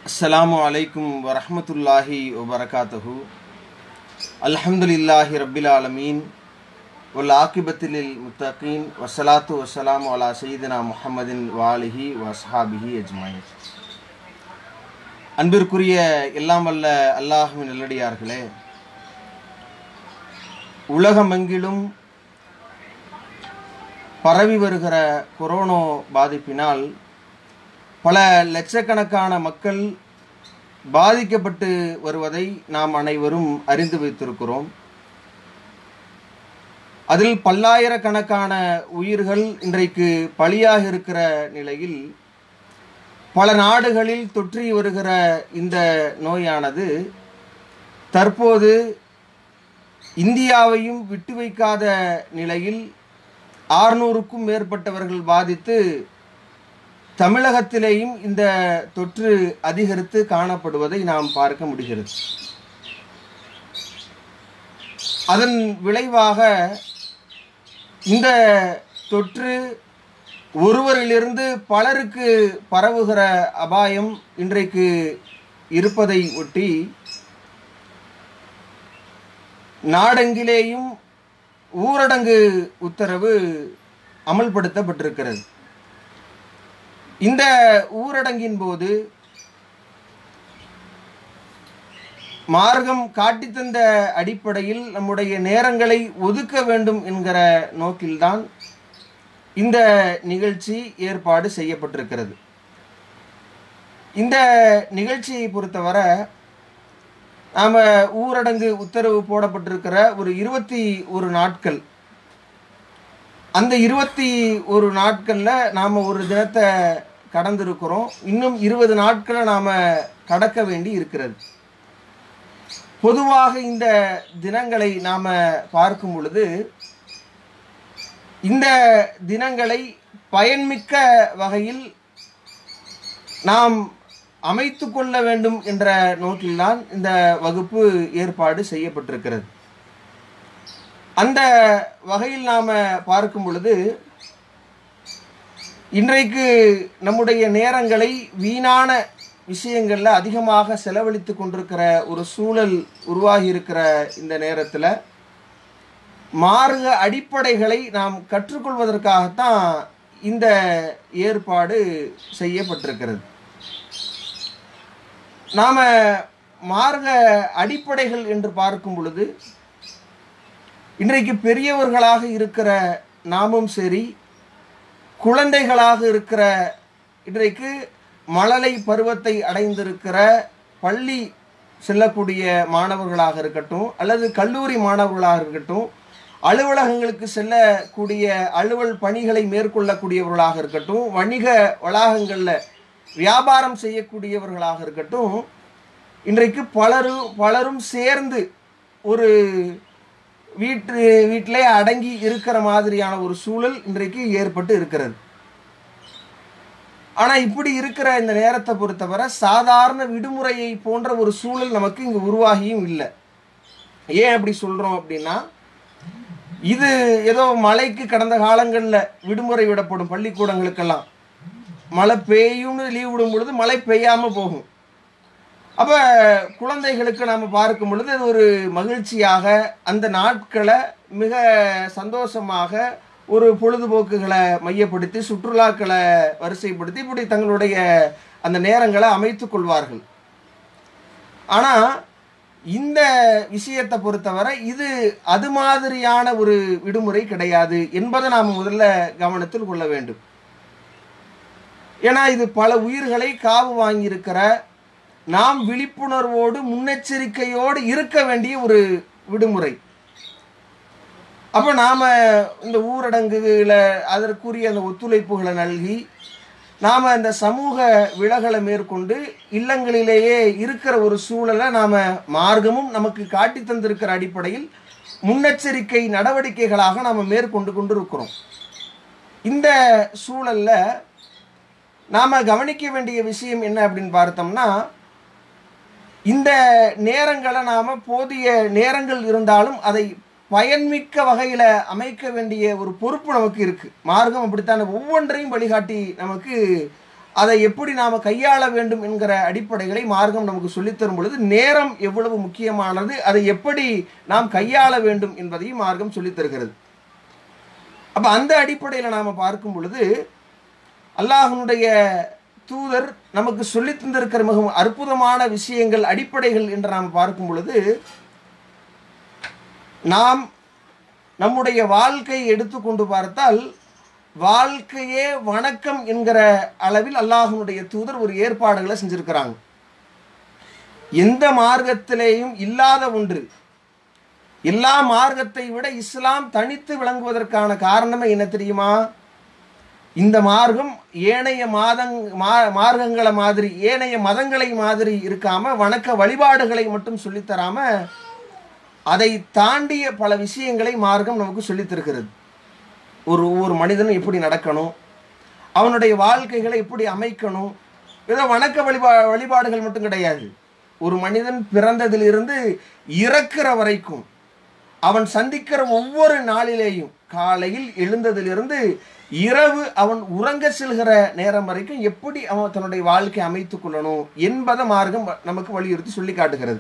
அஸ்ஸலாமு அலைக்கும் வரஹ்மத்துல்லாஹி வபரகாத்துஹு அல்ஹம்துலில்லாஹி ரப்பில் ஆலமீன் வல் ஆக்கிபத்திலில் முத்தகீன் வசலாத்து வசலாம் அலா சையீதினா முஹம்மதின் வாலிஹி வஸ்ஹாபிஹி அஜ்மாயின் அன்பிற்குரிய எல்லாம் வல்ல அல்லாஹுவின் நல்லடியார்களே உலகமெங்கிலும் பரவி வருகிற கொரோனா பாதிப்பினால் பல லட்சக்கணக்கான மக்கள் பாதிக்கப்பட்டு வருவதை நாம் அனைவரும் அறிந்து வைத்திருக்கிறோம் அதில் பல்லாயிரக்கணக்கான உயிர்கள் இன்றைக்கு பலியாக இருக்கிற நிலையில் பல நாடுகளில் தொற்றி வருகிற இந்த நோயானது தற்போது இந்தியாவையும் விட்டு வைக்காத நிலையில் ஆறுநூறுக்கும் மேற்பட்டவர்கள் பாதித்து தமிழகத்திலேயும் இந்த தொற்று அதிகரித்து காணப்படுவதை நாம் பார்க்க முடிகிறது அதன் விளைவாக இந்த தொற்று ஒருவரிலிருந்து பலருக்கு பரவுகிற அபாயம் இன்றைக்கு இருப்பதை ஒட்டி நாடெங்கிலேயும் ஊரடங்கு உத்தரவு அமல்படுத்தப்பட்டிருக்கிறது இந்த ஊரடங்கின் போது மார்க்கம் காட்டித்தந்த அடிப்படையில் நம்முடைய நேரங்களை ஒதுக்க வேண்டும் என்கிற நோக்கில்தான் இந்த நிகழ்ச்சி ஏற்பாடு செய்யப்பட்டிருக்கிறது இந்த நிகழ்ச்சியை பொறுத்தவரை நாம் ஊரடங்கு உத்தரவு போடப்பட்டிருக்கிற ஒரு இருபத்தி ஒரு நாட்கள் அந்த இருபத்தி ஒரு நாட்களில் நாம் ஒரு தினத்தை கடந்திருக்கிறோம் இன்னும் இருபது நாட்களை நாம் கடக்க வேண்டி இருக்கிறது பொதுவாக இந்த தினங்களை நாம் பார்க்கும் பொழுது இந்த தினங்களை பயன்மிக்க வகையில் நாம் அமைத்து கொள்ள வேண்டும் என்ற நோக்கில்தான் இந்த வகுப்பு ஏற்பாடு செய்யப்பட்டிருக்கிறது அந்த வகையில் நாம் பார்க்கும் பொழுது இன்றைக்கு நம்முடைய நேரங்களை வீணான விஷயங்களில் அதிகமாக செலவழித்து கொண்டிருக்கிற ஒரு சூழல் உருவாகி இருக்கிற இந்த நேரத்தில் மார்க அடிப்படைகளை நாம் கற்றுக்கொள்வதற்காகத்தான் இந்த ஏற்பாடு செய்யப்பட்டிருக்கிறது நாம் மார்க அடிப்படைகள் என்று பார்க்கும் பொழுது இன்றைக்கு பெரியவர்களாக இருக்கிற நாமும் சரி குழந்தைகளாக இருக்கிற இன்றைக்கு மழலை பருவத்தை அடைந்திருக்கிற பள்ளி செல்லக்கூடிய மாணவர்களாக இருக்கட்டும் அல்லது கல்லூரி மாணவர்களாக இருக்கட்டும் அலுவலகங்களுக்கு செல்லக்கூடிய அலுவல் பணிகளை மேற்கொள்ளக்கூடியவர்களாக இருக்கட்டும் வணிக வளாகங்களில் வியாபாரம் செய்யக்கூடியவர்களாக இருக்கட்டும் இன்றைக்கு பலரும் பலரும் சேர்ந்து ஒரு வீட்டு வீட்டிலே அடங்கி இருக்கிற மாதிரியான ஒரு சூழல் இன்றைக்கு ஏற்பட்டு இருக்கிறது ஆனால் இப்படி இருக்கிற இந்த நேரத்தை பொறுத்தவரை சாதாரண விடுமுறையை போன்ற ஒரு சூழல் நமக்கு இங்கே உருவாகியும் இல்லை ஏன் அப்படி சொல்கிறோம் அப்படின்னா இது ஏதோ மழைக்கு கடந்த காலங்களில் விடுமுறை விடப்படும் பள்ளிக்கூடங்களுக்கெல்லாம் மழை பெய்யும்னு லீவ் விடும் பொழுது மழை பெய்யாமல் போகும் அப்போ குழந்தைகளுக்கு நம்ம பார்க்கும் பொழுது அது ஒரு மகிழ்ச்சியாக அந்த நாட்களை மிக சந்தோஷமாக ஒரு பொழுதுபோக்குகளை மையப்படுத்தி சுற்றுலாக்களை வரிசைப்படுத்தி இப்படி தங்களுடைய அந்த நேரங்களை அமைத்து கொள்வார்கள் ஆனால் இந்த விஷயத்தை பொறுத்தவரை இது அது மாதிரியான ஒரு விடுமுறை கிடையாது என்பதை நாம் முதல்ல கவனத்தில் கொள்ள வேண்டும் ஏன்னா இது பல உயிர்களை காவு வாங்கியிருக்கிற நாம் விழிப்புணர்வோடு முன்னெச்சரிக்கையோடு இருக்க வேண்டிய ஒரு விடுமுறை அப்போ நாம் இந்த ஊரடங்குல அதற்குரிய அந்த ஒத்துழைப்புகளை நல்கி நாம் அந்த சமூக விலகலை மேற்கொண்டு இல்லங்களிலேயே இருக்கிற ஒரு சூழலை நாம் மார்க்கமும் நமக்கு காட்டி தந்திருக்கிற அடிப்படையில் முன்னெச்சரிக்கை நடவடிக்கைகளாக நாம் மேற்கொண்டு கொண்டு இருக்கிறோம் இந்த சூழலில் நாம் கவனிக்க வேண்டிய விஷயம் என்ன அப்படின்னு பார்த்தோம்னா இந்த நேரங்களை நாம் போதிய நேரங்கள் இருந்தாலும் அதை பயன்மிக்க வகையில் அமைக்க வேண்டிய ஒரு பொறுப்பு நமக்கு இருக்குது மார்க்கம் அப்படித்தானே ஒவ்வொன்றையும் வழிகாட்டி நமக்கு அதை எப்படி நாம் கையாள வேண்டும் என்கிற அடிப்படைகளை மார்க்கம் நமக்கு சொல்லித் தரும் பொழுது நேரம் எவ்வளவு முக்கியமானது அதை எப்படி நாம் கையாள வேண்டும் என்பதையும் மார்க்கம் சொல்லித் தருகிறது அப்போ அந்த அடிப்படையில் நாம் பார்க்கும் பொழுது அல்லாஹனுடைய தூதர் நமக்கு சொல்லித் தந்திருக்கிற மிகவும் அற்புதமான விஷயங்கள் அடிப்படைகள் என்று நாம் பார்க்கும் பொழுது நாம் நம்முடைய வாழ்க்கையை எடுத்துக்கொண்டு பார்த்தால் வாழ்க்கையே வணக்கம் என்கிற அளவில் அல்லாஹனுடைய தூதர் ஒரு ஏற்பாடுகளை செஞ்சிருக்கிறாங்க எந்த மார்க்கத்திலேயும் இல்லாத ஒன்று எல்லா மார்க்கத்தை விட இஸ்லாம் தனித்து விளங்குவதற்கான காரணமே என்ன தெரியுமா இந்த மார்க்கம் ஏனைய மாதங் மா மார்க்கங்களை மாதிரி ஏனைய மதங்களை மாதிரி இருக்காம வணக்க வழிபாடுகளை மட்டும் சொல்லித்தராம அதை தாண்டிய பல விஷயங்களை மார்க்கம் நமக்கு சொல்லித் தருகிறது ஒரு ஒவ்வொரு மனிதனும் எப்படி நடக்கணும் அவனுடைய வாழ்க்கைகளை எப்படி அமைக்கணும் ஏதோ வணக்க வழிபா வழிபாடுகள் மட்டும் கிடையாது ஒரு மனிதன் பிறந்ததிலிருந்து இறக்கிற வரைக்கும் அவன் சந்திக்கிற ஒவ்வொரு நாளிலேயும் காலையில் எழுந்ததிலிருந்து இரவு அவன் உறங்க செல்கிற நேரம் வரைக்கும் எப்படி அவன் தன்னுடைய வாழ்க்கை அமைத்துக் கொள்ளணும் என்பதை மார்க்கம் நமக்கு வலியுறுத்தி சொல்லி காட்டுகிறது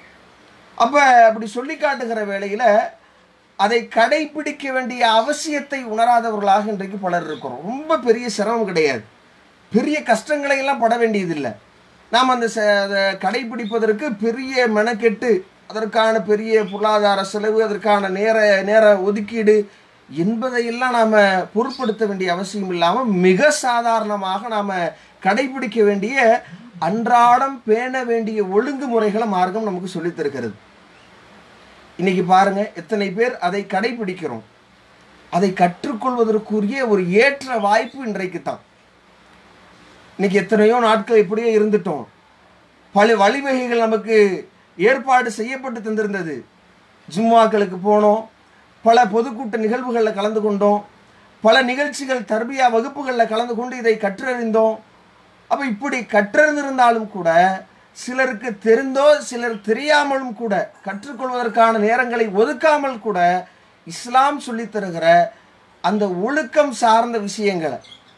அப்ப அப்படி சொல்லி காட்டுகிற வேளையில அதை கடைபிடிக்க வேண்டிய அவசியத்தை உணராதவர்களாக இன்றைக்கு பலர் இருக்கிறோம் ரொம்ப பெரிய சிரமம் கிடையாது பெரிய கஷ்டங்களை எல்லாம் பட வேண்டியதில்லை நாம் அந்த ச- அதை கடைபிடிப்பதற்கு பெரிய மெனக்கெட்டு அதற்கான பெரிய பொருளாதார செலவு அதற்கான நேர நேர ஒதுக்கீடு என்பதையெல்லாம் நாம் பொருட்படுத்த வேண்டிய அவசியம் இல்லாமல் மிக சாதாரணமாக நாம் கடைபிடிக்க வேண்டிய அன்றாடம் பேண வேண்டிய ஒழுங்குமுறைகளை மார்க்கம் நமக்கு சொல்லித் தருகிறது இன்னைக்கு பாருங்க எத்தனை பேர் அதை கடைபிடிக்கிறோம் அதை கற்றுக்கொள்வதற்குரிய ஒரு ஏற்ற வாய்ப்பு இன்றைக்கு தான் இன்னைக்கு எத்தனையோ நாட்கள் இப்படியே இருந்துட்டோம் பல வழிவகைகள் நமக்கு ஏற்பாடு செய்யப்பட்டு தந்திருந்தது ஜும்மாக்களுக்கு போனோம் பல பொதுக்கூட்ட நிகழ்வுகளில் கலந்து கொண்டோம் பல நிகழ்ச்சிகள் தர்பியா வகுப்புகளில் கலந்து கொண்டு இதை கற்றறிந்தோம் அப்போ இப்படி கற்றறிந்திருந்தாலும் கூட சிலருக்கு தெரிந்தோ சிலர் தெரியாமலும் கூட கற்றுக்கொள்வதற்கான நேரங்களை ஒதுக்காமல் கூட இஸ்லாம் சொல்லித் தருகிற அந்த ஒழுக்கம் சார்ந்த விஷயங்களை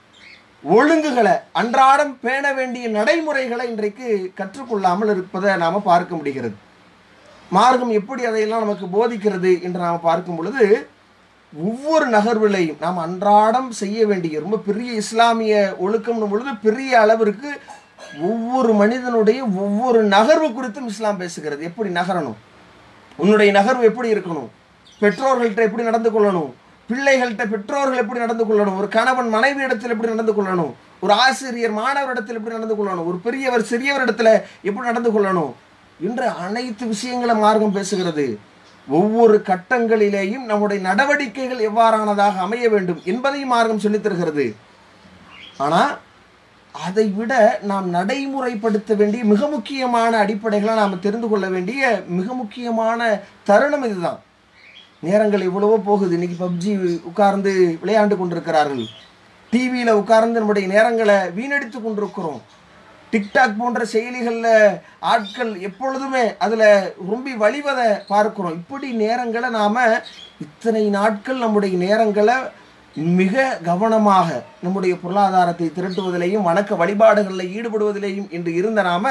ஒழுங்குகளை அன்றாடம் பேண வேண்டிய நடைமுறைகளை இன்றைக்கு கற்றுக்கொள்ளாமல் இருப்பதை நாம் பார்க்க முடிகிறது மார்க்கம் எப்படி அதையெல்லாம் நமக்கு போதிக்கிறது என்று நாம் பார்க்கும் பொழுது ஒவ்வொரு நகர்வுலையும் நாம் அன்றாடம் செய்ய வேண்டிய ரொம்ப பெரிய இஸ்லாமிய ஒழுக்கம்னும் பொழுது பெரிய அளவிற்கு ஒவ்வொரு மனிதனுடைய ஒவ்வொரு நகர்வு குறித்தும் இஸ்லாம் பேசுகிறது எப்படி நகரணும் உன்னுடைய நகர்வு எப்படி இருக்கணும் பெற்றோர்கள்ட்ட எப்படி நடந்து கொள்ளணும் பிள்ளைகள்கிட்ட பெற்றோர்கள் எப்படி நடந்து கொள்ளணும் ஒரு கணவன் மனைவி இடத்தில் எப்படி நடந்து கொள்ளணும் ஒரு ஆசிரியர் மாணவரிடத்தில் எப்படி நடந்து கொள்ளணும் ஒரு பெரியவர் சிறியவரிடத்துல எப்படி நடந்து கொள்ளணும் என்ற அனைத்து விஷயங்களை மார்க்கம் பேசுகிறது ஒவ்வொரு கட்டங்களிலேயும் நம்முடைய நடவடிக்கைகள் எவ்வாறானதாக அமைய வேண்டும் என்பதையும் மார்க்கம் சொல்லித் தருகிறது ஆனால் அதை விட நாம் நடைமுறைப்படுத்த வேண்டிய மிக முக்கியமான அடிப்படைகளை நாம் தெரிந்து கொள்ள வேண்டிய மிக முக்கியமான தருணம் இதுதான் நேரங்கள் எவ்வளவோ போகுது இன்னைக்கு பப்ஜி உட்கார்ந்து விளையாண்டு கொண்டிருக்கிறார்கள் டிவியில் உட்கார்ந்து நம்முடைய நேரங்களை வீணடித்து கொண்டிருக்கிறோம் டிக்டாக் போன்ற செயலிகளில் ஆட்கள் எப்பொழுதுமே அதில் ரொம்ப வழிவதை பார்க்கிறோம் இப்படி நேரங்களை நாம் இத்தனை நாட்கள் நம்முடைய நேரங்களை மிக கவனமாக நம்முடைய பொருளாதாரத்தை திரட்டுவதிலேயும் வணக்க வழிபாடுகளில் ஈடுபடுவதிலேயும் என்று இருந்த நாம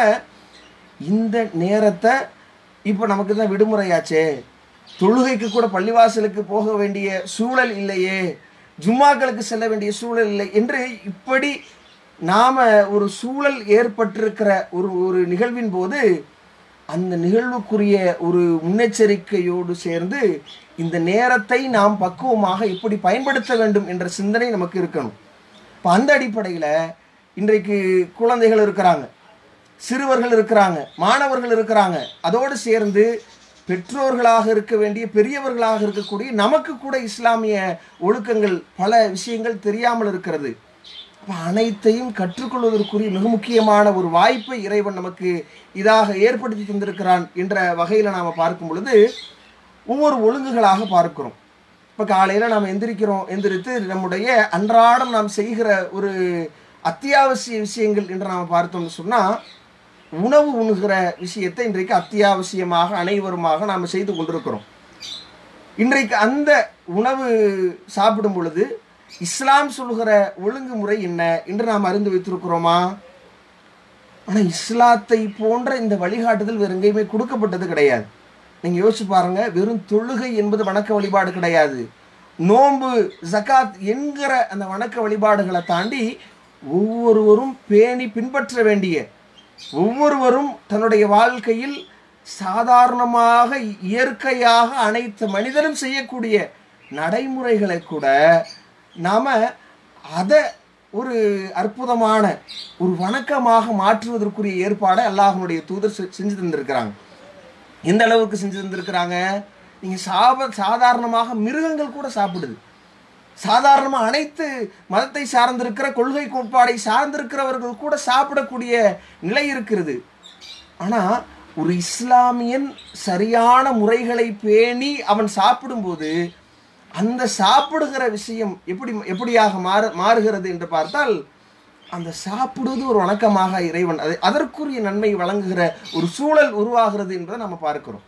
இந்த நேரத்தை இப்போ நமக்கு தான் விடுமுறையாச்சே தொழுகைக்கு கூட பள்ளிவாசலுக்கு போக வேண்டிய சூழல் இல்லையே ஜும்மாக்களுக்கு செல்ல வேண்டிய சூழல் இல்லை என்று இப்படி நாம ஒரு சூழல் ஏற்பட்டிருக்கிற ஒரு ஒரு நிகழ்வின் போது அந்த நிகழ்வுக்குரிய ஒரு முன்னெச்சரிக்கையோடு சேர்ந்து இந்த நேரத்தை நாம் பக்குவமாக எப்படி பயன்படுத்த வேண்டும் என்ற சிந்தனை நமக்கு இருக்கணும் இப்போ அந்த அடிப்படையில் இன்றைக்கு குழந்தைகள் இருக்கிறாங்க சிறுவர்கள் இருக்கிறாங்க மாணவர்கள் இருக்கிறாங்க அதோடு சேர்ந்து பெற்றோர்களாக இருக்க வேண்டிய பெரியவர்களாக இருக்கக்கூடிய நமக்கு கூட இஸ்லாமிய ஒழுக்கங்கள் பல விஷயங்கள் தெரியாமல் இருக்கிறது அப்ப அனைத்தையும் கற்றுக்கொள்வதற்குரிய மிக முக்கியமான ஒரு வாய்ப்பை இறைவன் நமக்கு இதாக ஏற்படுத்தி தந்திருக்கிறான் என்ற வகையில் நாம் பார்க்கும் பொழுது ஒவ்வொரு ஒழுங்குகளாக பார்க்கிறோம் இப்போ காலையில் நாம் எந்திரிக்கிறோம் எந்திரித்து நம்முடைய அன்றாடம் நாம் செய்கிற ஒரு அத்தியாவசிய விஷயங்கள் என்று நாம் பார்த்தோம்னு சொன்னால் உணவு உண்ணுகிற விஷயத்தை இன்றைக்கு அத்தியாவசியமாக அனைவருமாக நாம் செய்து கொண்டிருக்கிறோம் இன்றைக்கு அந்த உணவு சாப்பிடும் பொழுது இஸ்லாம் சொல்கிற ஒழுங்குமுறை என்ன என்று நாம் அறிந்து வைத்திருக்கிறோமா ஆனால் இஸ்லாத்தை போன்ற இந்த வழிகாட்டுதல் வேறு எங்கேயுமே கொடுக்கப்பட்டது கிடையாது நீங்கள் யோசிச்சு பாருங்க வெறும் தொழுகை என்பது வணக்க வழிபாடு கிடையாது நோன்பு ஜகாத் என்கிற அந்த வணக்க வழிபாடுகளை தாண்டி ஒவ்வொருவரும் பேணி பின்பற்ற வேண்டிய ஒவ்வொருவரும் தன்னுடைய வாழ்க்கையில் சாதாரணமாக இயற்கையாக அனைத்து மனிதனும் செய்யக்கூடிய நடைமுறைகளை கூட நாம் அதை ஒரு அற்புதமான ஒரு வணக்கமாக மாற்றுவதற்குரிய ஏற்பாடை அல்லாஹனுடைய தூதர் செ- செஞ்சு தந்திருக்கிறாங்க எந்த அளவுக்கு செஞ்சு தந்திருக்கிறாங்க நீங்கள் சாப சாதாரணமாக மிருகங்கள் கூட சாப்பிடுது சாதாரணமாக அனைத்து மதத்தை சார்ந்திருக்கிற கொள்கை கோட்பாடை சார்ந்திருக்கிறவர்கள் கூட சாப்பிடக்கூடிய நிலை இருக்கிறது ஆனால் ஒரு இஸ்லாமியன் சரியான முறைகளை பேணி அவன் சாப்பிடும்போது அந்த சாப்பிடுகிற விஷயம் எப்படி எப்படியாக மாறு மாறுகிறது என்று பார்த்தால் அந்த சாப்பிடுவது ஒரு வணக்கமாக இறைவன் அதை அதற்குரிய நன்மை வழங்குகிற ஒரு சூழல் உருவாகிறது என்பதை நம்ம பார்க்கிறோம்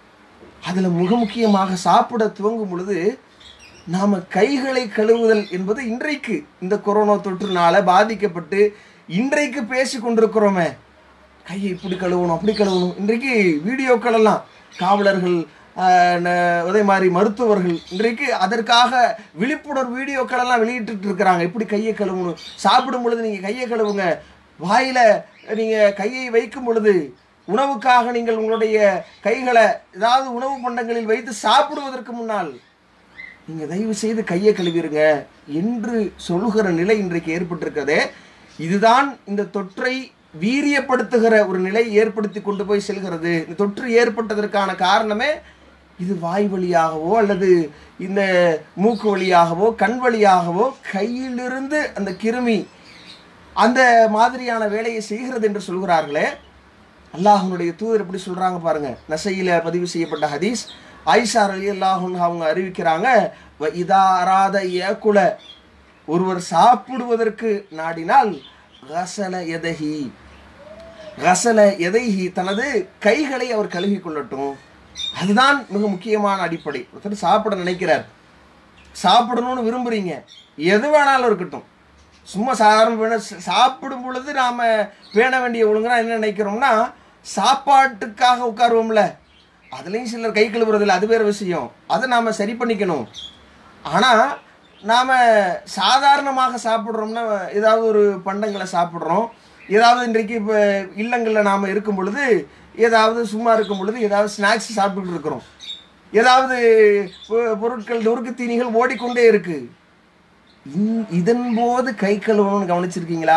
அதில் மிக முக்கியமாக சாப்பிட துவங்கும் பொழுது நாம் கைகளை கழுவுதல் என்பது இன்றைக்கு இந்த கொரோனா தொற்றுனால பாதிக்கப்பட்டு இன்றைக்கு பேசி கொண்டிருக்கிறோமே கையை இப்படி கழுவணும் அப்படி கழுவணும் இன்றைக்கு வீடியோக்கள் எல்லாம் காவலர்கள் ஆஹ், ந- அதே மாதிரி மருத்துவர்கள் இன்றைக்கு அதற்காக விழிப்புணர்வு வீடியோக்கள் எல்லாம் வெளியிட்டு இருக்கிறாங்க எப்படி கையை கழுவணும் சாப்பிடும் பொழுது நீங்கள் கையை கழுவுங்க வாயில நீங்கள் கையை வைக்கும் பொழுது உணவுக்காக நீங்கள் உங்களுடைய கைகளை ஏதாவது உணவு பண்டங்களில் வைத்து சாப்பிடுவதற்கு முன்னால் நீங்கள் தயவு செய்து கையை கழுவிருங்க என்று சொல்லுகிற நிலை இன்றைக்கு ஏற்பட்டிருக்கிறதே இதுதான் இந்த தொற்றை வீரியப்படுத்துகிற ஒரு நிலை ஏற்படுத்தி கொண்டு போய் செல்கிறது இந்த தொற்று ஏற்பட்டதற்கான காரணமே இது வாய் வழியாகவோ அல்லது இந்த மூக்கு வழியாகவோ கண் வழியாகவோ கையிலிருந்து அந்த கிருமி அந்த மாதிரியான வேலையை செய்கிறது என்று சொல்கிறார்களே அல்லாஹ்வுடைய தூதர் எப்படி சொல்றாங்க பாருங்க நசையில பதிவு செய்யப்பட்ட ஹதீஸ் ஆயிஷா அலி அல்லாஹுன் அவங்க அறிவிக்கிறாங்க "வ இதா அராத ஏகுல ஒருவர் சாப்பிடுவதற்கு நாடினால் ரசல எதஹி ரசல எதைஹி தனது கைகளை அவர் கழுவி கொள்ளட்டும் அதுதான் மிக முக்கியமான அடிப்படை ஒருத்தர் சாப்பிட நினைக்கிறார் சாப்பிடணும்னு விரும்புறீங்க எது வேணாலும் இருக்கட்டும் சும்மா சாதாரண வேணா சாப்பிடும் பொழுது நாம் பேண வேண்டிய ஒழுங்குனா என்ன நினைக்கிறோம்னா சாப்பாட்டுக்காக உட்காருவோம்ல அதுலேயும் சிலர் கை கழுவுறதில்ல அது வேறு விஷயம் அதை நாம் சரி பண்ணிக்கணும் ஆனால் நாம் சாதாரணமாக சாப்பிட்றோம்னா ஏதாவது ஒரு பண்டங்களை சாப்பிட்றோம் ஏதாவது இன்றைக்கு இப்போ இல்லங்களில் நாம் இருக்கும் பொழுது ஏதாவது சும்மா இருக்கும் பொழுது ஏதாவது ஸ்நாக்ஸ் சாப்பிட்டுட்டு இருக்கிறோம் ஏதாவது பொ- பொருட்கள் நொறுக்கு தீனிகள் ஓடிக்கொண்டே இருக்கு இந்- இதன் போது கை கழுவணும்னு கவனிச்சிருக்கீங்களா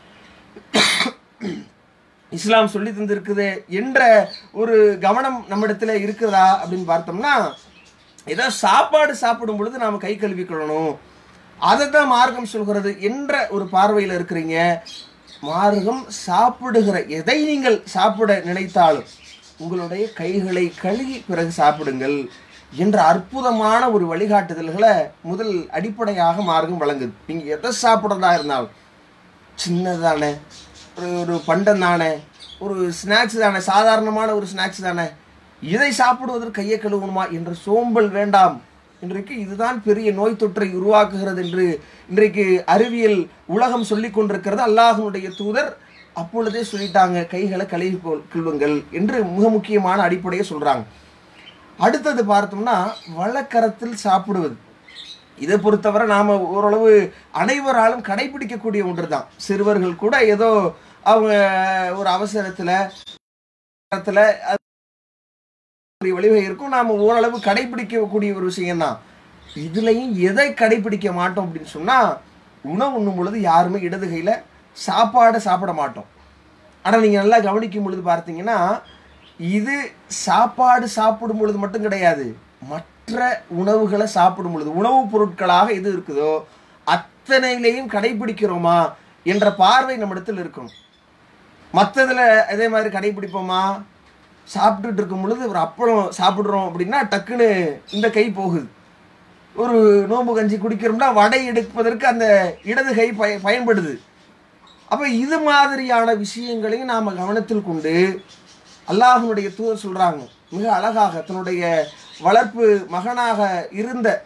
இஸ்லாம் சொல்லி தந்திருக்குது என்ற ஒரு கவனம் நம்மிடத்துல இருக்குதா அப்படின்னு பார்த்தோம்னா ஏதோ சாப்பாடு சாப்பிடும் பொழுது நாம் கை கழுவிக்கொள்ளணும் அதை தான் மார்க்கம் சொல்கிறது என்ற ஒரு பார்வையில் இருக்கிறீங்க மார்க்கம் சாப்பிடுகிற எதை நீங்கள் சாப்பிட நினைத்தாலும் உங்களுடைய கைகளை கழுவி பிறகு சாப்பிடுங்கள் என்ற அற்புதமான ஒரு வழிகாட்டுதல்களை முதல் அடிப்படையாக மார்க்கம் வழங்குது நீங்கள் எதை சாப்பிட்றதா இருந்தாலும் சின்னதானே ஒரு ஒரு பண்டம் தானே ஒரு ஸ்நாக்ஸ் தானே சாதாரணமான ஒரு ஸ்நாக்ஸ் தானே இதை சாப்பிடுவதற்கு கையை கழுவணுமா என்ற சோம்பல் வேண்டாம் இன்றைக்கு இதுதான் பெரிய நோய் தொற்றை உருவாக்குகிறது என்று இன்றைக்கு அறிவியல் உலகம் சொல்லிக் கொண்டிருக்கிறது அல்லாஹ்வுடைய தூதர் அப்பொழுதே சொல்லிட்டாங்க கைகளை கழுவி கொள்- கொள்ளுங்கள் என்று மிக முக்கியமான அடிப்படையை சொல்றாங்க அடுத்தது பார்த்தோம்னா வழக்கரத்தில் சாப்பிடுவது இதை பொறுத்தவரை நாம் ஓரளவு அனைவராலும் கடைபிடிக்கக்கூடிய ஒன்று தான் சிறுவர்கள் கூட ஏதோ அவங்க ஒரு அவசரத்தில் நேரத்தில் அது வழிவகை இருக்கும் நாம் ஓரளவு கடைபிடிக்கக்கூடிய ஒரு விஷயம்தான் இதுலையும் எதை கடைபிடிக்க மாட்டோம் அப்படின்னு சொன்னால் உணவு உண்ணும் பொழுது யாருமே இடது கையில் சாப்பாடை சாப்பிட மாட்டோம் ஆனால் நீங்கள் நல்லா கவனிக்கும் பொழுது பார்த்தீங்கன்னா இது சாப்பாடு சாப்பிடும் பொழுது மட்டும் கிடையாது மற்ற உணவுகளை சாப்பிடும் பொழுது உணவுப் பொருட்களாக எது இருக்குதோ அத்தனையிலையும் கடைபிடிக்கிறோமா என்ற பார்வை நம்மிடத்தில் இருக்கணும் மற்றதில் அதே மாதிரி கடைபிடிப்போமா சாப்பிட்டுட்டு இருக்கும் பொழுது ஒரு அப்பளம் சாப்பிட்றோம் அப்படின்னா டக்குன்னு இந்த கை போகுது ஒரு நோம்பு கஞ்சி குடிக்கிறோம்னா வடை எடுப்பதற்கு அந்த இடது கை பய பயன்படுது அப்போ இது மாதிரியான விஷயங்களையும் நாம் கவனத்தில் கொண்டு அல்லாஹ்வுடைய தூதர் சொல்கிறாங்க மிக அழகாக தன்னுடைய வளர்ப்பு மகனாக இருந்த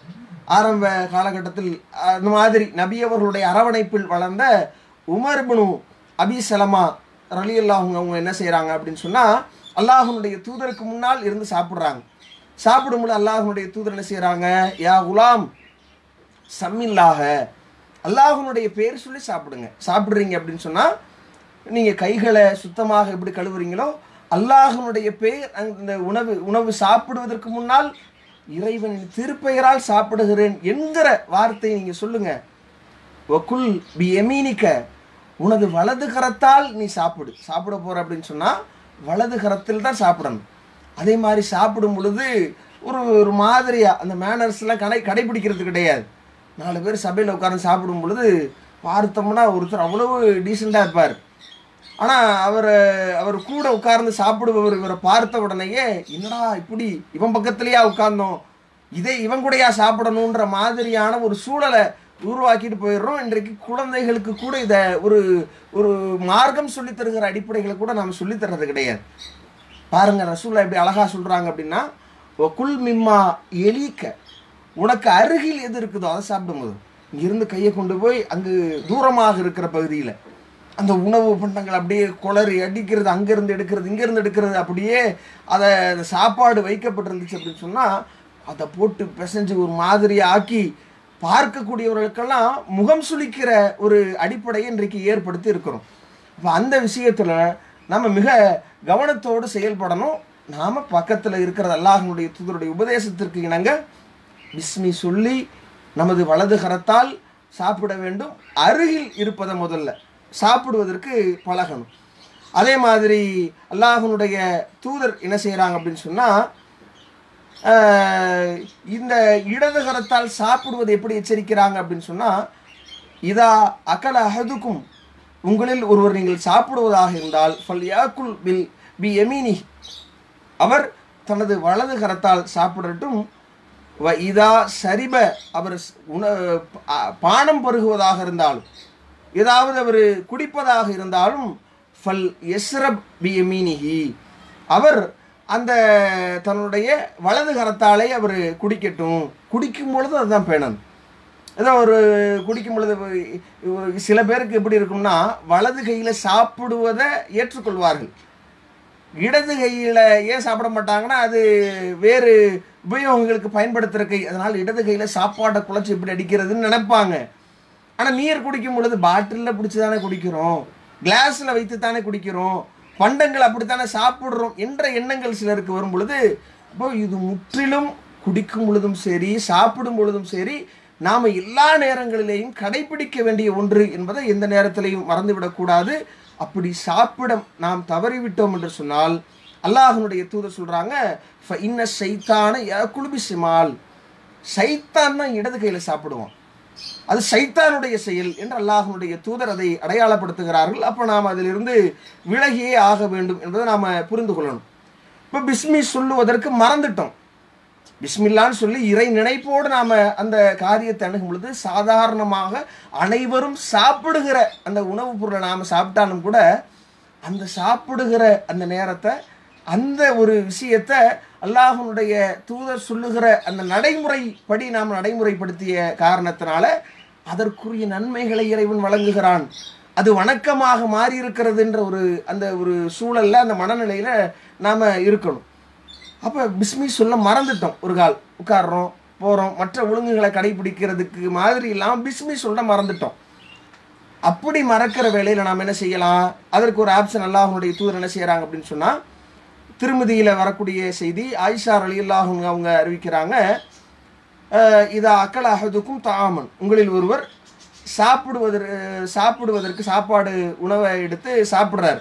ஆரம்ப காலகட்டத்தில் அந்த மாதிரி நபி அவர்களுடைய அரவணைப்பில் வளர்ந்த உமர் பினு அபி சலமா ரலி அல்லாஹுங்க அவங்க என்ன செய்கிறாங்க அப்படின்னு சொன்னால் அல்லாஹனுடைய தூதருக்கு முன்னால் இருந்து சாப்பிட்றாங்க சாப்பிடும்போது அல்லாஹனுடைய தூதர் என்ன செய்கிறாங்க யா குலாம் சம்மில்லாக அல்லாஹனுடைய பேர் சொல்லி சாப்பிடுங்க சாப்பிட்றீங்க அப்படின்னு சொன்னால் நீங்கள் கைகளை சுத்தமாக எப்படி கழுவுறீங்களோ அல்லாஹனுடைய பெயர் அந்த உணவு உணவு சாப்பிடுவதற்கு முன்னால் இறைவனின் திருப்பெயரால் சாப்பிடுகிறேன் என்கிற வார்த்தையை நீங்கள் சொல்லுங்க ஒக்குல் பி எமீனிக்க உனது வலது கரத்தால் நீ சாப்பிடு சாப்பிட போற அப்படின்னு சொன்னால் வலது கரத்தில் தான் சாப்பிடணும் அதே மாதிரி சாப்பிடும் பொழுது ஒரு ஒரு மாதிரியாக அந்த மேனர்ஸ்லாம் கடை கடைபிடிக்கிறது கிடையாது நாலு பேர் சபையில் உட்கார்ந்து சாப்பிடும் பொழுது பார்த்தோம்னா ஒருத்தர் அவ்வளவு டீசெண்டாக இருப்பார் ஆனால் அவர் அவர் கூட உட்கார்ந்து சாப்பிடுபவர் இவரை பார்த்த உடனேயே என்னடா இப்படி இவன் பக்கத்துலேயா உட்கார்ந்தோம் இதை இவன் கூடயா சாப்பிடணுன்ற மாதிரியான ஒரு சூழலை உருவாக்கிட்டு போயிடுறோம் இன்றைக்கு குழந்தைகளுக்கு கூட இதை ஒரு ஒரு மார்க்கம் சொல்லித் தருகிற அடிப்படைகளை கூட நாம் சொல்லித் தர்றது கிடையாது பாருங்க ரசூல்லா எப்படி அழகா சொல்றாங்க அப்படின்னா குல் மிம்மா எலிக்க உனக்கு அருகில் எது இருக்குதோ அதை சாப்பிடும்போது இங்கிருந்து கையை கொண்டு போய் அங்கு தூரமாக இருக்கிற பகுதியில் அந்த உணவு பண்டங்கள் அப்படியே குளறி அடிக்கிறது அங்கேருந்து எடுக்கிறது இங்கேருந்து எடுக்கிறது அப்படியே அதை அந்த சாப்பாடு வைக்கப்பட்டிருந்துச்சு அப்படின்னு சொன்னால் அதை போட்டு பிசைஞ்சு ஒரு மாதிரி ஆக்கி பார்க்கக்கூடியவர்களுக்கெல்லாம் முகம் சுளிக்கிற ஒரு அடிப்படையை இன்றைக்கு ஏற்படுத்தி இருக்கிறோம் அப்போ அந்த விஷயத்தில் நம்ம மிக கவனத்தோடு செயல்படணும் நாம் பக்கத்தில் இருக்கிறது அல்லாஹனுடைய தூதருடைய உபதேசத்திற்கு இணங்க பிஸ்மி சொல்லி நமது வலது கரத்தால் சாப்பிட வேண்டும் அருகில் இருப்பதை முதல்ல சாப்பிடுவதற்கு பழகணும் அதே மாதிரி அல்லாஹனுடைய தூதர் என்ன செய்கிறாங்க அப்படின்னு சொன்னால் இந்த இடது கரத்தால் சாப்பிடுவது எப்படி எச்சரிக்கிறாங்க அப்படின்னு சொன்னால் இதா அகல அஹதுக்கும் உங்களில் ஒருவர் நீங்கள் சாப்பிடுவதாக இருந்தால் ஃபல் யாக்குல் பில் பி எமீனி அவர் தனது வலது கரத்தால் சாப்பிடட்டும் வ இதா சரிப அவர் உண பா- பானம் பருகுவதாக இருந்தாலும் ஏதாவது அவர் குடிப்பதாக இருந்தாலும் ஃபல் எஸ்ரப் பி எமீனிஹி அவர் அந்த தன்னுடைய வலது கரத்தாலே அவர் குடிக்கட்டும் குடிக்கும் பொழுது அதுதான் பேணணும் ஏதோ ஒரு குடிக்கும் பொழுது ஒரு சில பேருக்கு எப்படி இருக்கும்னா வலது கையில் சாப்பிடுவதை ஏற்றுக்கொள்வார்கள் இடது கையில் ஏன் சாப்பிட மாட்டாங்கன்னா அது வேறு உபயோகங்களுக்கு பயன்படுத்துகிற கை அதனால் இடது கையில் சாப்பாட்டை குழச்சி இப்படி அடிக்கிறதுன்னு நினைப்பாங்க ஆனால் நீர் குடிக்கும் பொழுது பாட்டிலில் பிடிச்சி தானே குடிக்கிறோம் கிளாஸில் வைத்து தானே குடிக்கிறோம் பண்டங்கள் அப்படித்தானே சாப்பிட்றோம் என்ற எண்ணங்கள் சிலருக்கு வரும் பொழுது இப்போ இது முற்றிலும் குடிக்கும் பொழுதும் சரி சாப்பிடும் பொழுதும் சரி நாம் எல்லா நேரங்களிலேயும் கடைபிடிக்க வேண்டிய ஒன்று என்பதை எந்த நேரத்திலையும் மறந்துவிடக்கூடாது அப்படி சாப்பிட நாம் தவறிவிட்டோம் என்று சொன்னால் அல்லாஹனுடைய தூதர் சொல்றாங்க "ஃப இன்ன சைத்தான குழுபி சிமால் சைத்தான் தான் இடது கையில் சாப்பிடுவான் அது சைத்தானுடைய செயல் என்று அல்லாஹனுடைய தூதர் அதை அடையாளப்படுத்துகிறார்கள் அப்போ நாம் அதிலிருந்து விலகியே ஆக வேண்டும் என்பதை நாம் புரிந்து கொள்ளணும் இப்போ பிஸ்மி சொல்லுவதற்கு மறந்துட்டோம் பிஸ்மில்லான்னு சொல்லி இறை நினைப்போடு நாம் அந்த காரியத்தை அணுகும் பொழுது சாதாரணமாக அனைவரும் சாப்பிடுகிற அந்த உணவுப் பொருளை நாம் சாப்பிட்டாலும் கூட அந்த சாப்பிடுகிற அந்த நேரத்தை அந்த ஒரு விஷயத்தை அல்லாஹனுடைய தூதர் சொல்லுகிற அந்த நடைமுறைப்படி நாம் நடைமுறைப்படுத்திய காரணத்தினால அதற்குரிய நன்மைகளை இறைவன் வழங்குகிறான் அது வணக்கமாக மாறி இருக்கிறதுன்ற ஒரு அந்த ஒரு சூழல்ல அந்த மனநிலையில நாம இருக்கணும் அப்போ பிஸ்மி சொல்ல மறந்துட்டோம் ஒரு கால் உட்கார்றோம் போகிறோம் மற்ற ஒழுங்குகளை கடைபிடிக்கிறதுக்கு மாதிரி இல்லாமல் பிஸ்மி சொல்ல மறந்துட்டோம் அப்படி மறக்கிற வேளையில் நாம் என்ன செய்யலாம் அதற்கு ஒரு ஆப்ஷன் அல்லாஹனுடைய தூதர் என்ன செய்கிறாங்க அப்படின்னு சொன்னால் திருமதியில் வரக்கூடிய செய்தி ஆயிஷா அலி அல்லாஹும் அவங்க அறிவிக்கிறாங்க அஹ், இதா அக்கல் அஹதுக்கும் தாமன் உங்களில் ஒருவர் சாப்பிடுவதற்கு சாப்பிடுவதற்கு சாப்பாடு உணவை எடுத்து சாப்பிட்றாரு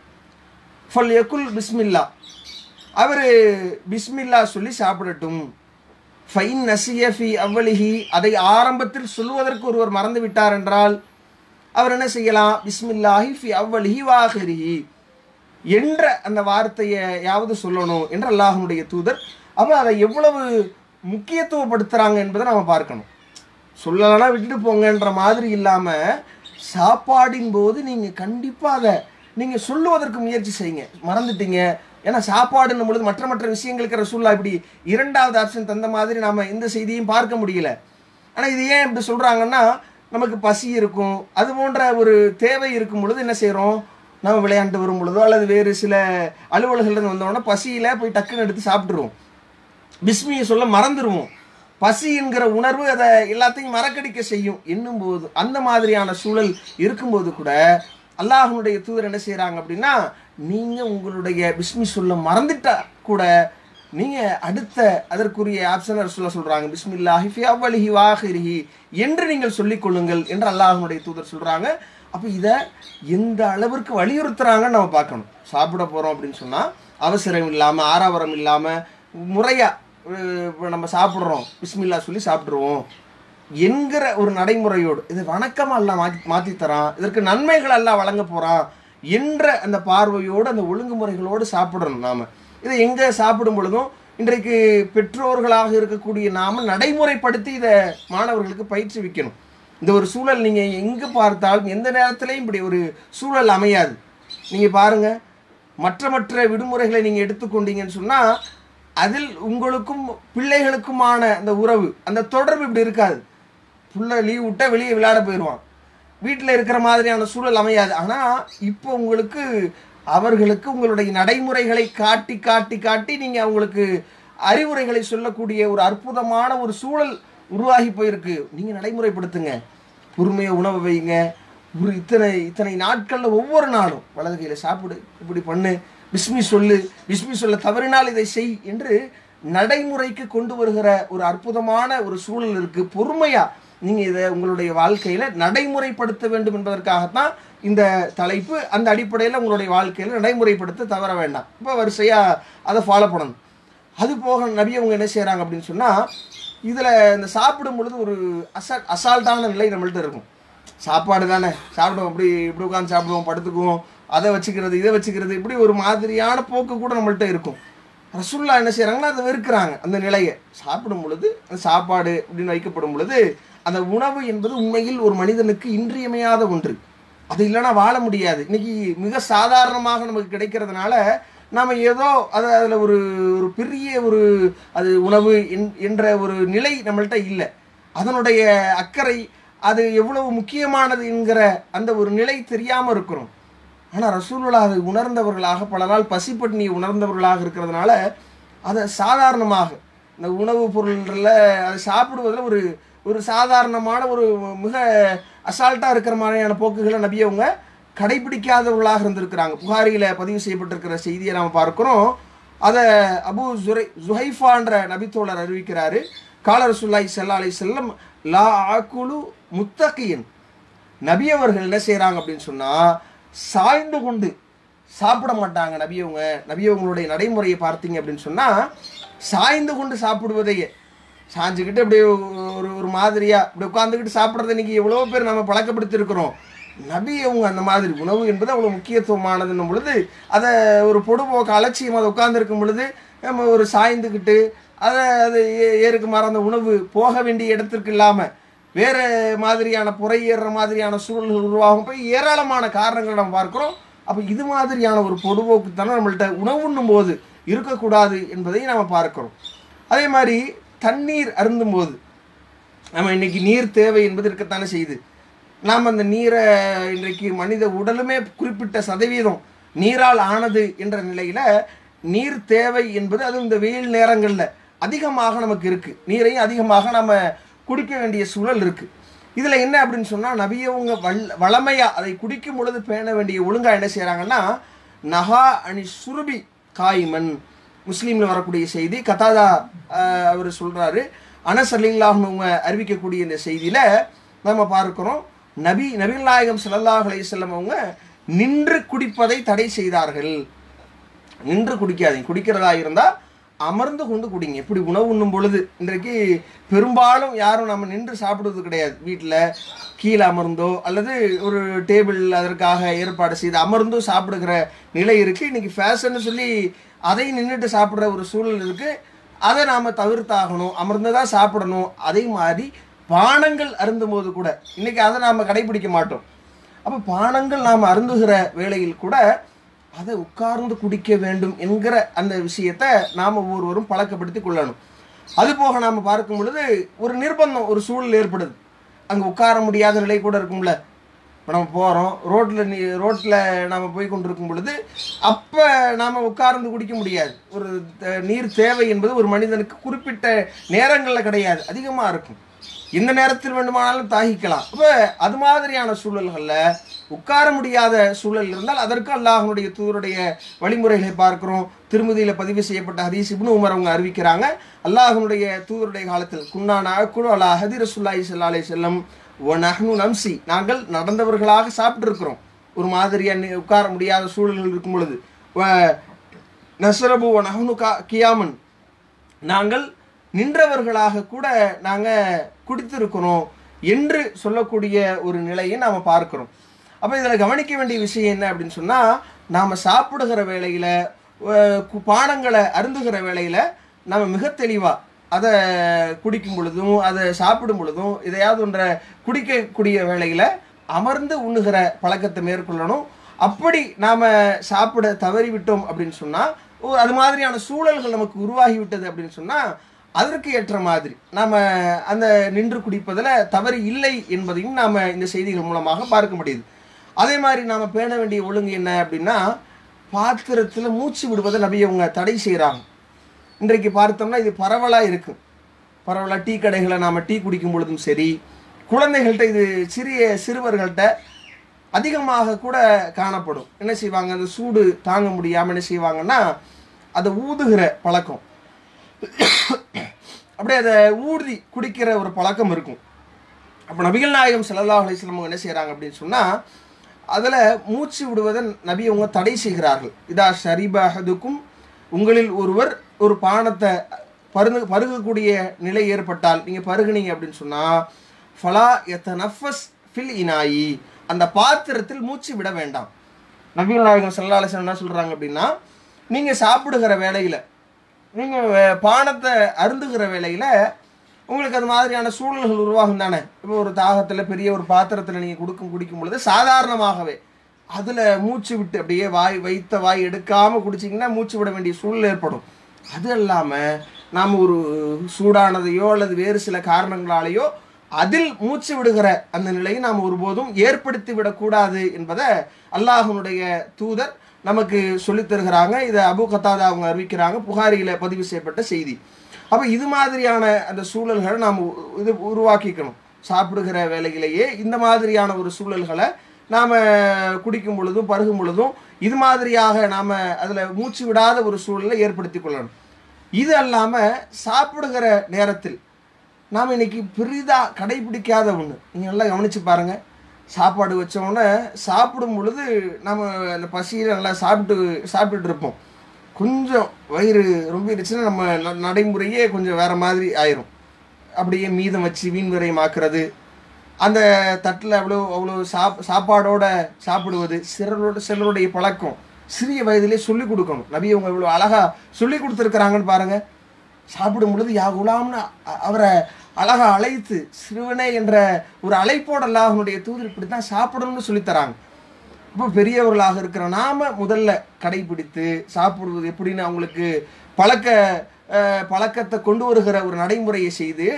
ஃபல் யகுல் பிஸ்மில்லா அவர் பிஸ்மில்லா சொல்லி சாப்பிடட்டும் ஃபைன் நசிய ஃபி அவ்வளிஹி அதை ஆரம்பத்தில் சொல்வதற்கு ஒருவர் மறந்து விட்டார் என்றால் அவர் என்ன செய்யலாம் பிஸ்மில்லாஹி ஃபி அவ்வளிஹி வாஹிரிஹி என்ற அந்த வார்த்தையை யாவது சொல்லணும் என்று அல்லாஹனுடைய தூதர் அப்போ அதை எவ்வளவு முக்கியத்துவப்படுத்துகிறாங்க என்பதை நம்ம பார்க்கணும் சொல்லலைன்னா விட்டுட்டு போங்கன்ற மாதிரி இல்லாமல் சாப்பாடின் போது நீங்கள் கண்டிப்பாக அதை நீங்கள் சொல்லுவதற்கு முயற்சி செய்யுங்க மறந்துட்டீங்க ஏன்னா சாப்பாடுன்னும் பொழுது மற்ற மற்ற விஷயங்களுக்கு ரசூல்லா இப்படி இரண்டாவது ஆப்ஷன் தந்த மாதிரி நாம இந்த செய்தியும் பார்க்க முடியல ஆனால் இது ஏன் இப்படி சொல்கிறாங்கன்னா நமக்கு பசி இருக்கும் அது போன்ற ஒரு தேவை இருக்கும் பொழுது என்ன செய்கிறோம் நம்ம விளையாண்டு வரும் பொழுதோ அல்லது வேறு சில அலுவலகங்கள்லேருந்து வந்தோடனே பசியில் போய் டக்குன்னு எடுத்து சாப்பிட்ருவோம் பிஸ்மியை சொல்ல மறந்துடுவோம் பசி என்கிற உணர்வு அதை எல்லாத்தையும் மறக்கடிக்க செய்யும் என்னும் போது அந்த மாதிரியான சூழல் இருக்கும்போது கூட அல்லாஹ்வுடைய தூதர் என்ன செய்கிறாங்க அப்படின்னா நீங்கள் உங்களுடைய பிஸ்மி சொல்ல மறந்துட்டா கூட நீங்கள் அடுத்த அதற்குரிய ஆப்ஷனர் சொல்ல சொல்கிறாங்க பிஸ்மில்லாஹி ஃபி அவ்வலிஹி வாஹிரிஹி என்று நீங்கள் சொல்லிக் கொள்ளுங்கள் என்று அல்லாஹ்வுடைய தூதர் சொல்கிறாங்க அப்போ இதை எந்த அளவிற்கு வலியுறுத்துறாங்கன்னு நம்ம பார்க்கணும் சாப்பிட போகிறோம் அப்படின்னு சொன்னால் அவசரம் இல்லாமல் ஆரவாரம் இல்லாமல் முறையாக இப்போ நம்ம சாப்பிட்றோம் பிஸ்மில்லா சொல்லி சாப்பிட்ருவோம் என்கிற ஒரு நடைமுறையோடு இது வணக்கமாக எல்லாம் மாற்றி மாற்றி தரான் இதற்கு நன்மைகள் எல்லாம் வழங்க போகிறான் என்ற அந்த பார்வையோடு அந்த ஒழுங்குமுறைகளோடு சாப்பிடணும் நாம் இதை எங்கே சாப்பிடும் பொழுதும் இன்றைக்கு பெற்றோர்களாக இருக்கக்கூடிய நாம நடைமுறைப்படுத்தி இதை மாணவர்களுக்கு பயிற்றுவிக்கணும் இந்த ஒரு சூழல் நீங்கள் எங்கே பார்த்தாலும் எந்த நேரத்திலையும் இப்படி ஒரு சூழல் அமையாது நீங்கள் பாருங்கள் மற்ற மற்ற விடுமுறைகளை நீங்கள் எடுத்துக்கொண்டீங்கன்னு சொன்னால் அதில் உங்களுக்கும் பிள்ளைகளுக்குமான அந்த உறவு அந்த தொடர்பு இப்படி இருக்காது புள்ள லீவ் விட்டா வெளியே விளையாட போயிடுவான் வீட்டில் இருக்கிற மாதிரியான சூழல் அமையாது ஆனால் இப்போ உங்களுக்கு அவர்களுக்கு உங்களுடைய நடைமுறைகளை காட்டி காட்டி காட்டி நீங்கள் அவங்களுக்கு அறிவுரைகளை சொல்லக்கூடிய ஒரு அற்புதமான ஒரு சூழல் உருவாகி போயிருக்கு நீங்கள் நடைமுறைப்படுத்துங்க பொறுமையை உணவு வைங்க ஒரு இத்தனை இத்தனை நாட்களில் ஒவ்வொரு நாளும் வலது கையில் சாப்பிடு இப்படி பண்ணு பிஸ்மி சொல்லு பிஸ்மி சொல்ல தவறினால் இதை செய் என்று நடைமுறைக்கு கொண்டு வருகிற ஒரு அற்புதமான ஒரு சூழல் இருக்கு பொறுமையா நீங்க இதை உங்களுடைய வாழ்க்கையில நடைமுறைப்படுத்த வேண்டும் என்பதற்காகத்தான் இந்த தலைப்பு அந்த அடிப்படையில் உங்களுடைய வாழ்க்கையில நடைமுறைப்படுத்த தவற வேண்டாம் இப்போ வரிசையா அதை ஃபாலோ பண்ணணும் அது போக நபி அவங்க என்ன செய்றாங்க அப்படின்னு சொன்னா இதுல இந்த சாப்பிடும் பொழுது ஒரு அசா அசால்ட்டான நிலை நம்மள்ட்ட இருக்கும் சாப்பாடு தானே சாப்பிடுவோம் அப்படி இப்படி உட்காந்து சாப்பிடுவோம் படுத்துக்குவோம் அதை வச்சுக்கிறது இதை வச்சுக்கிறது இப்படி ஒரு மாதிரியான போக்கு கூட நம்மள்ட்ட இருக்கும் ரசுல்லா என்ன செய்கிறாங்கன்னா அதை வெறுக்கிறாங்க அந்த நிலையை சாப்பிடும் பொழுது அந்த சாப்பாடு அப்படின்னு வைக்கப்படும் பொழுது அந்த உணவு என்பது உண்மையில் ஒரு மனிதனுக்கு இன்றியமையாத ஒன்று அது இல்லைன்னா வாழ முடியாது இன்னைக்கு மிக சாதாரணமாக நமக்கு கிடைக்கிறதுனால நாம் ஏதோ அது அதில் ஒரு ஒரு பெரிய ஒரு அது உணவு என்- என்ற ஒரு நிலை நம்மள்ட்ட இல்லை அதனுடைய அக்கறை அது எவ்வளவு முக்கியமானது என்கிற அந்த ஒரு நிலை தெரியாமல் இருக்கிறோம் ஆனால் ரசூலுல்லா அதை உணர்ந்தவர்களாக பல நாள் பசிப்பட்டினியை உணர்ந்தவர்களாக இருக்கிறதுனால அதை சாதாரணமாக இந்த உணவுப் பொருள்களில் அதை சாப்பிடுவதில் ஒரு ஒரு சாதாரணமான ஒரு மிக அசால்ட்டாக இருக்கிற மாதிரியான போக்குகளை நபி அவங்க கடைபிடிக்காதவர்களாக இருந்திருக்கிறாங்க புகாரியில் பதிவு செய்யப்பட்டிருக்கிற செய்தியை நாம் பார்க்கிறோம் அதை அபு ஜுரை ஜுஹைஃபான்ற நபித்தோழர் அறிவிக்கிறாரு கால ரசூல்லாய் ஸல்லல்லாஹு அலைஹி செல்லம் லா ஆக்குலு முத்தகியன் நபி அவர்கள் என்ன செய்கிறாங்க அப்படின்னு சொன்னால் சாய்ந்து கொண்டு சாப்பிட மாட்டாங்க நபியவங்க நபியவங்களுடைய நடைமுறையை பார்த்தீங்க அப்படின்னு சொன்னால் சாய்ந்து கொண்டு சாப்பிடுவதையே சாஞ்சுக்கிட்டு அப்படியே ஒரு ஒரு மாதிரியாக இப்படி உட்காந்துக்கிட்டு சாப்பிட்றத இன்னைக்கு எவ்வளோ பேர் நம்ம பழக்கப்படுத்தியிருக்கிறோம் நபி அவங்க அந்த மாதிரி உணவு என்பது அவ்வளோ முக்கியத்துவமானதுன்னும் பொழுது அதை ஒரு பொடுபோக்கு அலட்சியம் அதை உட்கார்ந்திருக்கும் பொழுது நம்ம ஒரு சாய்ந்துக்கிட்டு அதை அது ஏ- ஏறுக்கு மாற அந்த உணவு போக வேண்டிய இடத்திற்கு இல்லாமல் வேறு மாதிரியான புறை ஏறுற மாதிரியான சூழல்கள் உருவாகும் போய் ஏராளமான காரணங்களை நம்ம பார்க்குறோம் அப்போ இது மாதிரியான ஒரு பொடுபோக்குத்தனம் நம்மள்ட்ட உணவுண்ணும் போது இருக்கக்கூடாது என்பதை நாம் பார்க்கிறோம் அதே மாதிரி தண்ணீர் அருந்தும்போது நம்ம இன்னைக்கு நீர் தேவை என்பது இருக்கத்தானே செய்யுது நாம் அந்த நீரை இன்றைக்கு மனித உடலுமே குறிப்பிட்ட சதவீதம் நீரால் ஆனது என்ற நிலையில் நீர் தேவை என்பது அது இந்த வெயில் நேரங்களில் அதிகமாக நமக்கு இருக்குது நீரையும் அதிகமாக நம்ம குடிக்க வேண்டிய சூழல் இருக்குது இதில் என்ன அப்படின்னு சொன்னால் நபியவங்க வல் வளமையாக அதை குடிக்கும் பொழுது பேண வேண்டிய ஒழுங்கா என்ன செய்கிறாங்கன்னா நகா அணி சுருபி காய்மன் முஸ்லீமில் வரக்கூடிய செய்தி கதாதா ஆஹ், அவர் சொல்கிறாரு அனஸ் அலில்லாஹ்னவங்க அறிவிக்கக்கூடிய இந்த செய்தியில் நம்ம பார்க்கிறோம் நபி நபிகள் நாயகம் ஸல்லல்லாஹு அலைஹி வஸல்லம் அவங்க நின்று குடிப்பதை தடை செய்தார்கள் நின்று குடிக்காதீங்க குடிக்கிறதா இருந்தால் அமர்ந்து கொண்டு குடிங்க எப்படி உணவு உண்ணும் பொழுது இன்றைக்கு பெரும்பாலும் யாரும் நம்ம நின்று சாப்பிடுவது கிடையாது வீட்டில் கீழே அமர்ந்தோ அல்லது ஒரு டேபிள் அதற்காக ஏற்பாடு செய்து அமர்ந்தோ சாப்பிடுகிற நிலை இருக்குது இன்னைக்கு ஃபேஷன்னு சொல்லி அதையும் நின்றுட்டு சாப்பிட்ற ஒரு சூழல் இருக்குது அதை நாம் தவிர்த்தாகணும் அமர்ந்து தான் சாப்பிடணும் அதே மாதிரி பானங்கள் அருந்தும் போது கூட இன்னைக்கு அதை நாம் கடைபிடிக்க மாட்டோம் அப்போ பானங்கள் நாம் அருந்துகிற வேளையில் கூட அதை உட்கார்ந்து குடிக்க வேண்டும் என்கிற அந்த விஷயத்தை நாம் ஒவ்வொருவரும் பழக்கப்படுத்தி கொள்ளணும் அது போக நாம் பார்க்கும் பொழுது ஒரு நிர்பந்தம் ஒரு சூழல் ஏற்படுது அங்கே உட்கார முடியாத நிலை கூட இருக்கும்ல இப்போ நம்ம போகிறோம் ரோட்டில் நீ ரோட்டில் நாம் போய் கொண்டிருக்கும் பொழுது அப்போ நாம் உட்கார்ந்து குடிக்க முடியாது ஒரு த- நீர் தேவை என்பது ஒரு மனிதனுக்கு குறிப்பிட்ட நேரங்களில் கிடையாது அதிகமாக இருக்கும் எந்த நேரத்தில் வேண்டுமானாலும் தாகிக்கலாம் அப்போ அது மாதிரியான சூழல்களில் உட்கார முடியாத சூழல் இருந்தால் அதற்கு அல்லாஹனுடைய தூதருடைய வழிமுறைகளை பார்க்கிறோம் திருமதியில் பதிவு செய்யப்பட்ட ஹதீஸ் இப்னு உமர் அவங்க அறிவிக்கிறாங்க அல்லாஹனுடைய தூதருடைய காலத்தில் குன்னானா குழு அலா ஹதி ரசுல்லாஹி ஸல்லல்லாஹு அலைஹி வஸல்லம் ஒ நஹ்னு நம்சி நாங்கள் நடந்தவர்களாக சாப்பிட்டிருக்கிறோம் ஒரு மாதிரியா நி- உட்கார முடியாத சூழல்கள் இருக்கும் பொழுது வ- நஸ்ரபு ஒ நஹ்னு கா கியாமன் நாங்கள் நின்றவர்களாக கூட நாங்கள் குடித்திருக்கிறோம் என்று சொல்லக்கூடிய ஒரு நிலையை நாம் பார்க்கிறோம் அப்போ இதில் கவனிக்க வேண்டிய விஷயம் என்ன அப்படின்னு சொன்னால் நாம் சாப்பிடுகிற வேளையில் பானங்களை அருந்துகிற வேளையில் நம்ம மிக தெளிவாக அதை குடிக்கும் பொழுதும் அதை சாப்பிடும் பொழுதும் இதையாவது ஒன்றை குடிக்கக்கூடிய வேளையில் அமர்ந்து உண்ணுகிற பழக்கத்தை மேற்கொள்ளணும் அப்படி நாம் சாப்பிட தவறிவிட்டோம் அப்படின்னு சொன்னால் அது மாதிரியான சூழல்கள் நமக்கு உருவாகி விட்டது அப்படின்னு சொன்னால் அதற்கு ஏற்ற மாதிரி நாம் அந்த நின்று குடிப்பதில் தவறு இல்லை என்பதையும் நாம் இந்த செய்திகள் மூலமாக பார்க்க முடியுது அதே மாதிரி நாம் பேண வேண்டிய ஒழுங்கு என்ன அப்படின்னா பாத்திரத்தில் மூச்சு விடுவதை நபி அவங்க தடை செய்கிறாங்க இன்றைக்கு பார்த்தோம்னா இது பரவலாக இருக்கு பரவலாக டீ கடைகளை நாம் டீ குடிக்கும் பொழுதும் சரி குழந்தைகள்கிட்ட இது சிறிய சிறுவர்கள்ட்ட அதிகமாக கூட காணப்படும் என்ன செய்வாங்க அந்த சூடு தாங்க முடியாமல் என்ன செய்வாங்கன்னா அதை ஊதுகிற பழக்கம் அப்படியே அதை ஊதி குடிக்கிற ஒரு பழக்கம் இருக்கும் அப்போ நபிகள் நாயகம் ஸல்லல்லாஹு அலைஹி வஸல்லம் அவங்க என்ன செய்கிறாங்க அப்படின்னு சொன்னால் அதில் மூச்சு விடுவதை நபி அவங்க தடை செய்கிறார்கள் இதா ஷரீபஹதுக்கும் உங்களில் ஒருவர் ஒரு பானத்தை பருகு பருகக்கூடிய நிலை ஏற்பட்டால் நீங்கள் பருகுனீங்க அப்படின்னு சொன்னால் ஃபலா எத்த நஃபஸ் ஃபில் இனாயி அந்த பாத்திரத்தில் மூச்சு விட வேண்டாம் நபிகள் நாயகம் ஸல்லல்லாஹு அலைஹி வஸல்லம் என்ன சொல்கிறாங்க அப்படின்னா நீங்கள் சாப்பிடுகிற வேளையில் நீங்கள் பானத்தை அருந்துகிற வேளையில் உங்களுக்கு அது மாதிரியான சூழல்கள் உருவாகும் தானே இப்போ ஒரு தாகத்தில் பெரிய ஒரு பாத்திரத்தில் நீங்கள் கொடுக்கும் குடிக்கும் பொழுது சாதாரணமாகவே அதில் மூச்சு விட்டு அப்படியே வாய் வைத்த வாய் எடுக்காமல் குடிச்சிங்கன்னா மூச்சு விட வேண்டிய சூழல் ஏற்படும் அது இல்லாமல் நாம் ஒரு சூடானதையோ அல்லது வேறு சில காரணங்களாலேயோ அதில் மூச்சு விடுகிற அந்த நிலையை நாம் ஒருபோதும் ஏற்படுத்தி விடக்கூடாது என்பதை அல்லாஹனுடைய தூதர் நமக்கு சொல்லித் தருகிறாங்க இதை அபு கத்தாதா அவங்க அறிவிக்கிறாங்க புகாரியில் பதிவு செய்யப்பட்ட செய்தி அப்போ இது மாதிரியான அந்த சூழல்களை நாம் உ- இது உருவாக்கிக்கணும் சாப்பிடுகிற வேலையிலேயே இந்த மாதிரியான ஒரு சூழல்களை நாம் குடிக்கும் பொழுதும் பருகும் பொழுதும் இது மாதிரியாக நாம் அதில் மூச்சு விடாத ஒரு சூழலை ஏற்படுத்தி கொள்ளணும் இது அல்லாமல் சாப்பிடுகிற நேரத்தில் நாம் இன்னைக்கு பெரிதாக கடைபிடிக்காத ஒன்று நீங்கள் நல்லா கவனித்து பாருங்கள் சாப்பாடு வச்ச உடனே சாப்பிடும் பொழுது நம்ம அந்த பசியில் நல்லா சாப்பிட்டு சாப்பிட்டுட்டு இருப்போம் கொஞ்சம் வயிறு ரொம்ப இருந்துச்சுன்னா நம்ம ந- நடைமுறையே கொஞ்சம் வேறு மாதிரி ஆயிரும் அப்படியே மீதம் வச்சு வீண் விரயமாக்குறது அந்த தட்டில் அவ்வளோ அவ்வளோ சாப் சாப்பாடோட சாப்பிடுவது சிலரோட சிலருடைய பழக்கம் சிறிய வயதிலே சொல்லி கொடுக்கணும் நபி அவங்க இவ்வளோ அழகாக சொல்லி கொடுத்துருக்குறாங்கன்னு பாருங்கள் சாப்பிடும் பொழுது யா குலாம்னு அ- அவரை அழகா அழைத்து சிறுவனே என்ற ஒரு அழைப்போட அல்லாஹனுடைய தூதர் இப்படி தான் சாப்பிடணும்னு சொல்லித்தராங்க இப்போ பெரியவர்களாக இருக்கிற நாம முதல்ல கடைபிடித்து சாப்பிடுவது எப்படின்னு அவங்களுக்கு பழக்க அஹ், பழக்கத்தை கொண்டு வருகிற ஒரு நடைமுறையை செய்து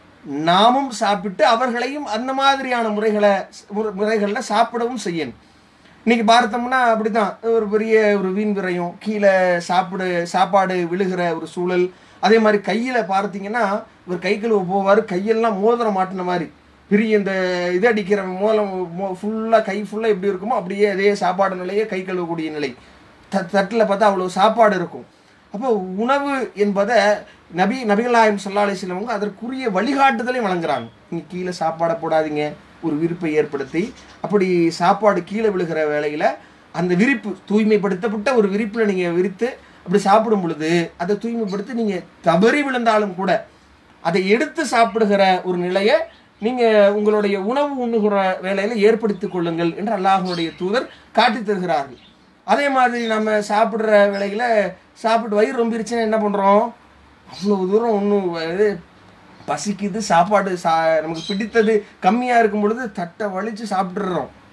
நாமும் சாப்பிட்டு அவர்களையும் அந்த மாதிரியான முறைகளை முறை- முறைகளில் சாப்பிடவும் செய்யணும் இன்னைக்கு பார்த்தோம்னா அப்படிதான் ஒரு பெரிய ஒரு வீண் விரயம் கீழே சாப்பிடு சாப்பாடு விழுகிற ஒரு சூழல் அதே மாதிரி கையில் பார்த்தீங்கன்னா இவர் கை கழுவ போவார் கையெல்லாம் மோதிரம் மாட்டின மாதிரி பெரிய இந்த இது அடிக்கிற மோலம் ஃபுல்லாக கை ஃபுல்லாக எப்படி இருக்குமோ அப்படியே அதே சாப்பாடு நிலையே கை கழுவக்கூடிய நிலை த தட்டில் பார்த்தா அவ்வளோ சாப்பாடு இருக்கும் அப்போ உணவு என்பதை நபி நபிகள் நாயம் சல்லா அலிஸ்லவங்க அதற்குரிய வழிகாட்டுதலை வழங்குறாங்க நீங்கள் கீழே சாப்பாடை போடாதீங்க ஒரு விரிப்பை ஏற்படுத்தி அப்படி சாப்பாடு கீழே விழுகிற வேளையில் அந்த விரிப்பு தூய்மைப்படுத்தப்பட்ட ஒரு விரிப்பில் நீங்கள் விரித்து அப்படி சாப்பிடும் பொழுது அதை தூய்மைப்படுத்தி நீங்கள் தவறி விழுந்தாலும் கூட அதை எடுத்து சாப்பிடுகிற ஒரு நிலையை நீங்கள் உங்களுடைய உணவு உண்ணுகிற வேலையில் ஏற்படுத்திக் கொள்ளுங்கள் என்று அல்லாஹனுடைய தூதர் காட்டித் தருகிறார்கள் அதே மாதிரி நம்ம சாப்பிட்ற வேளையில் சாப்பிட்டு வயிறு ரொம்பிருச்சுன்னா என்ன பண்ணுறோம் அவ்வளோ தூரம் ஒன்றும் இது பசிக்குது சாப்பாடு சா நமக்கு பிடித்தது கம்மியாக இருக்கும் பொழுது தட்டை வலிச்சு சாப்பிட்றோம்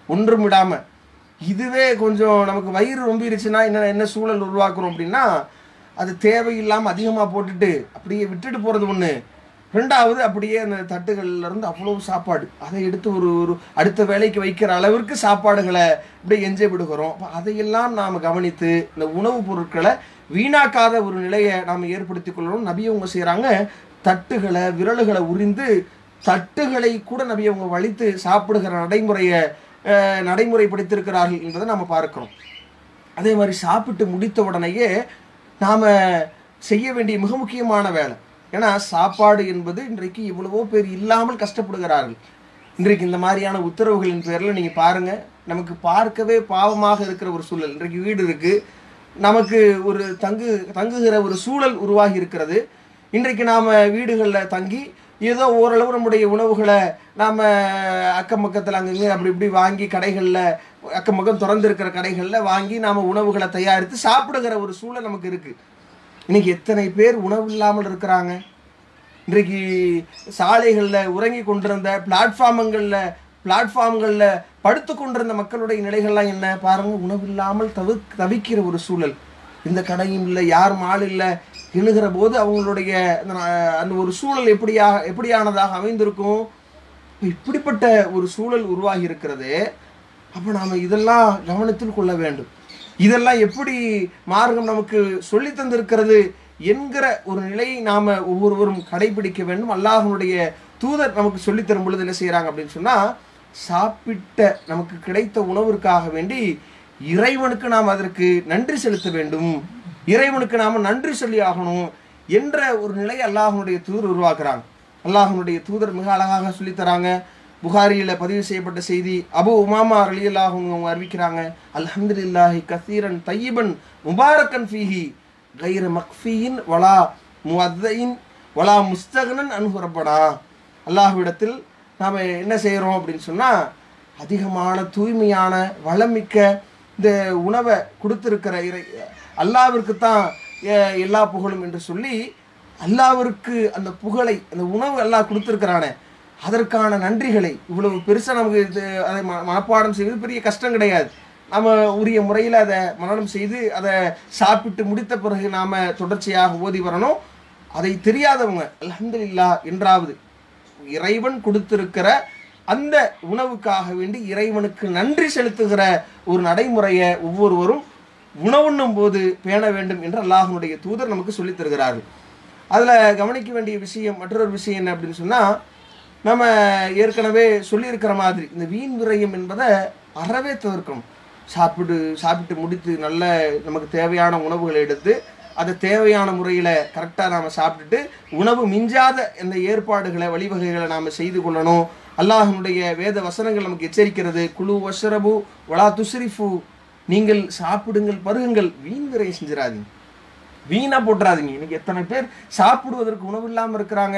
ஒன்றும் விடாம இதுவே கொஞ்சம் நமக்கு வயிறு ரொம்பிருச்சுன்னா என்ன என்ன சூழல் உருவாக்குறோம் அப்படின்னா அது தேவையில்லாமல் அதிகமாக போட்டுட்டு அப்படியே விட்டுட்டு போகிறது ஒன்று ரெண்டாவது அப்படியே அந்த தட்டுகள்ல இருந்து அவ்வளவு சாப்பாடு அதை எடுத்து ஒரு ஒரு அடுத்த வேலைக்கு வைக்கிற அளவிற்கு சாப்பாடுகளை இப்படியே என்ஜாய் விடுகிறோம் அப்போ அதையெல்லாம் நாம் கவனித்து இந்த உணவுப் பொருட்களை வீணாக்காத ஒரு நிலையை நாம் ஏற்படுத்தி கொள்ளணும் நபி அவங்க செய்கிறாங்க தட்டுகளை விரலுகளை உரிந்து தட்டுகளை கூட நபி அவங்க வலித்து சாப்பிடுகிற நடைமுறையை அஹ், நடைமுறைப்படுத்தியிருக்கிறார்கள் என்பதை நம்ம பார்க்கிறோம் அதே மாதிரி சாப்பிட்டு முடித்த உடனேயே நாம் செய்ய வேண்டிய மிக முக்கியமான வேலை ஏன்னா சாப்பாடு என்பது இன்றைக்கு எவ்வளவோ பேர் இல்லாமல் கஷ்டப்படுகிறார்கள் இன்றைக்கு இந்த மாதிரியான உத்தரவுகளின் பேரில் நீங்கள் பாருங்கள் நமக்கு பார்க்கவே பாவமாக இருக்கிற ஒரு சூழல் இன்றைக்கு வீடு இருக்குது நமக்கு ஒரு தங்கு தங்குகிற ஒரு சூழல் உருவாகி இருக்கிறது இன்றைக்கு நாம் வீடுகளில் தங்கி ஏதோ ஓரளவு நம்முடைய உணவுகளை நாம் அக்கம் பக்கத்தில் அங்கங்கே அப்படி இப்படி வாங்கி கடைகளில் அக்கம் பக்கம் திறந்திருக்கிற கடைகளில் வாங்கி நாம் உணவுகளை தயாரித்து சாப்பிடுகிற ஒரு சூழல் நமக்கு இருக்குது இன்னைக்கு எத்தனை பேர் உணவு இல்லாமல் இருக்கிறாங்க இன்றைக்கு சாலைகளில் உறங்கி கொண்டிருந்த பிளாட்ஃபார்முங்களில் பிளாட்ஃபார்ம்களில் படுத்து கொண்டிருந்த மக்களுடைய நிலைகள்லாம் என்ன பாருங்க உணவு இல்லாமல் தவி தவிக்கிற ஒரு சூழல் இந்த கடையும் இல்லை யாரும் ஆள் இல்லை எண்ணுகிற போது அவங்களுடைய அந்த நா- அந்த ஒரு சூழல் எப்படியா எப்படியானதாக அமைந்திருக்கும் இப்படிப்பட்ட ஒரு சூழல் உருவாகி இருக்கிறது அப்போ நாம் இதெல்லாம் கவனத்தில் கொள்ள வேண்டும் இதெல்லாம் எப்படி மார்க்கம் நமக்கு சொல்லி தந்திருக்கிறது என்கிற ஒரு நிலையை நாம் ஒவ்வொருவரும் கடைபிடிக்க வேண்டும் அல்லாஹ்வுடைய தூதர் நமக்கு சொல்லித் தரும் பொழுது என்ன செய்கிறாங்க அப்படின்னு சொன்னால் சாப்பிட்ட நமக்கு கிடைத்த உணவிற்காக வேண்டி இறைவனுக்கு நாம் அதற்கு நன்றி செலுத்த வேண்டும் இறைவனுக்கு நாம் நன்றி சொல்லி ஆகணும் என்ற ஒரு நிலையை அல்லாஹ்வுடைய தூதர் உருவாக்குறாங்க அல்லாஹ்வுடைய தூதர் மிக அழகாக சொல்லித் தராங்க புகாரியில் பதிவு செய்யப்பட்ட செய்தி அபு உமாமா ரலியல்லாஹு அன்ஹு அவங்க அறிவிக்கிறாங்க அல்ஹம்துலில்லாஹி கசீரன் தையிபன் முபாரக்கன் ஃபீஹி கைர மக்ஃபியின் வலா முஅத்தையின் வலா முஸ்தகனன் அனுகுரப்படா அல்லாஹ்விடத்தில் நாம் என்ன செய்கிறோம் அப்படின்னு சொன்னால் அதிகமான தூய்மையான வளமிக்க இந்த உணவை கொடுத்திருக்கிற இறை அல்லாவிற்கு தான் எல்லா புகழும் என்று சொல்லி அல்லாவிற்கு அந்த புகழை அந்த உணவு அல்லாஹ் கொடுத்துருக்கிறானே அதற்கான நன்றிகளை இவ்வளவு பெருசாக நமக்கு இது அதை ம- மனப்பாடம் செய்வது பெரிய கஷ்டம் கிடையாது நம்ம உரிய முறையில் அதை மனனம் செய்து அதை சாப்பிட்டு முடித்த பிறகு நாம் தொடர்ச்சியாக ஓதி வரணும் அதை தெரியாதவங்க அல்ஹம்துலில்லாஹ் என்றாவது இறைவன் கொடுத்திருக்கிற அந்த உணவுக்காக வேண்டி இறைவனுக்கு நன்றி செலுத்துகிற ஒரு நடைமுறையை ஒவ்வொருவரும் உணவுண்ணும் போது பேண வேண்டும் என்று அல்லாஹ்வுடைய தூதர் நமக்கு சொல்லித் தருகிறார்கள் அதில் கவனிக்க வேண்டிய விஷயம் மற்றொரு விஷயம் என்ன அப்படின்னு சொன்னால் நம்ம ஏற்கனவே சொல்லியிருக்கிற மாதிரி இந்த வீண் விரயம் என்பதை அறவே தவிர்க்கணும் சாப்பிட்டு சாப்பிட்டு முடித்து நல்ல நமக்கு தேவையான உணவுகளை எடுத்து அதை தேவையான முறையில் கரெக்டாக நாம் சாப்பிட்டுட்டு உணவு மிஞ்சாத இந்த ஏற்பாடுகளை வழிவகைகளை நாம் செய்து கொள்ளணும் அல்லாஹ்வுடைய வேத வசனங்கள் நமக்கு எச்சரிக்கிறது குழு வஷரபு வலா துஸ்ரிஃபு நீங்கள் சாப்பிடுங்கள் பருகுங்கள் வீண் விரயம் செஞ்சிடாதீங்க வீணா போட்டுறாதீங்க இன்னைக்கு எத்தனை பேர் சாப்பிடுவதற்கு உணவு இல்லாமல் இருக்கிறாங்க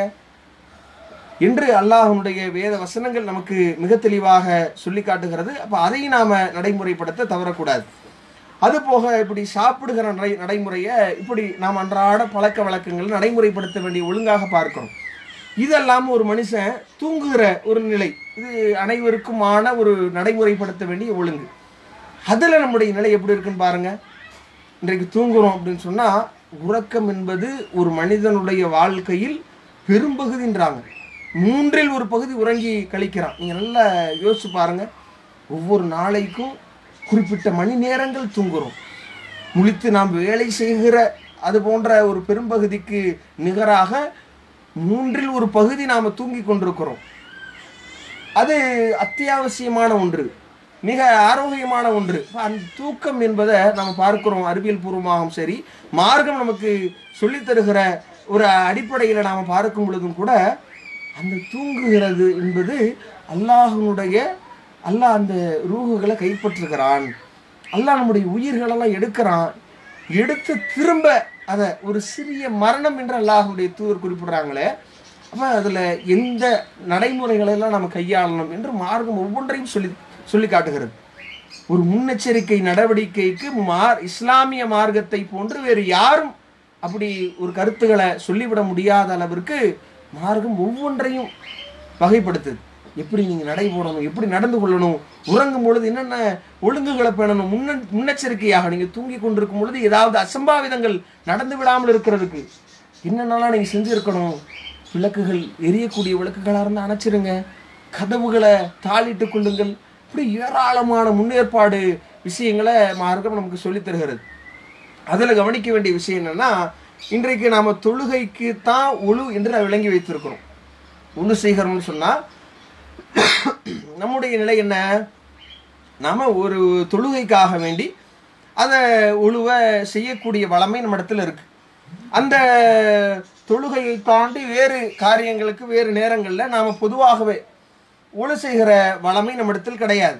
என்று அல்லாஹ்வுடைய வேத வசனங்கள் நமக்கு மிக தெளிவாக சொல்லி காட்டுகிறது அப்போ அதையும் நாம் நடைமுறைப்படுத்த தவறக்கூடாது அது போக இப்படி சாப்பிடுகிற நடை நடைமுறையை இப்படி நாம் அன்றாட பழக்க வழக்கங்கள் நடைமுறைப்படுத்த வேண்டிய ஒழுங்காக பார்க்கிறோம் இதெல்லாம் ஒரு மனுஷன் தூங்குகிற ஒரு நிலை இது அனைவருக்குமான ஒரு நடைமுறைப்படுத்த வேண்டிய ஒழுங்கு அதில் நம்முடைய நிலை எப்படி இருக்குன்னு பாருங்க இன்றைக்கு தூங்குறோம் அப்படின்னு சொன்னால் உறக்கம் என்பது ஒரு மனிதனுடைய வாழ்க்கையில் பெரும்பகுதின்றாங்க மூன்றில் ஒரு பகுதி உறங்கி கழிக்கிறான் நீங்கள் நல்லா யோசிச்சு பாருங்க ஒவ்வொரு நாளைக்கும் குறிப்பிட்ட மணி நேரங்கள் தூங்குறோம் முழித்து நாம் வேலை செய்கிற அது போன்ற ஒரு பெரும்பகுதிக்கு நிகராக மூன்றில் ஒரு பகுதி நாம் தூங்கி கொண்டிருக்கிறோம் அது அத்தியாவசியமான ஒன்று மிக ஆரோக்கியமான ஒன்று அப்ப அந்த தூக்கம் என்பதை நம்ம பார்க்கிறோம் அறிவியல் பூர்வமாகவும் சரி மார்க்கம் நமக்கு சொல்லித் தருகிற ஒரு அடிப்படையில் நாம் பார்க்கும் பொழுதும் கூட அந்த தூங்குகிறது என்பது அல்லாஹ்வுடைய அல்லாஹ் அந்த ரூகுகளை கைப்பற்றுகிறான் அல்லாஹ் நம்முடைய உயிர்களெல்லாம் எடுக்கிறான் எடுத்து திரும்ப அதை ஒரு சிறிய மரணம் என்று அல்லாஹ்வுடைய தூதர் குறிப்பிடுறாங்களே அப்போ அதில் எந்த நடைமுறைகளெல்லாம் நம்ம கையாளணும் என்று மார்க்கம் ஒவ்வொன்றையும் சொல்லி சொல்லி காட்டுகிறது ஒரு முன்னெச்சரிக்கை நடவடிக்கைக்கு மார் இஸ்லாமிய மார்க்கத்தை போன்று வேறு யாரும் அப்படி ஒரு கருத்துக்களை சொல்லிவிட முடியாத அளவிற்கு மார்க்கம் ஒவ்வொன்றையும் வகைப்படுத்துது எப்படி நீங்கள் நடை போடணும் எப்படி நடந்து கொள்ளணும் உறங்கும் பொழுது என்னென்ன ஒழுங்குகளை பேணணும் முன்ன முன்னெச்சரிக்கையாக நீங்கள் தூங்கி கொண்டிருக்கும் பொழுது ஏதாவது அசம்பாவிதங்கள் நடந்து விடாமல் இருக்கிறதுக்கு என்னென்னலாம் நீங்கள் செஞ்சுருக்கணும் விளக்குகள் எரியக்கூடிய விளக்குகளாக இருந்தால் அணைச்சிருங்க கதவுகளை தாளிட்டு கொள்ளுங்கள் இப்படி ஏராளமான முன்னேற்பாடு விஷயங்களை மார்க்கம் நமக்கு சொல்லித் தருகிறது அதில் கவனிக்க வேண்டிய விஷயம் என்னன்னா இன்றைக்கு நாம் தொழுகைக்கு தான் ஒழு என்று நான் விளங்கி வைத்திருக்கிறோம் ஒழு செய்கிறோம்னு சொன்னால் நம்முடைய நிலை என்ன நாம் ஒரு தொழுகைக்காக வேண்டி அதை ஒழுவை செய்யக்கூடிய வளமை நம்ம இடத்துல இருக்கு அந்த தொழுகையை தாண்டி வேறு காரியங்களுக்கு வேறு நேரங்களில் நாம் பொதுவாகவே ஒழு செய்கிற வளமை நம்ம இடத்தில் கிடையாது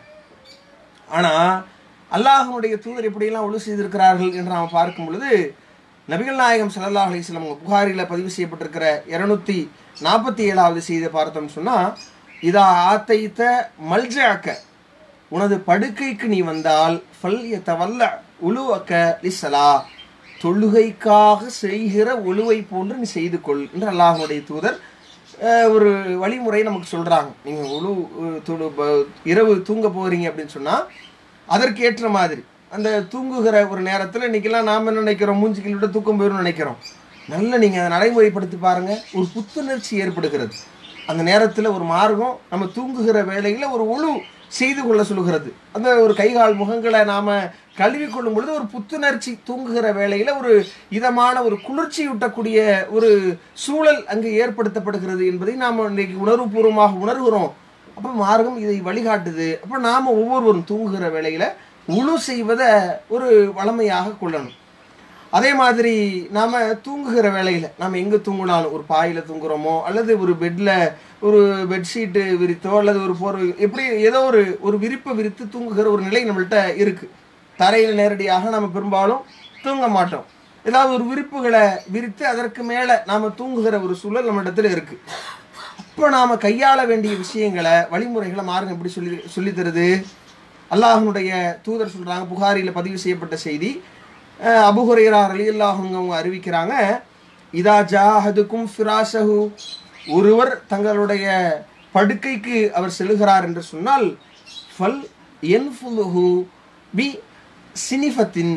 ஆனால் அல்லாஹனுடைய தூதர் எப்படியெல்லாம் ஒழு செய்திருக்கிறார்கள் என்று நாம் பார்க்கும் பொழுது நபிகள் நாயகம் ஸல்லல்லாஹு அலைஹி வஸல்லம் புகாரில் பதிவு செய்யப்பட்டிருக்கிற இருநூத்தி நாற்பத்தி ஏழாவது செய்தியை பார்த்தோம்னு சொன்னால் இதா ஆத்தைத்த மல்ஜாக்க உனது படுக்கைக்கு நீ வந்தால் ஃபல் எத்தவல்ல உழுவக்க லிசலா தொழுகைக்காக செய்கிற ஒழுவை போன்று நீ செய்து கொள் என்று அல்லாஹனுடைய தூதர் அஹ், ஒரு வழிமுறை நமக்கு சொல்கிறாங்க நீங்கள் ஒழு அஹ், தொழு ப- இரவு தூங்க போகிறீங்க அப்படின்னு சொன்னால் அதற்கேற்ற மாதிரி அந்த தூங்குகிற ஒரு நேரத்தில் இன்றைக்கெல்லாம் நாம் என்ன நினைக்கிறோம் மூஞ்சிக்கில் விட தூக்கம் போயிடும் நினைக்கிறோம் நல்ல நீங்கள் அதை நடைமுறைப்படுத்தி பாருங்கள் ஒரு புத்துணர்ச்சி ஏற்படுகிறது அந்த நேரத்தில் ஒரு மார்க்கம் நம்ம தூங்குகிற வேளையில் ஒரு ஒழு செய்து கொள்ள சொல்கிறது அந்த ஒரு கைகால் முகங்களை நாம் கழுவி கொள்ளும் பொழுது ஒரு புத்துணர்ச்சி தூங்குகிற வேளையில் ஒரு இதமான ஒரு குளிர்ச்சியூட்டக்கூடிய ஒரு சூழல் அங்கு ஏற்படுத்தப்படுகிறது என்பதை நாம் இன்றைக்கு உணர்வுபூர்வமாக உணர்கிறோம் அப்போ மார்க்கம் இதை வழிகாட்டுது அப்போ நாம் ஒவ்வொருவரும் தூங்குகிற வேளையில் உழு செய்வதை ஒரு வளமையாக கொள்ளணும் அதே மாதிரி நாம் தூங்குகிற வேளையில் நாம் எங்கே தூங்கினாலும் ஒரு பாயில் தூங்குறோமோ அல்லது ஒரு பெட்டில் ஒரு பெட்ஷீட்டு விரித்தோ அல்லது ஒரு போர்வை எப்படி ஏதோ ஒரு ஒரு விரிப்பை விரித்து தூங்குகிற ஒரு நிலை நம்மள்ட்ட இருக்குது தரையில் நேரடியாக நம்ம பெரும்பாலும் தூங்க மாட்டோம் ஏதாவது ஒரு விரிப்புகளை விரித்து அதற்கு மேலே நாம் தூங்குகிற ஒரு சூழல் நம்ம இடத்துல இருக்குது அப்போ நாம் கையாள வேண்டிய விஷயங்களை வழிமுறைகளை மார்க்கம் எப்படி சொல்லி சொல்லித் தருது அல்லாஹனுடைய தூதர் சொல்கிறாங்க புகாரியில் பதிவு செய்யப்பட்ட செய்தி அஹ் அபு ஹுரைரா ரலியல்லாஹுங்க அவங்க அறிவிக்கிறாங்க இதா ஜாஹதுக்கும் ஃபிராசஹு ஒருவர் தங்களுடைய படுக்கைக்கு அவர் செல்கிறார் என்று சொன்னால் ஃபல் என்ஃபுலுஹு பி சினிஃபத்தின்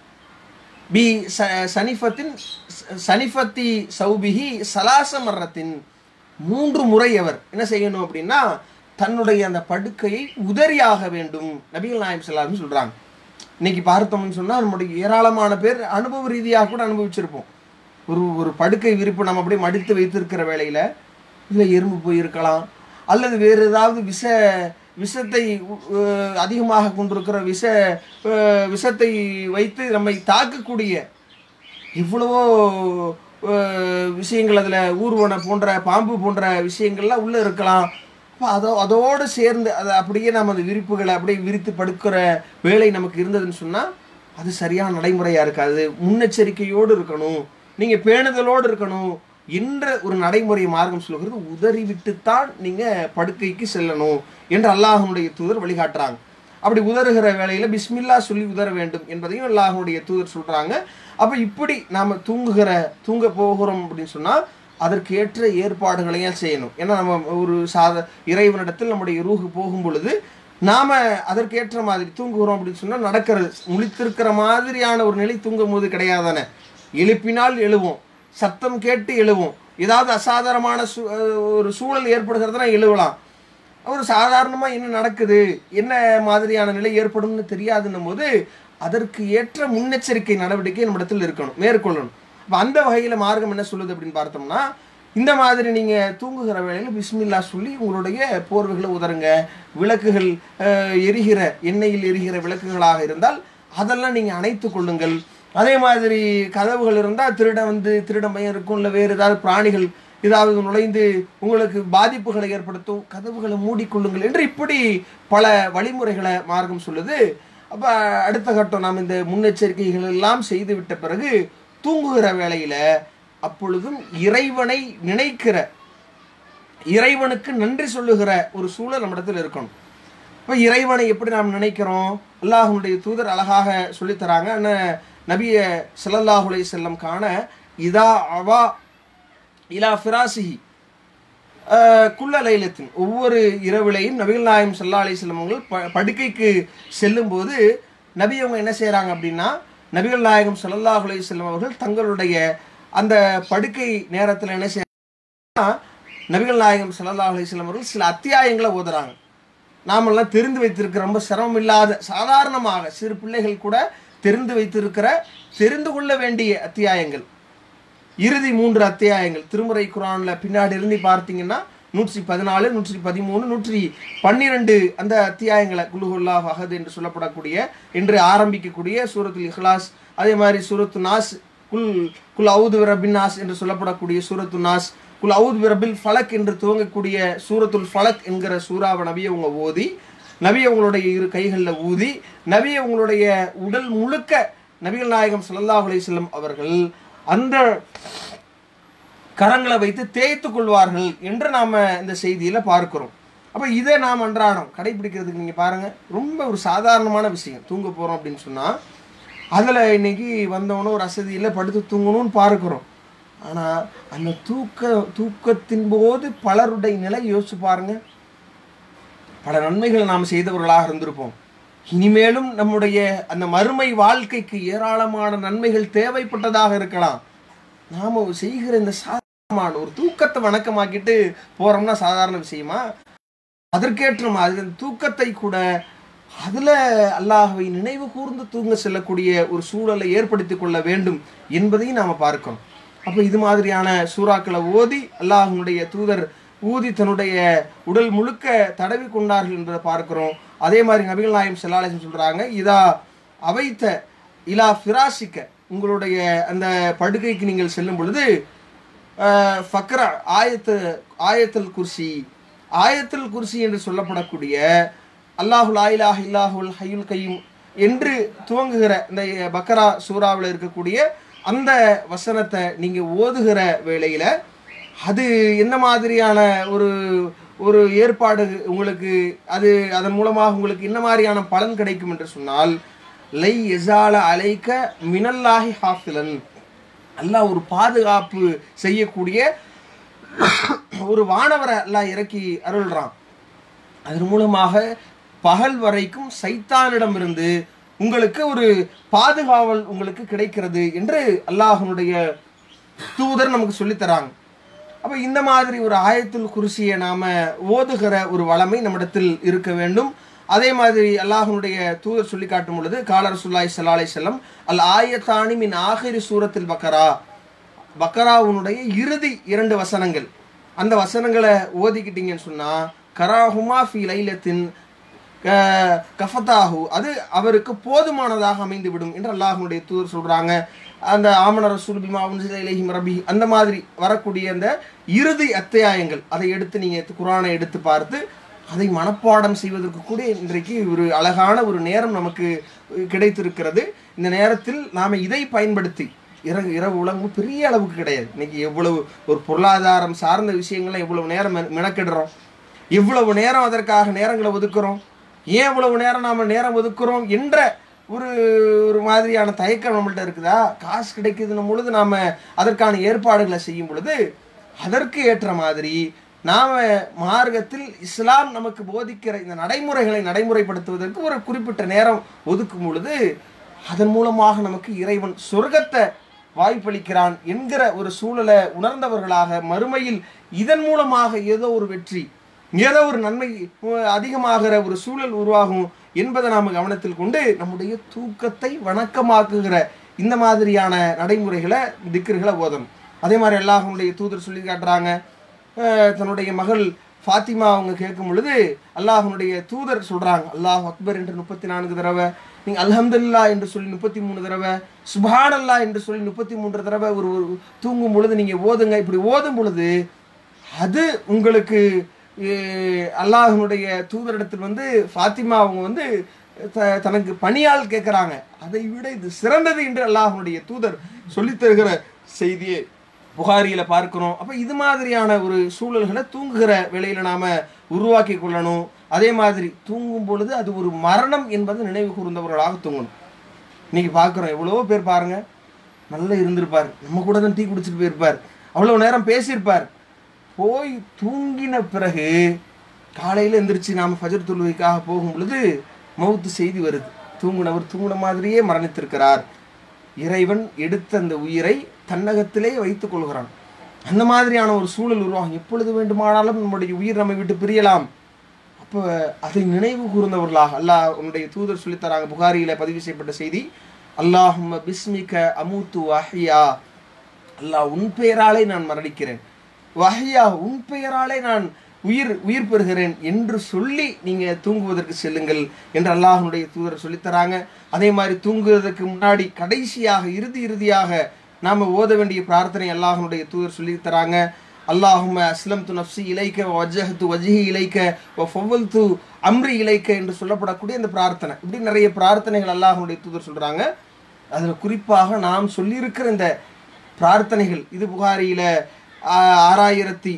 பி ச- சனிஃபத்தின் ச- சனிஃபத்தி சௌபிஹி சலாச மர்ரத்தின் மூன்று முறை அவர் என்ன செய்யணும் அப்படின்னா தன்னுடைய அந்த படுக்கையை உதறியாக வேண்டும் நபிகள் நாயம் சொல்லாருன்னு சொல்றாங்க இன்னைக்கு பார்த்தோம்னு சொன்னா நம்முடைய ஏராளமான பேர் அனுபவ ரீதியாக கூட அனுபவிச்சிருப்போம் ஒரு ஒரு படுக்கை விரிப்பு நம்ம அப்படியே மடித்து வைத்திருக்கிற வேளையில இல்லை எறும்பு போயிருக்கலாம் அல்லது வேறு ஏதாவது விஷ விஷத்தை அஹ், அதிகமாக கொண்டிருக்கிற விஷ அஹ், விஷத்தை வைத்து நம்மை தாக்கக்கூடிய இவ்வளவோ அஹ், விஷயங்கள் அதில் ஊர்வன போன்ற பாம்பு போன்ற விஷயங்கள்லாம் உள்ளே இருக்கலாம் அப்போ அதோ அதோடு சேர்ந்து அதை அப்படியே நம்ம அந்த விரிப்புகளை அப்படியே விரித்து படுக்கிற வேலை நமக்கு இருந்ததுன்னு சொன்னால் அது சரியான நடைமுறையாக இருக்காது முன்னெச்சரிக்கையோடு இருக்கணும் நீங்கள் பேணுதலோடு இருக்கணும் என்ற ஒரு நடைமுறை மார்க்கம் சொல்கிறது உதறி விட்டுத்தான் நீங்கள் படுக்கைக்கு செல்லணும் என்று அல்லாஹனுடைய தூதர் வழிகாட்டுறாங்க அப்படி உதறுகிற வேளையில் பிஸ்மில்லா சொல்லி உதற வேண்டும் என்பதையும் அல்லாஹனுடைய தூதர் சொல்கிறாங்க அப்போ இப்படி நாம் தூங்குகிற தூங்க போகிறோம் அப்படின்னு சொன்னால் அதற்கு ஏற்ற ஏற்பாடுகளையும் செய்யணும் ஏன்னா நம்ம ஒரு சாத இறைவனிடத்தில் நம்முடைய ரூஹு போகும் பொழுது நாம் அதற்கேற்ற மாதிரி தூங்குகிறோம் அப்படின்னு சொன்னால் நடக்கிறது முழித்திருக்கிற மாதிரியான ஒரு நிலை தூங்கும் போது கிடையாதானே எழுப்பினால் எழுவோம் சத்தம் கேட்டு எழுவோம் ஏதாவது அசாதாரணமான சூ ஒரு சூழல் ஏற்படுகிறதுனா எழுவலாம் ஒரு சாதாரணமாக என்ன நடக்குது என்ன மாதிரியான நிலை ஏற்படும்னு தெரியாதுன்னும் போது அதற்கு ஏற்ற முன்னெச்சரிக்கை நடவடிக்கை நம்மிடத்தில் இருக்கணும் மேற்கொள்ளணும் அப்போ அந்த வகையில் மார்க்கம் என்ன சொல்லுது அப்படின்னு பார்த்தோம்னா இந்த மாதிரி நீங்கள் தூங்குகிற வேளையில் பிஸ்மில்லா சொல்லி உங்களுடைய போர்வைகளை உதருங்க விளக்குகள் அஹ், எரிகிற எண்ணெயில் எரிகிற விளக்குகளாக இருந்தால் அதெல்லாம் நீங்கள் அணைத்து கொள்ளுங்கள் அதே மாதிரி கதவுகள் இருந்தால் திருடன் வந்து திருடன் பயம் இருக்கும் இல்லை வேறு ஏதாவது பிராணிகள் ஏதாவது நுழைந்து உங்களுக்கு பாதிப்புகளை ஏற்படுத்தும் கதவுகளை மூடிக்கொள்ளுங்கள் என்று இப்படி பல வழிமுறைகளை மார்க்கம் சொல்லுது அப்போ அடுத்த கட்டம் நாம் இந்த முன்னெச்சரிக்கைகள் எல்லாம் செய்து விட்ட பிறகு தூங்குகிற வேளையில் அப்பொழுதும் இறைவனை நினைக்கிற இறைவனுக்கு நன்றி சொல்லுகிற ஒரு சூழல் நம்மிடத்தில் இருக்கணும் இப்போ இறைவனை எப்படி நாம் நினைக்கிறோம் அல்லாஹ்வுடைய தூதர் அழகாக சொல்லித்தராங்க அண்ணன் நபிய ஸல்லல்லாஹு அலைஹி செல்லம் காண இதா அவா இலா ஃபிராசிஹி அஹ், குல்ல லைலத்தின் ஒவ்வொரு இரவிலையும் நபிகள் நாயம் சல்லா அலிஸ்லாம் அவர்கள் ப படுக்கைக்கு செல்லும்போது நபி அவங்க என்ன செய்கிறாங்க அப்படின்னா நபிகள் நாயகம் ஸல்லல்லாஹு அலைஹி வஸல்லம் அவர்கள் தங்களுடைய அந்த படுக்கை நேரத்தில் என்ன செய்ய நபிகள் நாயகம் ஸல்லல்லாஹு அலைஹி வஸல்லம் அவர்கள் சில அத்தியாயங்களை ஓதுறாங்க நாமெல்லாம் தெரிந்து வைத்திருக்கிற ரொம்ப சிரமம் இல்லாத சாதாரணமாக சிறு பிள்ளைகள் கூட தெரிந்து வைத்திருக்கிற தெரிந்து கொள்ள வேண்டிய அத்தியாயங்கள் இறுதி மூன்று அத்தியாயங்கள் திருமுறை குரான்ல பின்னாடி இருந்து பார்த்தீங்கன்னா நூற்றி பதினாலு நூற்றி பதிமூணு நூற்றி பன்னிரெண்டு அந்த அத்தியாயங்களை குலுகுல்லா ஃபஹத் என்று சொல்லப்படக்கூடிய என்று ஆரம்பிக்கக்கூடிய சூரத்துல் இஹ்லாஸ் அதே மாதிரி சூரத்து நாஸ் குல் குல் அவுது ரபின் நாஸ் என்று சொல்லப்படக்கூடிய சூரத்து நாஸ் குல் அவுது பிரபில் ஃபலக் என்று துவங்கக்கூடிய சூரத்துல் ஃபலக் என்கிற சூறாவை நபியை அவங்க ஓதி நபி அவங்களுடைய இரு கைகளில் ஊதி நபி அவங்களுடைய உடல் முழுக்க நபிகள் நாயகம் ஸல்லல்லாஹு அலைஹி வஸல்லம் அவர்கள் அந்த கரங்களை வைத்து தேய்த்து கொள்வார்கள் என்று நாம இந்த செய்தியில பார்க்கிறோம் அப்ப இதை நாம் அன்றாடம் கடைபிடிக்கிறதுக்கு நீங்க பாருங்க ரொம்ப ஒரு சாதாரணமான விஷயம் தூங்க போறோம் அப்படின்னு சொன்னா அதுல இன்னைக்கு வந்தவனும் ஒரு அசதியில் படுத்து தூங்கணும்னு பார்க்கிறோம் ஆனா அந்த தூக்க தூக்கத்தின் போது பலருடைய நிலை யோசிச்சு பாருங்க பல நன்மைகளை நாம் செய்தவர்களாக இருந்திருப்போம் இனிமேலும் நம்முடைய அந்த மறுமை வாழ்க்கைக்கு ஏராளமான நன்மைகள் தேவைப்பட்டதாக இருக்கலாம் நாம செய்கிற இந்த சாதாரணமான ஒரு தூக்கத்தை வணக்கமாக்கிட்டு போறோம்னா சாதாரண விஷயமா அதற்கேற்ற மாதிரி அந்த தூக்கத்தை கூட அதுல அல்லாஹ்வை நினைவு கூர்ந்து தூங்க செல்லக்கூடிய ஒரு சூழலை ஏற்படுத்திக் கொள்ள வேண்டும் என்பதையும் நாம பார்க்கிறோம் அப்ப இது மாதிரியான சூறாக்களை ஓதி அல்லாஹ்வுடைய தூதர் ஊதி தன்னுடைய உடல் முழுக்க தடவி கொண்டார்கள் என்பதை பார்க்கிறோம் அதே மாதிரி நபிகள் நாயம் செல்லாலேசன் சொல்றாங்க இதா அவைத்த இலா ஃபிராசிக்க உங்களுடைய அந்த படுக்கைக்கு நீங்கள் செல்லும் பொழுது அஹ், ஃபக்ரா ஆயத்து ஆயத்தல் குர்சி ஆயத்தல் குர்சி என்று சொல்லப்படக்கூடிய அல்லாஹுல் ஆயிலாஹ் இல்லாஹுல் ஹையுல் கையும் என்று துவங்குகிற இந்த பக்கரா சூறாவில் இருக்கக்கூடிய அந்த வசனத்தை நீங்க ஓதுகிற வேளையில அது என்ன மாதிரியான ஒரு ஒரு ஏற்பாடு உங்களுக்கு அது அதன் மூலமாக உங்களுக்கு என்ன மாதிரியான பலன் கிடைக்கும் என்று சொன்னால் லை எசால அலைக்க மினல்லாஹி ஹாஃபிலன் அல்லாஹ் ஒரு பாதுகாப்பு செய்யக்கூடிய ஒரு வானவரை அல்லாஹ் இறக்கி அருள்றான் அதன் மூலமாக பகல் வரைக்கும் சைத்தானிடமிருந்து உங்களுக்கு ஒரு பாதுகாவல் உங்களுக்கு கிடைக்கிறது என்று அல்லாஹனுடைய தூதர் நமக்கு சொல்லித் தராங்க அப்ப இந்த மாதிரி ஒரு ஆயத்துல் குருசியை நாம ஓதுகிற ஒரு வளமை நம்மிடத்தில் இருக்க வேண்டும் அதே மாதிரி அல்லாஹனுடைய தூதர் சொல்லி காட்டும் பொழுது காலர் சுல்லாய் சல்லாலை செல்லம் அல் ஆயத்தானி மின் ஆஹிரி சூரத்தில் பக்கரா பக்கராவுனுடைய இறுதி இரண்டு வசனங்கள் அந்த வசனங்களை ஓதிக்கிட்டீங்கன்னு சொன்னா கராஹுமா ஃபி லைலத்தின் க- கஃபத்தாஹு அது அவருக்கு போதுமானதாக அமைந்து விடும் என்று அல்லாஹ்வுடைய தூதர் சொல்றாங்க அந்த ஆமன ரசூல் பிமா உன்சில இலைஹிம் ரபி அந்த மாதிரி வரக்கூடிய அந்த இறுதி அத்தியாயங்கள் அதை எடுத்து நீங்க குரானை எடுத்து பார்த்து அதை மனப்பாடம் செய்வதற்கு கூட இன்றைக்கு ஒரு அழகான ஒரு நேரம் நமக்கு கிடைத்திருக்கிறது இந்த நேரத்தில் நாம இதை பயன்படுத்தி இரவு இரவு உலகம் பெரிய அளவுக்கு கிடையாது இன்னைக்கு எவ்வளவு ஒரு பொருளாதாரம் சார்ந்த விஷயங்களை எவ்வளவு நேரம் மென- மெனக்கெடுறோம் இவ்வளவு நேரம் அதற்காக நேரங்களை ஒதுக்குறோம் ஏன் இவ்வளவு நேரம் நாம நேரம் ஒதுக்குறோம் என்ற ஒரு ஒரு மாதிரியான தயக்கம் நம்மள்ட்ட இருக்குதா காசு கிடைக்குதுன்னும் பொழுது நாம அதற்கான ஏற்பாடுகளை செய்யும் பொழுது அதற்கு ஏற்ற மாதிரி நாம மார்க்கத்தில் இஸ்லாம் நமக்கு போதிக்கிற இந்த நடைமுறைகளை நடைமுறைப்படுத்துவதற்கு ஒரு குறிப்பிட்ட நேரம் ஒதுக்கும் பொழுது அதன் மூலமாக நமக்கு இறைவன் சொர்க்கத்தை வாய்ப்பளிக்கிறான் என்கிற ஒரு சூழலை உணர்ந்தவர்களாக மறுமையில் இதன் மூலமாக ஏதோ ஒரு வெற்றி ஏதோ ஒரு நன்மை அஹ், அதிகமாகிற ஒரு சூழல் உருவாகும் என்பதை நாம் கவனத்தில் கொண்டு நம்முடைய தூக்கத்தை வணக்கமாக்குகிற இந்த மாதிரியான நடைமுறைகளை திக்கர்களை ஓதணும் அதே மாதிரி அல்லாஹனுடைய தூதர் சொல்லி காட்டுறாங்க அஹ், தன்னுடைய மகள் ஃபாத்திமா அவங்க கேட்கும் பொழுது அல்லாஹனுடைய தூதர் சொல்றாங்க அல்லாஹ் அக்பர் என்று முப்பத்தி நான்கு தடவை நீங்க அல்ஹம்துலில்லா என்று சொல்லி முப்பத்தி மூணு தடவை சுபான் அல்லாஹ் என்று சொல்லி முப்பத்தி மூன்று தடவை ஒரு ஒரு தூங்கும் பொழுது நீங்க ஓதுங்க இப்படி ஓதும் பொழுது அது உங்களுக்கு அஹ், அல்லாஹ்வுடைய தூதரிடத்தில் வந்து ஃபாத்திமா அவங்க வந்து த- தனக்கு பணியால் கேட்குறாங்க அதை விட இது சிறந்தது என்று அல்லாஹ்வுடைய தூதர் சொல்லித் தருகிற செய்தியை புகாரியில பார்க்கிறோம் அப்ப இது மாதிரியான ஒரு சூழல்களை தூங்குகிற வேளையில நாம உருவாக்கி கொள்ளணும் அதே மாதிரி தூங்கும் பொழுது அது ஒரு மரணம் என்பது நினைவு கூர்ந்தவர்களாக தூங்கணும் இன்னைக்கு பார்க்குறோம் எவ்வளவோ பேர் பாருங்க நல்லா இருந்திருப்பார் நம்ம கூட தான் டீ குடிச்சிட்டு போயிருப்பார் அவ்வளோ நேரம் பேசியிருப்பார் போய் தூங்கின பிறகு காலையில் எந்திரிச்சு நாம் ஃபஜர் தொழுகைக்காக போகும் பொழுது மௌத்து செய்தி வருது தூங்குனவர் தூங்குன மாதிரியே மரணித்திருக்கிறார் இறைவன் எடுத்த அந்த உயிரை தன்னகத்திலே வைத்துக் கொள்கிறான் அந்த மாதிரியான ஒரு சூழல் உருவாகும் எப்பொழுது வேண்டுமானாலும் நம்முடைய உயிர் நம்மை விட்டு பிரியலாம் அப்போ அதை நினைவு கூர்ந்தவர்களாக அல்லாஹ் உன்னுடைய தூதர் சொல்லித்தராங்க புகாரியில பதிவு செய்யப்பட்ட செய்தி அல்லாஹும்ம பிஸ்மிக அமூத்து வஹியா அல்லாஹ் உன் பெயராலே நான் மரணிக்கிறேன் வஹியா உன் பெயராலே நான் உயிர் உயிர் பெறுகிறேன் என்று சொல்லி நீங்க தூங்குவதற்கு செல்லுங்கள் என்று அல்லாஹ்வுடைய தூதர் சொல்லித்தராங்க அதே மாதிரி தூங்குவதற்கு முன்னாடி கடைசியாக இறுதி இறுதியாக நாம ஓத வேண்டிய பிரார்த்தனை அல்லாஹ்வுடைய தூதர் சொல்லி தராங்க அல்லாஹும அஸ்லம் து நப்சி இலைக்க வஜஹத்து வஜிஹி இலைக்க ஃபவ்வல் து அம்ரி இலைக்க என்று சொல்லப்படக்கூடிய அந்த பிரார்த்தனை இப்படி நிறைய பிரார்த்தனைகள் அல்லாஹ்வுடைய தூதர் சொல்றாங்க அதில் குறிப்பாக நாம் சொல்லியிருக்கிற இந்த பிரார்த்தனைகள் இது புகாரியில ஆ, ஆறாயிரத்தி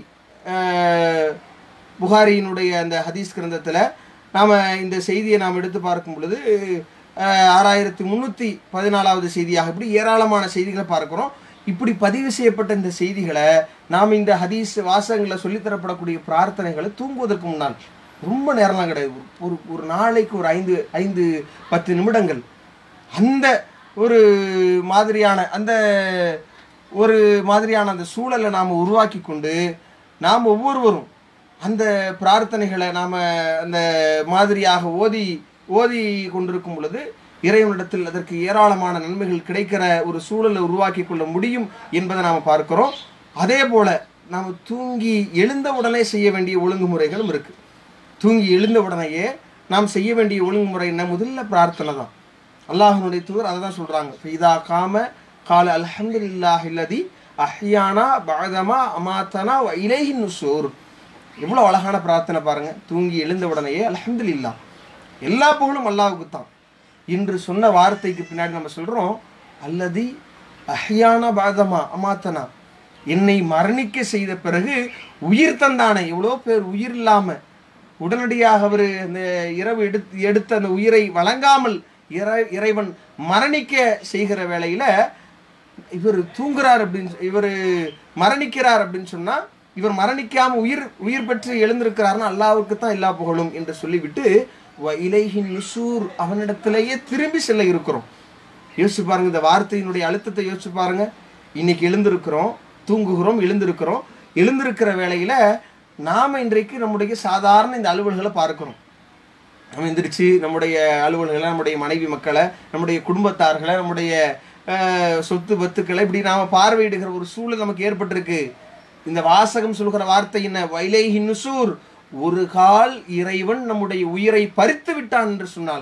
ஆஹ், புகாரியினுடைய அந்த ஹதீஸ் கிரந்தத்தில் நாம் இந்த செய்தியை நாம் எடுத்து பார்க்கும் பொழுது ஆஹ், ஆறாயிரத்தி முந்நூற்றி பதினாலாவது செய்தியாக இப்படி ஏராளமான செய்திகளை பார்க்கிறோம் இப்படி பதிவு செய்யப்பட்ட இந்த செய்திகளை நாம் இந்த ஹதீஸ் வாசகங்களில் சொல்லித்தரப்படக்கூடிய பிரார்த்தனைகளை தூங்குவதற்கு முன்னால் ரொம்ப நேரம்லாம் கிடையாது ஒரு ஒரு நாளைக்கு ஒரு ஐந்து ஐந்து பத்து நிமிடங்கள் அந்த ஒரு மாதிரியான அந்த ஒரு மாதிரியான அந்த சூழலை நாம் உருவாக்கி கொண்டு நாம் ஒவ்வொருவரும் அந்த பிரார்த்தனைகளை நாம் அந்த மாதிரியாக ஓதி ஓதி கொண்டிருக்கும் பொழுது இறைவனிடத்தில் அதற்கு ஏராளமான நன்மைகள் கிடைக்கிற ஒரு சூழலை உருவாக்கி கொள்ள முடியும் என்பதை நாம் பார்க்கிறோம் அதே போல நாம் தூங்கி எழுந்த உடனே செய்ய வேண்டிய ஒழுங்குமுறைகளும் இருக்கு தூங்கி எழுந்த உடனேயே நாம் செய்ய வேண்டிய ஒழுங்குமுறை என்ன முதல்ல பிரார்த்தனை தான் அல்லாஹனுடைய தூதர் அதை தான் சொல்றாங்க ஃபைதா காம கால அல்ஹம்துலில்லாஹ் இல்லதி அஹ்யானா பாதமா அமாத்தனா வ இலைஹி நுசூர் எவ்வளோ அழகான பிரார்த்தனை பாருங்க தூங்கி எழுந்த உடனேயே அல்ஹம்துலில்லாஹ் எல்லா புகழும் அல்லாஹ்வுக்கு தான் இன்று சொன்ன வார்த்தைக்கு பின்னாடி நம்ம சொல்றோம் அல்லதி அஹ்யானா பாதமா அமாத்தனா என்னை மரணிக்க செய்த பிறகு உயிர் தந்தானே எவ்வளோ பேர் உயிர் இல்லாம உடனடியாக அவர் அந்த இரவு எடுத்து எடுத்த அந்த உயிரை வழங்காமல் இறை இறைவன் மரணிக்க செய்கிற வேளையில இவர் தூங்குறார் அப்படின்னு இவர் மரணிக்கிறார் அப்படின்னு சொன்னா இவர் மரணிக்காம உயிர் உயிர் பெற்று எழுந்திருக்கிறாருன்னா அல்லாவுக்கு தான் எல்லா புகழும் என்று சொல்லிவிட்டு வ இலைஹின் நுசூர் அவனிடத்திலேயே திரும்பி செல்ல இருக்கிறோம் யோசிச்சு பாருங்க இந்த வார்த்தையினுடைய அழுத்தத்தை யோசிச்சு பாருங்க இன்னைக்கு எழுந்திருக்கிறோம் தூங்குகிறோம் எழுந்திருக்கிறோம் எழுந்திருக்கிற வேளையில நாம இன்றைக்கு நம்முடைய சாதாரண இந்த அலுவல்களை பார்க்கிறோம் நம்ம எந்திரிச்சு நம்முடைய அலுவல்களை நம்முடைய மனைவி மக்களை நம்முடைய குடும்பத்தார்களை நம்முடைய அஹ், சொத்து பத்துக்களை இப்படி நாம பார்வையிடுகிற ஒரு சூழல் நமக்கு ஏற்பட்டிருக்கு இந்த வாசகம் சொல்கிற வார்த்தை என்ன வைலேஹி நுசூர் ஒரு கால் இறைவன் நம்முடைய உயிரை பறித்து விட்டான் என்று சொன்னால்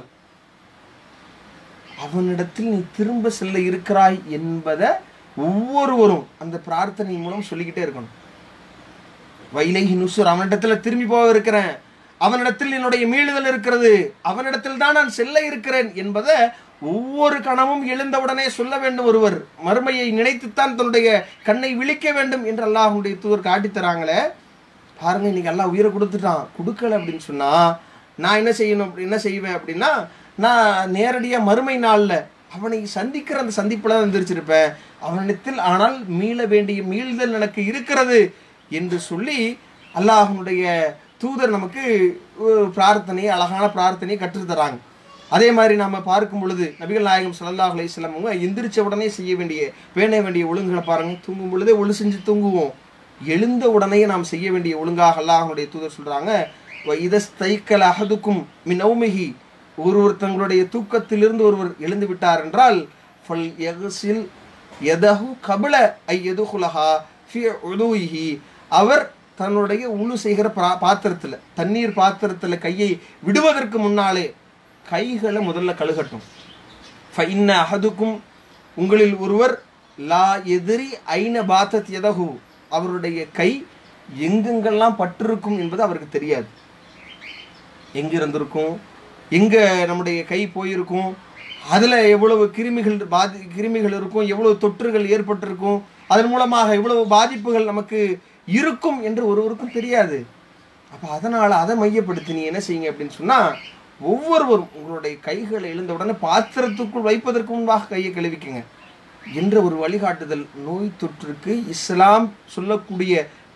அவனிடத்தில் நீ திரும்ப செல்ல இருக்கிறாய் என்பதை ஒவ்வொருவரும் அந்த பிரார்த்தனை மூலம் சொல்லிக்கிட்டே இருக்கணும் வைலைஹி நுசுர் அவனிடத்துல திரும்பி போக இருக்கிறேன் அவனிடத்தில் என்னுடைய மீளுதல் இருக்கிறது அவனிடத்தில் தான் நான் செல்ல இருக்கிறேன் என்பதை ஒவ்வொரு கணமும் எழுந்தவுடனே சொல்ல வேண்டும் ஒருவர் மறுமையை நினைத்துத்தான் தன்னுடைய கண்ணை விழிக்க வேண்டும் என்று அல்லாஹ்வுடைய தூதர் காட்டித் தராங்களே பாருங்க இன்னைக்கு எல்லாம் உயிரை கொடுத்துட்டான் கொடுக்கல அப்படின்னு சொன்னா நான் என்ன செய்யணும் அப்படி- என்ன செய்வேன் அப்படின்னா நான் நேரடியாக மறுமை நாளில் அவனை சந்திக்கிற அந்த சந்திப்பில் தான் எந்திரிச்சிருப்பேன் அவனிடத்தில் ஆனால் மீள வேண்டிய மீள்தல் எனக்கு இருக்கிறது என்று சொல்லி அல்லாஹ்வுடைய தூதர் நமக்கு ஒரு பிரார்த்தனையை அழகான பிரார்த்தனையை கற்றுத் தராங்க அதே மாதிரி நாம பார்க்கும் பொழுது நபிகள் நாயகம் ஸல்லல்லாஹு அலைஹி வஸல்லம் அவங்க எந்திரிச்ச உடனே செய்ய வேண்டிய பேண வேண்டிய ஒழுங்குகளை பாருங்க தூங்கும் பொழுதே ஒழு செஞ்சு தூங்குவோம் எழுந்த உடனே நாம் செய்ய வேண்டிய ஒழுங்காக அல்லாஹ்வுடைய தூதர் சொல்றாங்க இதஸ்தைக்கல் அஹதுக்கும் மின் நௌமிஹி ஒருவர் தங்களுடைய தூக்கத்திலிருந்து ஒருவர் எழுந்து விட்டார் என்றால் ஃபல் யக்ஸில் யதஹு கபில ஐ யதுகுலஹா ஃபி உலூஹி அவர் தன்னுடைய உழு செய்கிற பா- பாத்திரத்துல தண்ணீர் பாத்திரத்துல கையை விடுவதற்கு முன்னாலே கைகளை முதல்ல கழுகட்டும் ஃபைன்ன அஹதுக்கும் உங்களில் ஒருவர் லா எதிரி ஐன பாத்தத் எதகு அவருடைய கை எங்கெங்கெல்லாம் பட்டிருக்கும் என்பது அவருக்கு தெரியாது எங்க இருந்திருக்கும் எங்க நம்முடைய கை போயிருக்கும் அதுல எவ்வளவு கிருமிகள் பாதி கிருமிகள் இருக்கும் எவ்வளவு தொற்றுகள் ஏற்பட்டிருக்கும் அதன் மூலமாக எவ்வளவு பாதிப்புகள் நமக்கு இருக்கும் என்று ஒருவருக்கும் தெரியாது அப்ப அதனால அதை மையப்படுத்தி நீ என்ன செய்யுங்க அப்படின்னு சொன்னா ஒவ்வொருவரும் உங்களுடைய கைகளை எழுந்த உடனே பாத்திரத்துக்குள் வைப்பதற்கு முன்பாக கையை கழுவிக்குங்க என்ற ஒரு வழிகாட்டுதல் நோய் தொற்றுக்கு இஸ்லாம் சொல்லக்கூடிய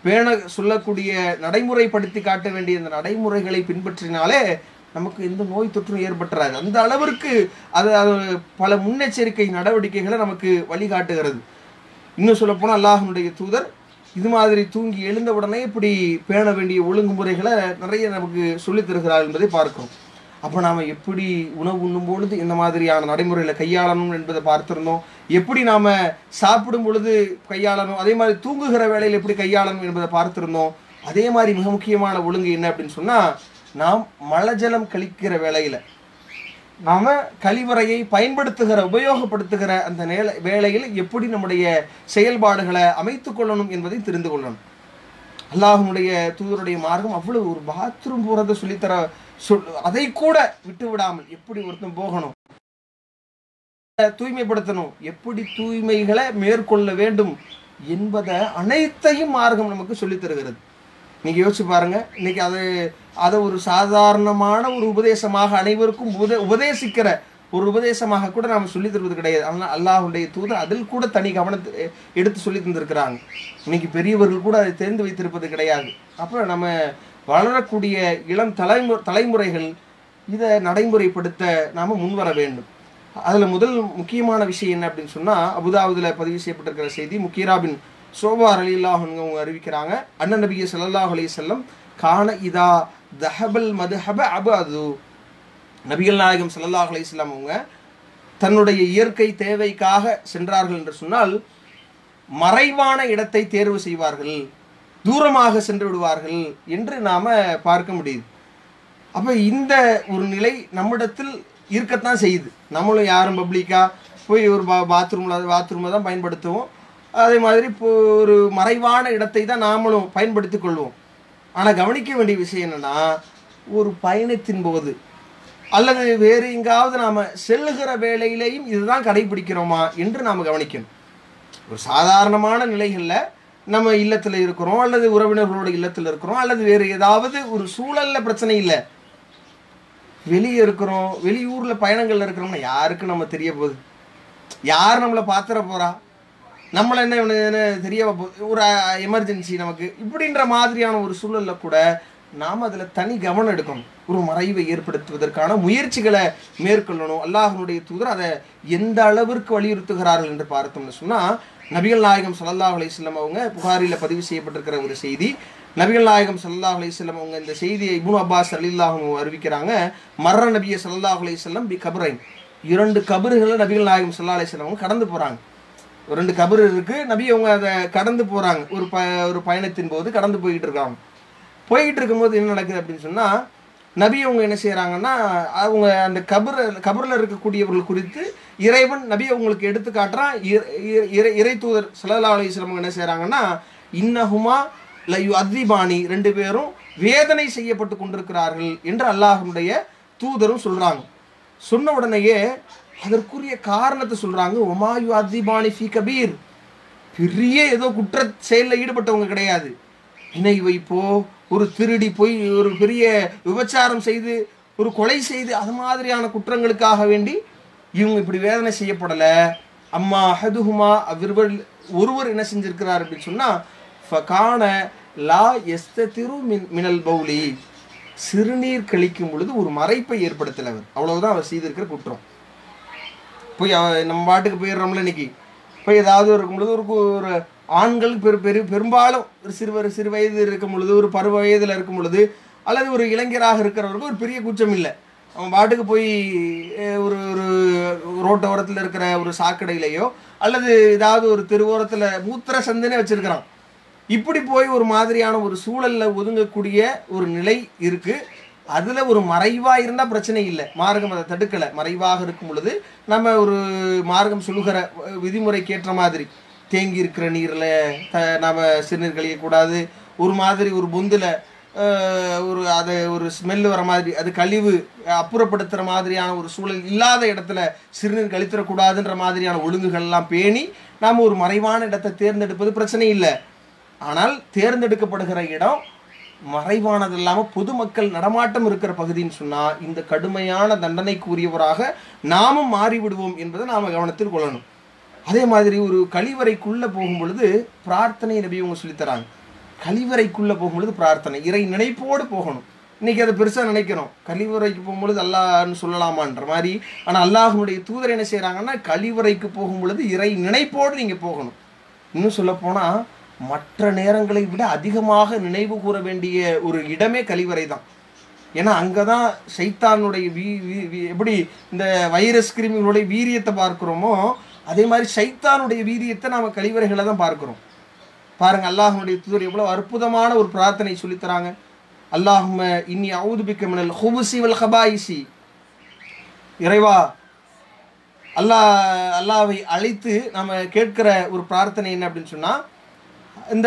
பேண சொல்லக்கூடிய நடைமுறைப்படுத்தி காட்ட வேண்டிய இந்த நடைமுறைகளை பின்பற்றினாலே நமக்கு எந்த நோய் தொற்றும் ஏற்பட்டுறாது அந்த அளவிற்கு அது அது பல முன்னெச்சரிக்கை நடவடிக்கைகளை நமக்கு வழிகாட்டுகிறது இன்னும் சொல்லப்போனால் அல்லாஹனுடைய தூதர் இது மாதிரி தூங்கி எழுந்த உடனே இப்படி பேண வேண்டிய ஒழுங்குமுறைகளை நிறைய நமக்கு சொல்லித் தருகிறார் என்பதை பார்க்கிறோம் அப்போ நாம் எப்படி உணவு உண்ணும் பொழுது இந்த மாதிரியான நடைமுறைகளை கையாளணும் என்பதை பார்த்திருந்தோம் எப்படி நாம் சாப்பிடும் பொழுது கையாளணும் அதே மாதிரி தூங்குகிற வேளையில் எப்படி கையாளணும் என்பதை பார்த்திருந்தோம் அதே மாதிரி மிக முக்கியமான ஒழுங்கு என்ன அப்படின்னு சொன்னால் நாம் மலஜலம் கழிக்கிற வேளையில் நாம கழிவறையை பயன்படுத்துகிற உபயோகப்படுத்துகிற அந்த நேல வேளையில் எப்படி நம்முடைய செயல்பாடுகளை அமைத்துக் கொள்ளணும் என்பதை தெரிந்து கொள்ளணும் அல்லாஹனுடைய தூதருடைய மார்க்கம் அவ்வளவு ஒரு பாத்ரூம் போறதை சொல்லித்தர சொல் அதை கூட விட்டு விடாமல் எப்படி ஒருத்தன் போகணும் தூய்மைப்படுத்தணும் எப்படி தூய்மைகளை மேற்கொள்ள வேண்டும் என்பதை அனைத்தையும் மார்க்கம் நமக்கு சொல்லித் தருகிறது நீங்க யோசிச்சு பாருங்க இன்னைக்கு அது அதை ஒரு சாதாரணமான ஒரு உபதேசமாக அனைவருக்கும் உபதே உபதேசிக்கிற ஒரு உபதேசமாக கூட நாம் சொல்லி தருவது கிடையாது ஆனால் அல்லாஹுடைய தூதர் அதில் கூட தனி கவனத்தை எடுத்து சொல்லி தந்திருக்கிறாங்க இன்னைக்கு பெரியவர்கள் கூட அதை தெரிந்து வைத்திருப்பது கிடையாது அப்போ நம்ம வளரக்கூடிய இளம் தலைமு தலைமுறைகள் இதை நடைமுறைப்படுத்த நாம் முன்வர வேண்டும் அதில் முதல் முக்கியமான விஷயம் என்ன அப்படின்னு சொன்னால் அபுதாபுதில் பதிவு செய்யப்பட்டிருக்கிற செய்தி முக்கீராபின் சோபார் அலி அவங்க அறிவிக்கிறாங்க அண்ணன் நபிய ஸல்லல்லாஹு அலைஹி செல்லம் கான இதா தஹபல் மதுஹப அபு அது நபிகள் நாயகம் ஸல்லல்லாஹு அலைஹி வஸல்லம் அவங்க தன்னுடைய இயற்கை தேவைக்காக சென்றார்கள் என்று சொன்னால் மறைவான இடத்தை தேர்வு செய்வார்கள் தூரமாக சென்று விடுவார்கள் என்று நாம பார்க்க முடியுது அப்போ இந்த ஒரு நிலை நம்மிடத்தில் இருக்கத்தான் செய்யுது நம்மளும் யாரும் பப்ளிக்காக போய் ஒரு பா பாத்ரூமில் பாத்ரூமை தான் பயன்படுத்துவோம் அதே மாதிரி இப்போ ஒரு மறைவான இடத்தை தான் நாமளும் பயன்படுத்தி கொள்வோம் ஆனால் கவனிக்க வேண்டிய விஷயம் என்னன்னா ஒரு பயணத்தின் போது அல்லது வேறு எங்காவது நாம் செல்லுகிற வேளையிலேயும் இதுதான் கடைபிடிக்கிறோமா என்று நாம் கவனிக்கணும் ஒரு சாதாரணமான நிலைகளில் நம்ம இல்லத்தில் இருக்கிறோம் அல்லது உறவினர்களோட இல்லத்தில் இருக்கிறோம் அல்லது வேறு ஏதாவது ஒரு சூழல்ல பிரச்சனை இல்லை வெளியே இருக்கிறோம் வெளியூரில் பயணங்கள்ல இருக்கிறோம்னா யாருக்கு நம்ம தெரிய போகுது யார் நம்மளை பாத்திர போறா நம்மளை என்ன இவனு என்ன தெரிய போ- ஒரு எமர்ஜென்சி நமக்கு இப்படின்ற மாதிரியான ஒரு சூழல்ல கூட நாம் அதில் தனி கவனம் எடுக்கணும் ஒரு மறைவை ஏற்படுத்துவதற்கான முயற்சிகளை மேற்கொள்ளணும் அல்லாஹ்வுடைய தூதர் அதை எந்த அளவிற்கு வலியுறுத்துகிறார்கள் என்று பார்த்தோம்னு சொன்னால் நபிகள் நாயகம் ஸல்லல்லாஹு அலைஹி வஸல்லம் அவங்க புகாரில் பதிவு செய்யப்பட்டிருக்கிற ஒரு செய்தி நபிகள் நாயகம் ஸல்லல்லாஹு அலைஹி வஸல்லம் அவங்க இந்த செய்தியை இப்னு அப்பாஸ் ரலில்லாஹு அறிவிக்கிறாங்க மர்ர நபிய ஸல்லல்லாஹு அலைஹி வஸல்லம் பி கபரைன் இரண்டு கபறுகளை நபிகள் நாயகம் ஸல்லல்லாஹு அலைஹி வஸல்லம் அவங்க கடந்து போகிறாங்க ஒரு ரெண்டு கபர் இருக்கு நபி அவங்க அதை கடந்து போறாங்க ஒரு ப ஒரு பயணத்தின் போது கடந்து போயிட்டு இருக்காங்க போயிட்டு இருக்கும்போது என்ன நடக்குது அப்படின்னு சொன்னா நபி அவங்க என்ன செய்றாங்கன்னா அவங்க அந்த கபர் கபரில் இருக்கக்கூடியவர்கள் குறித்து இறைவன் நபி அவங்களுக்கு எடுத்து காட்டுறான் இற- இற- இறை இறை தூதர் சல்லா அலிஸ்லாம் என்ன செய்றாங்கன்னா இன்னஹுமா லயு அத்திபானி ரெண்டு பேரும் வேதனை செய்யப்பட்டு கொண்டிருக்கிறார்கள் என்று அல்லாஹ்வுடைய தூதரும் சொல்றாங்க சொன்ன உடனேயே அதற்குரிய காரணத்தை சொல்றாங்க ஒமாயு அதிபானி ஃபி கபீர் பெரிய ஏதோ குற்ற செயலில் ஈடுபட்டவங்க கிடையாது இணை வைப்போ ஒரு திருடி போய் ஒரு பெரிய விபச்சாரம் செய்து ஒரு கொலை செய்து அது மாதிரியான குற்றங்களுக்காக வேண்டி இவங்க இப்படி வேதனை செய்யப்படலை அம்மா அஹதுஹுமா அவ்விருவர் ஒருவர் என்ன செஞ்சிருக்கிறார் அப்படின்னு சொன்னா ஃபகான லா எஸ்ததிரு மின் மினல் பௌலி சிறுநீர் கழிக்கும் பொழுது ஒரு மறைப்பை ஏற்படுத்தல அவர் அவ்வளவுதான் அவர் செய்திருக்கிற குற்றம் போய் அவ- நம்ம பாட்டுக்கு போயிடுறோம்ல இன்னைக்கு போய் ஏதாவது இருக்கும் பொழுது ஒரு கு- ஒரு ஆண்கள் பெரு பெரு பெரும்பாலும் ஒரு சிறுவர் சிறு வயது இருக்கும் பொழுது ஒரு பருவ வயதில் இருக்கும் பொழுது அல்லது ஒரு இளைஞராக இருக்கிறவருக்கு ஒரு பெரிய குற்றம் இல்லை அவன் பாட்டுக்கு போய் அஹ், ஒரு ஒரு ரோட்டோரத்தில் இருக்கிற ஒரு சாக்கடையிலையோ அல்லது ஏதாவது ஒரு தெருவோரத்தில் மூத்திர சந்தனே வச்சிருக்கிறான் இப்படி போய் ஒரு மாதிரியான ஒரு சூழல்ல ஒதுங்கக்கூடிய ஒரு நிலை இருக்கு அதுல ஒரு மறைவா இருந்தா பிரச்சனை இல்லை மார்க்கம் அதை தடுக்கல மறைவாக இருக்கும் பொழுது நம்ம ஒரு மார்க்கம் சொல்லுகிற அஹ், விதிமுறைக்கு ஏற்ற மாதிரி தேங்கி இருக்கிற நீர்ல த நாம சிறுநீர் கழியக்கூடாது ஒரு மாதிரி ஒரு பொந்துல அஹ், ஒரு அதை ஒரு ஸ்மெல் வர மாதிரி அது கழிவு அஹ், அப்புறப்படுத்துற மாதிரியான ஒரு சூழல் இல்லாத இடத்துல சிறுநீர் கழித்திடக்கூடாதுன்ற மாதிரியான ஒழுங்குகள் எல்லாம் பேணி நாம் ஒரு மறைவான இடத்தை தேர்ந்தெடுப்பது பிரச்சனை இல்லை ஆனால் தேர்ந்தெடுக்கப்படுகிற இடம் மறைவானது இல்லாமல் பொதுமக்கள் நடமாட்டம் இருக்கிற பகுதின்னு சொன்னால் இந்த கடுமையான தண்டனைக்குரியவராக நாமும் மாறிவிடுவோம் என்பதை நாம் கவனத்தில் கொள்ளணும் அதே மாதிரி ஒரு கழிவறைக்குள்ளே போகும் பொழுது பிரார்த்தனை நபி அவங்க சொல்லித்தராங்க கழிவறைக்குள்ளே போகும்பொழுது பிரார்த்தனை இறை நினைப்போடு போகணும் இன்னைக்கு அதை பெருசாக நினைக்கிறோம் கழிவறைக்கு போகும்பொழுது அல்லாஹ்னு சொல்லலாமான்ற மாதிரி ஆனால் அல்லாஹ்னுடைய தூதர் என்ன செய்கிறாங்கன்னா கழிவறைக்கு போகும்பொழுது இறை நினைப்போடு நீங்கள் போகணும் இன்னும் சொல்லப்போனால் மற்ற நேரங்களை விட அதிகமாக நினைவு கூற வேண்டிய ஒரு இடமே கழிவறை தான் ஏன்னா அங்கே தான் சைத்தானுடைய வீ வீ- வீ- எப்படி இந்த வைரஸ் கிருமிகளுடைய வீரியத்தை பார்க்குறோமோ அதே மாதிரி சைத்தானுடைய வீரியத்தை நாம் கழிவறைகளை தான் பார்க்குறோம் பாருங்க அல்லாஹ்வுடைய தூதர் எவ்வளவு அற்புதமான ஒரு பிரார்த்தனை சொல்லித் தராங்க அல்லாஹும்ம இன்னி அவுது பிக்க மினல் ஹுபுசி வல் ஹபாயிசி இறைவா அல்லாஹ் அல்லாவை அழைத்து நம்ம கேட்கிற ஒரு பிரார்த்தனை என்ன அப்படின்னு சொன்னா இந்த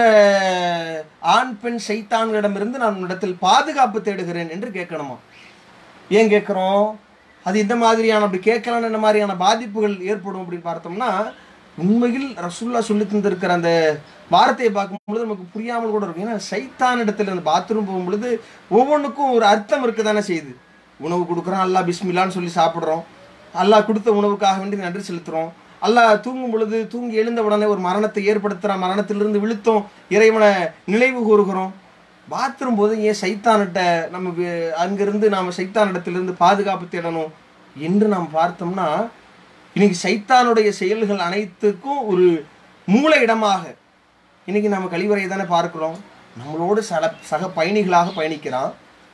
ஆண் பெண் சைத்தான்களிடமிருந்து நான் இடத்தில் பாதுகாப்பு தேடுகிறேன் என்று கேட்கணுமா ஏன் கேட்குறோம் அது இந்த மாதிரியான அப்படி கேட்கலாம் என்ன மாதிரியான பாதிப்புகள் ஏற்படும் அப்படின்னு பார்த்தோம்னா உண்மையில் ரசுல்லா சொல்லி தந்திருக்கிற அந்த வார்த்தையை பார்க்கும்பொழுது நமக்கு புரியாமல் கூட இருக்கும் ஏன்னா சைத்தான் இடத்துல அந்த பாத்ரூம் போகும்பொழுது ஒவ்வொன்றுக்கும் ஒரு அர்த்தம் இருக்க தானே செய்யுது உணவு கொடுக்குறோம் அல்லாஹ் பிஸ்மில்லான்னு சொல்லி சாப்பிட்றோம் அல்லாஹ் கொடுத்த உணவுக்காக வேண்டி நன்றி செலுத்துகிறோம் அல்லாஹ் தூங்கும் பொழுது தூங்கி எழுந்த உடனே ஒரு மரணத்தை ஏற்படுத்துகிறான் மரணத்திலிருந்து விழுத்தோம் இறைவனை நினைவு கூறுகிறோம் பாத்ரூம் போது ஏன் சைத்தானிட்ட நம்ம வி- அங்கிருந்து நாம் சைத்தானிடத்திலிருந்து பாதுகாப்பு தேடணும் என்று நாம் பார்த்தோம்னா இன்னைக்கு சைத்தானுடைய செயல்கள் அனைத்துக்கும் ஒரு மூல இடமாக இன்னைக்கு நம்ம கழிவறையை தானே பார்க்கிறோம் நம்மளோடு சல சக பயணிகளாக பயணிக்கிறான்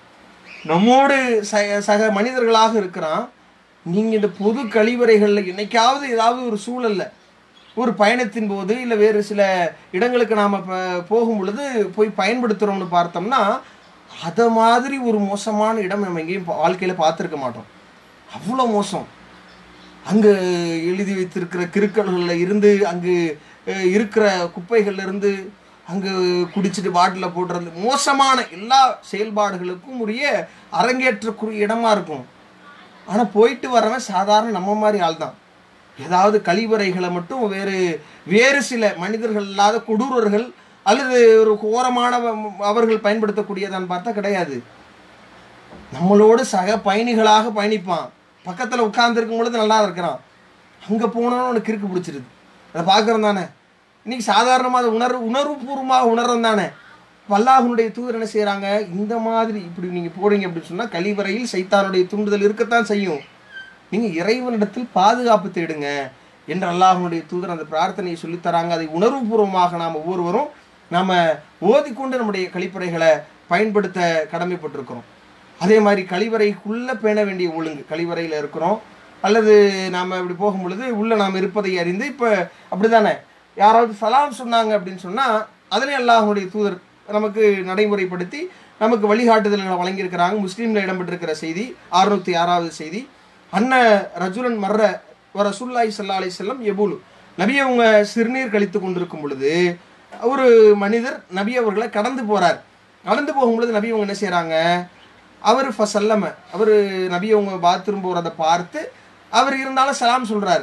நம்மோடு ச- சக மனிதர்களாக இருக்கிறான் நீங்கள் இந்த பொது கழிவறைகளில் என்னைக்காவது ஏதாவது ஒரு சூழல்ல ஒரு பயணத்தின் போது இல்லை வேறு சில இடங்களுக்கு நாம் போகும் பொழுது போய் பயன்படுத்துகிறோம்னு பார்த்தோம்னா அதை மாதிரி ஒரு மோசமான இடம் நம்ம எங்கேயும் வாழ்க்கையில் பார்த்துருக்க மாட்டோம் அவ்வளோ மோசம் அங்கு எழுதி வைத்திருக்கிற கிறுக்கல்களில் இருந்து அங்கு அஹ், இருக்கிற குப்பைகள்ல இருந்து அங்கு குடிச்சிட்டு பாட்டில் போடுறது மோசமான எல்லா செயல்பாடுகளுக்கும் உரிய அரங்கேற்றக்குரிய இடமா இருக்கும் ஆனால் போயிட்டு வரவன் சாதாரண நம்ம மாதிரி ஆள் தான் ஏதாவது கழிவறைகளை மட்டும் வேறு வேறு சில மனிதர்கள் இல்லாத கொடூரர்கள் அல்லது ஒரு ஓரமான அவர்கள் பயன்படுத்தக்கூடியதான்னு பார்த்தா கிடையாது நம்மளோடு சக பயணிகளாக பயணிப்பான் பக்கத்தில் உட்கார்ந்துருக்கும் பொழுது நல்லா இருக்கிறான் அங்கே போனோன்னு உனக்கு கிறுக்கு பிடிச்சிருது அதை பார்க்குறோம் தானே இன்னைக்கு சாதாரணமாக அதை உணர்வு உணர்வுபூர்வமாக உணர்றோம் தானே வல்லாஹனுடைய தூதர் என்ன செய்கிறாங்க இந்த மாதிரி இப்படி நீங்கள் போறீங்க அப்படின்னு சொன்னால் கழிவறையில் சைத்தானுடைய தூண்டுதல் இருக்கத்தான் செய்யும் நீங்கள் இறைவனிடத்தில் பாதுகாப்பு தேடுங்க என்று அல்லாஹனுடைய தூதர் அந்த பிரார்த்தனையை சொல்லித் தராங்க அதை உணர்வுபூர்வமாக நாம் ஒவ்வொருவரும் நாம் ஓதிக்கொண்டு நம்முடைய கழிப்பறைகளை பயன்படுத்த கடமைப்பட்டிருக்கிறோம் அதே மாதிரி கழிவறைக்குள்ளே பேண வேண்டிய ஒழுங்கு கழிவறையில் இருக்கிறோம் அல்லது நாம் இப்படி போகும் பொழுது உள்ளே நாம் இருப்பதை அறிந்து இப்போ அப்படிதானே யாராவது சலாம் சொன்னாங்க அப்படின்னு சொன்னால் அதுலேயும் அல்லாஹனுடைய தூதர் நமக்கு நடைமுறைப்படுத்தி நமக்கு வழிகாட்டுதல்களை வழங்கியிருக்கிறாங்க முஸ்லீமில் இடம்பெற்றிருக்கிற செய்தி அறுநூத்தி ஆறாவது செய்தி அன்ன ரஜுலன் மர்ற வ ரசூல்லாய் சல்லா அலி செல்லம் எபுலு நபி அவங்க சிறுநீர் கழித்து கொண்டிருக்கும் பொழுது ஒரு மனிதர் நபி அவர்களை கடந்து போறார் கடந்து போகும்பொழுது நபி அவங்க என்ன செய்றாங்க அவர் ஃபசல்லம அவர் நபி அவங்க பாத்ரூம் போகிறத பார்த்து அவர் இருந்தாலும் சலாம் சொல்றாரு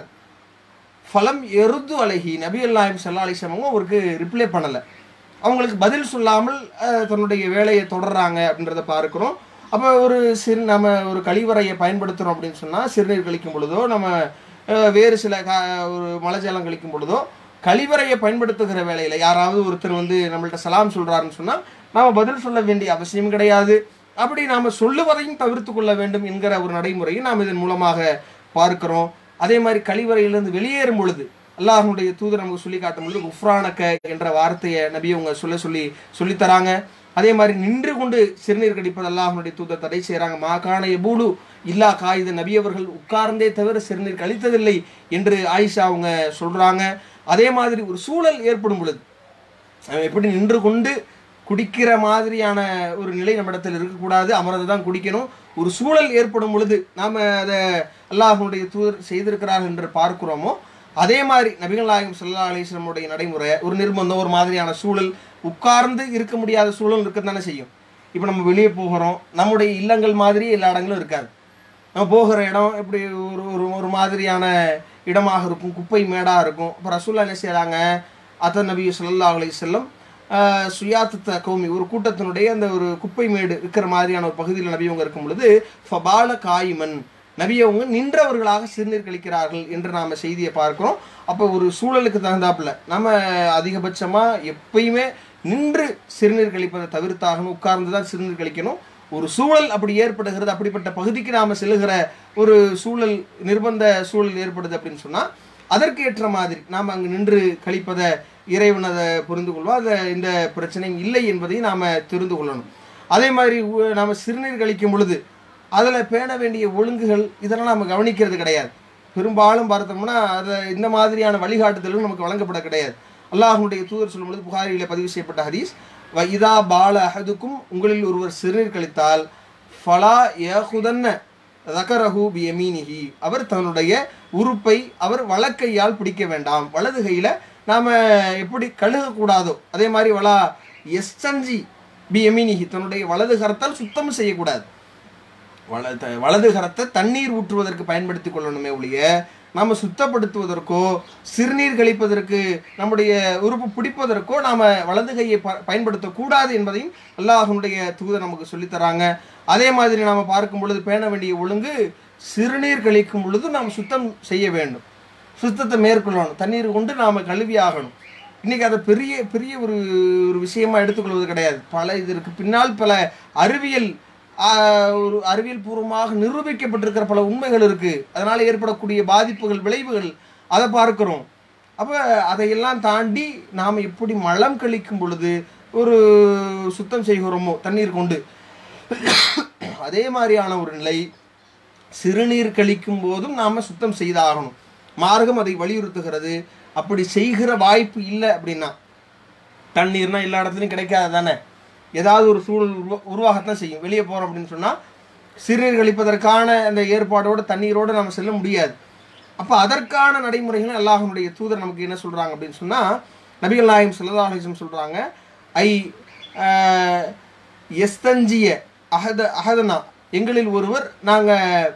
ஃபலம் எருது அழகி நபி அல்லாஹிம் சல்லா அலிஸ்லாம் அவருக்கு ரிப்ளை பண்ணலை அவங்களுக்கு பதில் சொல்லாமல் அஹ், தன்னுடைய வேலையை தொடர்றாங்க அப்படின்றத பார்க்குறோம் அப்போ ஒரு சிறு நம்ம ஒரு கழிவறையை பயன்படுத்துகிறோம் அப்படின்னு சொன்னால் சிறுநீர் கழிக்கும் பொழுதோ நம்ம அஹ், வேறு சில கா ஒரு மலைஜலம் கழிக்கும் பொழுதோ கழிவறையை பயன்படுத்துகிற வேலையில் யாராவது ஒருத்தர் வந்து நம்மள்ட்ட சலாம் சொல்கிறாருன்னு சொன்னால் நாம் பதில் சொல்ல வேண்டிய அவசியம் கிடையாது அப்படி நாம் சொல்லுவதையும் தவிர்த்து கொள்ள வேண்டும் என்கிற ஒரு நடைமுறையை நாம் இதன் மூலமாக பார்க்கிறோம் அதே மாதிரி கழிவறையிலிருந்து வெளியேறும் பொழுது அல்லாஹ்வுடைய தூதர் நமக்கு சொல்லி காட்டும் பொழுது குஃப்ரானக்க என்ற வார்த்தையை நபி அவங்க சொல்ல சொல்லி சொல்லித் தராங்க அதே மாதிரி நின்று கொண்டு சிறுநீர் கடிப்பது அல்லாஹ்வுடைய தூதர் தடை செய்கிறாங்க மாகாண எபூலு இல்லா காயுத நபி அவர்கள் உட்கார்ந்தே தவிர சிறுநீர் கழித்ததில்லை என்று ஆயிஷா அவங்க சொல்றாங்க அதே மாதிரி ஒரு சூழல் ஏற்படும் பொழுது அவன் எப்படி நின்று கொண்டு குடிக்கிற மாதிரியான ஒரு நிலை நம்மிடத்தில் இருக்கக்கூடாது அமர்ந்து தான் குடிக்கணும் ஒரு சூழல் ஏற்படும் பொழுது நாம் அதை அல்லாஹனுடைய தூதர் செய்திருக்கிறார்கள் என்று பார்க்கிறோமோ அதே மாதிரி நபிகள் நாயகம் சல்லா அலிஸ்லமுடைய நடைமுறை ஒரு நிர்பந்தம் ஒரு மாதிரியான சூழல் உட்கார்ந்து இருக்க முடியாத சூழல் இருக்கத்தானே செய்யும் இப்போ நம்ம வெளியே போகிறோம் நம்முடைய இல்லங்கள் மாதிரி எல்லா இடங்களும் இருக்காது நம்ம போகிற இடம் இப்படி ஒரு ஒரு ஒரு மாதிரியான இடமாக இருக்கும் குப்பை மேடாக இருக்கும் இப்போ ரசூல்லா என்ன செய்கிறாங்க அத்தன் நபி ஸல்லல்லாஹு அலைஹி வஸல்லம் ஆஹ், சுயாத்தத்த கௌமி ஒரு கூட்டத்தினுடைய அந்த ஒரு குப்பை மேடு இருக்கிற மாதிரியான ஒரு பகுதியில் நபி அவங்க இருக்கும் பொழுது ஃபபால காயிமன் நபி அவங்க நின்றவர்களாக சிறுநீர் கழிக்கிறார்கள் என்று நாம் செய்தியை பார்க்கிறோம் அப்போ ஒரு சூழலுக்கு தகுந்தாப்புல நம்ம அதிகபட்சமாக எப்பயுமே நின்று சிறுநீர் கழிப்பதை தவிர்த்தாகணும் உட்கார்ந்து தான் சிறுநீர் கழிக்கணும் ஒரு சூழல் அப்படி ஏற்படுகிறது அப்படிப்பட்ட பகுதிக்கு நாம் செல்லுகிற ஒரு சூழல் நிர்பந்த சூழல் ஏற்படுது அப்படின்னு சொன்னால் அதற்கு ஏற்ற மாதிரி நாம் அங்கு நின்று கழிப்பதை இறைவன் அதை புரிந்து கொள்வோம் அதை இந்த பிரச்சனையும் இல்லை என்பதையும் நாம் தெரிந்து கொள்ளணும் அதே மாதிரி உ- நாம சிறுநீர் கழிக்கும் பொழுது அதில் பேண வேண்டிய ஒழுங்குகள் இதெல்லாம் நம்ம கவனிக்கிறது கிடையாது பெரும்பாலும் பார்த்தோம்னா அதை இந்த மாதிரியான வழிகாட்டுதலும் நமக்கு வழங்கப்பட கிடையாது அல்லாஹ்வுடைய தூதர் சொல்லும் பொழுது புகாரியில் பதிவு செய்யப்பட்ட ஹதீஸ் வ இதா பால அஹதுக்கும் உங்களில் ஒருவர் சிறுநீர் கழித்தால் ஃபலா யஹுதன்ன ரகரஹு பியமீனிஹி அவர் தன்னுடைய உறுப்பை அவர் வலக்கையால் பிடிக்க வேண்டாம் வலது கையில் நாம் எப்படி கழுகக்கூடாதோ அதே மாதிரி வலா எஸ்டஞ்சி பியமீனிஹி தன்னுடைய வலது கரத்தால் சுத்தம் செய்யக்கூடாது வல த- வலது கரத்தை தண்ணீர் ஊற்றுவதற்கு பயன்படுத்தி கொள்ளணுமே ஒழிய நாம் சுத்தப்படுத்துவதற்கோ சிறுநீர் கழிப்பதற்கு நம்முடைய உறுப்பு பிடிப்பதற்கோ நாம் வலது கையை ப பயன்படுத்தக்கூடாது என்பதையும் அல்லாஹனுடைய தூதர் நமக்கு சொல்லித் தராங்க அதே மாதிரி நாம் பார்க்கும் பொழுது பேண வேண்டிய ஒழுங்கு சிறுநீர் கழிக்கும் பொழுது நாம் சுத்தம் செய்ய வேண்டும் சுத்தத்தை மேற்கொள்ளணும் தண்ணீர் கொண்டு நாம் கழுவி ஆகணும் இன்னைக்கு அதை பெரிய பெரிய ஒரு ஒரு விஷயமா எடுத்துக்கொள்வது கிடையாது பல இதற்கு பின்னால் பல அறிவியல் ஆஹ், ஒரு அறிவியல் பூர்வமாக நிரூபிக்கப்பட்டிருக்கிற பல உண்மைகள் இருக்கு அதனால ஏற்படக்கூடிய பாதிப்புகள் விளைவுகள் அதை பார்க்கிறோம் அப்போ அதையெல்லாம் தாண்டி நாம் எப்படி மலம் கழிக்கும் பொழுது ஒரு சுத்தம் செய்கிறோமோ தண்ணீர் கொண்டு அதே மாதிரியான ஒரு நிலை சிறுநீர் கழிக்கும் போதும் நாம் சுத்தம் செய்தாகணும் மார்க்கம் அதை வலியுறுத்துகிறது அப்படி செய்கிற வாய்ப்பு இல்லை அப்படின்னா தண்ணீர்னா எல்லா இடத்துலையும் கிடைக்காது தானே ஏதாவது ஒரு சூழல் உருவா உருவாகத்தான் செய்யும் வெளியே போகிறோம் அப்படின்னு சொன்னால் சிறுநீர் கழிப்பதற்கான அந்த ஏற்பாடோட தண்ணீரோடு நம்ம செல்ல முடியாது அப்போ அதற்கான நடைமுறைகள் அல்லாஹனுடைய தூதர் நமக்கு என்ன சொல்கிறாங்க அப்படின்னு சொன்னால் நபிகள் நாயம் சல்லா அலிஸ்லம் சொல்கிறாங்க ஐ ஆஹ், எஸ்தஞ்சிய அகத அகதனா எங்களில் ஒருவர் நாங்கள்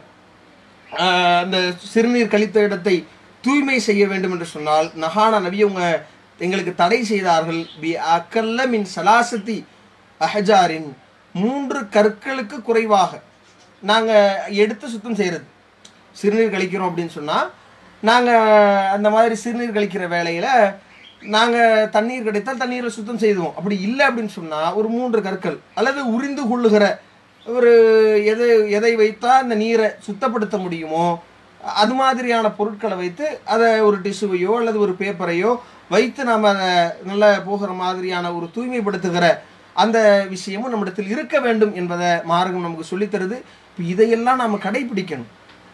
அந்த சிறுநீர் கழித்த இடத்தை தூய்மை செய்ய வேண்டும் என்று சொன்னால் நஹானா நபி அவங்க எங்களுக்கு தடை செய்தார்கள் பி அக்கல்ல மின் சலாசத்தி அஹஜாரின் மூன்று கற்களுக்கு குறைவாக நாங்கள் எடுத்து சுத்தம் செய்கிறது சிறுநீர் கழிக்கிறோம் அப்படின்னு சொன்னால் நாங்கள் அந்த மாதிரி சிறுநீர் கழிக்கிற வேலையில் நாங்கள் தண்ணீர் கிடைத்தால் தண்ணீரை சுத்தம் செய்துவோம் அப்படி இல்லை அப்படின்னு சொன்னால் ஒரு மூன்று கற்கள் அல்லது உரிந்து கொள்ளுகிற ஒரு எதை எதை வைத்தா அந்த நீரை சுத்தப்படுத்த முடியுமோ அது மாதிரியான பொருட்களை வைத்து அதை ஒரு டிஷ்யூவையோ அல்லது ஒரு பேப்பரையோ வைத்து நாம் அதை நல்ல போகிற மாதிரியான ஒரு தூய்மைப்படுத்துகிற அந்த விஷயமும் நம்மிடத்தில் இருக்க வேண்டும் என்பதை மார்க்கம் நமக்கு சொல்லித் தருது இப்போ இதையெல்லாம் நாம் கடைபிடிக்கணும்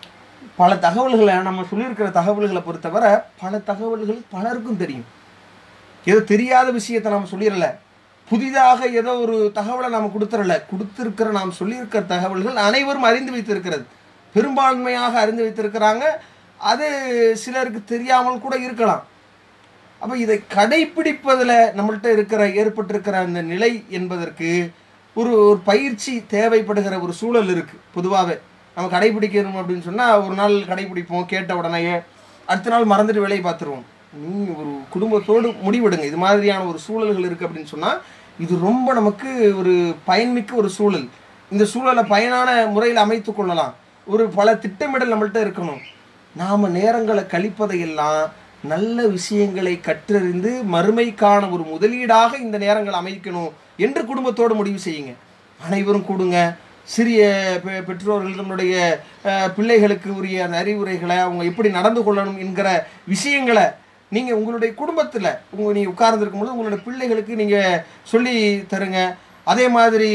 பல தகவல்களை நம்ம சொல்லியிருக்கிற தகவல்களை பொறுத்தவரை பல தகவல்கள் பலருக்கும் தெரியும் ஏதோ தெரியாத விஷயத்தை நாம் சொல்லிடல புதிதாக ஏதோ ஒரு தகவலை நாம் கொடுத்துடல கொடுத்திருக்கிற நாம் சொல்லியிருக்கிற தகவல்கள் அனைவரும் அறிந்து வைத்திருக்கிறது பெரும்பான்மையாக அறிந்து வைத்திருக்கிறாங்க அது சிலருக்கு தெரியாமல் கூட இருக்கலாம் அப்போ இதை கடைபிடிப்பதில் நம்மள்ட்ட இருக்கிற ஏற்பட்டிருக்கிற அந்த நிலை என்பதற்கு ஒரு ஒரு பயிற்சி தேவைப்படுகிற ஒரு சூழல் இருக்குது பொதுவாகவே நம்ம கடைபிடிக்கணும் அப்படின்னு சொன்னால் ஒரு நாள் கடைபிடிப்போம் கேட்ட உடனேயே அடுத்த நாள் மறந்துட்டு வேலையை பார்த்துருவோம் நீ ஒரு குடும்பத்தோடு முடிவெடுங்க இது மாதிரியான ஒரு சூழல்கள் இருக்குது அப்படின்னு சொன்னால் இது ரொம்ப நமக்கு ஒரு பயன்மிக்க ஒரு சூழல் இந்த சூழலை பயனான முறையில் அமைத்து கொள்ளலாம் ஒரு பல திட்டமிடல் நம்மள்ட்ட இருக்கணும் நாம் நேரங்களை கழிப்பதையெல்லாம் நல்ல விஷயங்களை கற்றறிந்து மறுமைக்கான ஒரு முதலீடாக இந்த நேரங்களை அமைக்கணும் என்று குடும்பத்தோடு முடிவு செய்யுங்க அனைவரும் கூடுங்க சிறிய பெ- பெற்றோர்கள் தன்னுடைய அஹ், பிள்ளைகளுக்கு உரிய அந்த அறிவுரைகளை அவங்க எப்படி நடந்து கொள்ளணும் என்கிற விஷயங்களை நீங்கள் உங்களுடைய குடும்பத்தில் உங்கள் நீங்கள் உட்கார்ந்துருக்கும் பொழுது உங்களுடைய பிள்ளைகளுக்கு நீங்கள் சொல்லி தருங்க அதே மாதிரி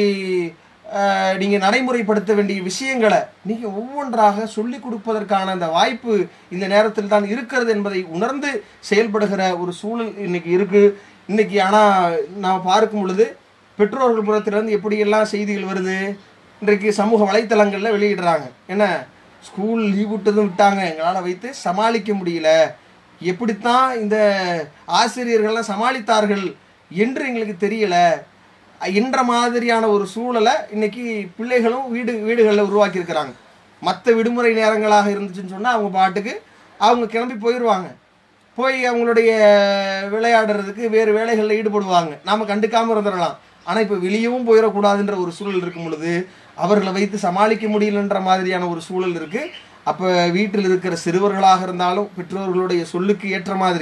நீங்கள் நடைமுறைப்படுத்த வேண்டிய விஷயங்களை நீங்கள் ஒவ்வொன்றாக சொல்லி கொடுப்பதற்கான அந்த வாய்ப்பு இந்த நேரத்தில் தான் இருக்கிறது என்பதை உணர்ந்து செயல்படுகிற ஒரு சூழல் இன்னைக்கு இருக்குது இன்னைக்கு ஆனால் நாம் பார்க்கும் பொழுது பெற்றோர்கள் புறத்திலிருந்து எப்படியெல்லாம் செய்திகள் வருது இன்றைக்கு சமூக வலைத்தளங்களில் வெளியிடுறாங்க என்ன ஸ்கூல் லீவ் விட்டதும் விட்டாங்க எங்களால் வைத்து சமாளிக்க முடியல எப்படித்தான் இந்த ஆசிரியர்கள்லாம் சமாளித்தார்கள் என்று எங்களுக்கு தெரியல என்ற மாதிரியான ஒரு சூழலை இன்னைக்கு பிள்ளைகளும் வீடு வீடுகளில் உருவாக்கியிருக்கிறாங்க மற்ற விடுமுறை நேரங்களாக இருந்துச்சுன்னு சொன்னால் அவங்க பாட்டுக்கு அவங்க கிளம்பி போயிடுவாங்க போய் அவங்களுடைய விளையாடுறதுக்கு வேறு வேலைகளில் ஈடுபடுவாங்க நாம் கண்டுக்காமல் இருந்துடலாம் ஆனால் இப்போ வெளியவும் போயிடக்கூடாதுன்ற ஒரு சூழல் இருக்கும் பொழுது அவர்களை வைத்து சமாளிக்க முடியலன்ற மாதிரியான ஒரு சூழல் இருக்குது அப்போ வீட்டில் இருக்கிற சிறுவர்களாக இருந்தாலும் பெற்றோர்களுடைய சொல்லுக்கு ஏற்ற மாதிரி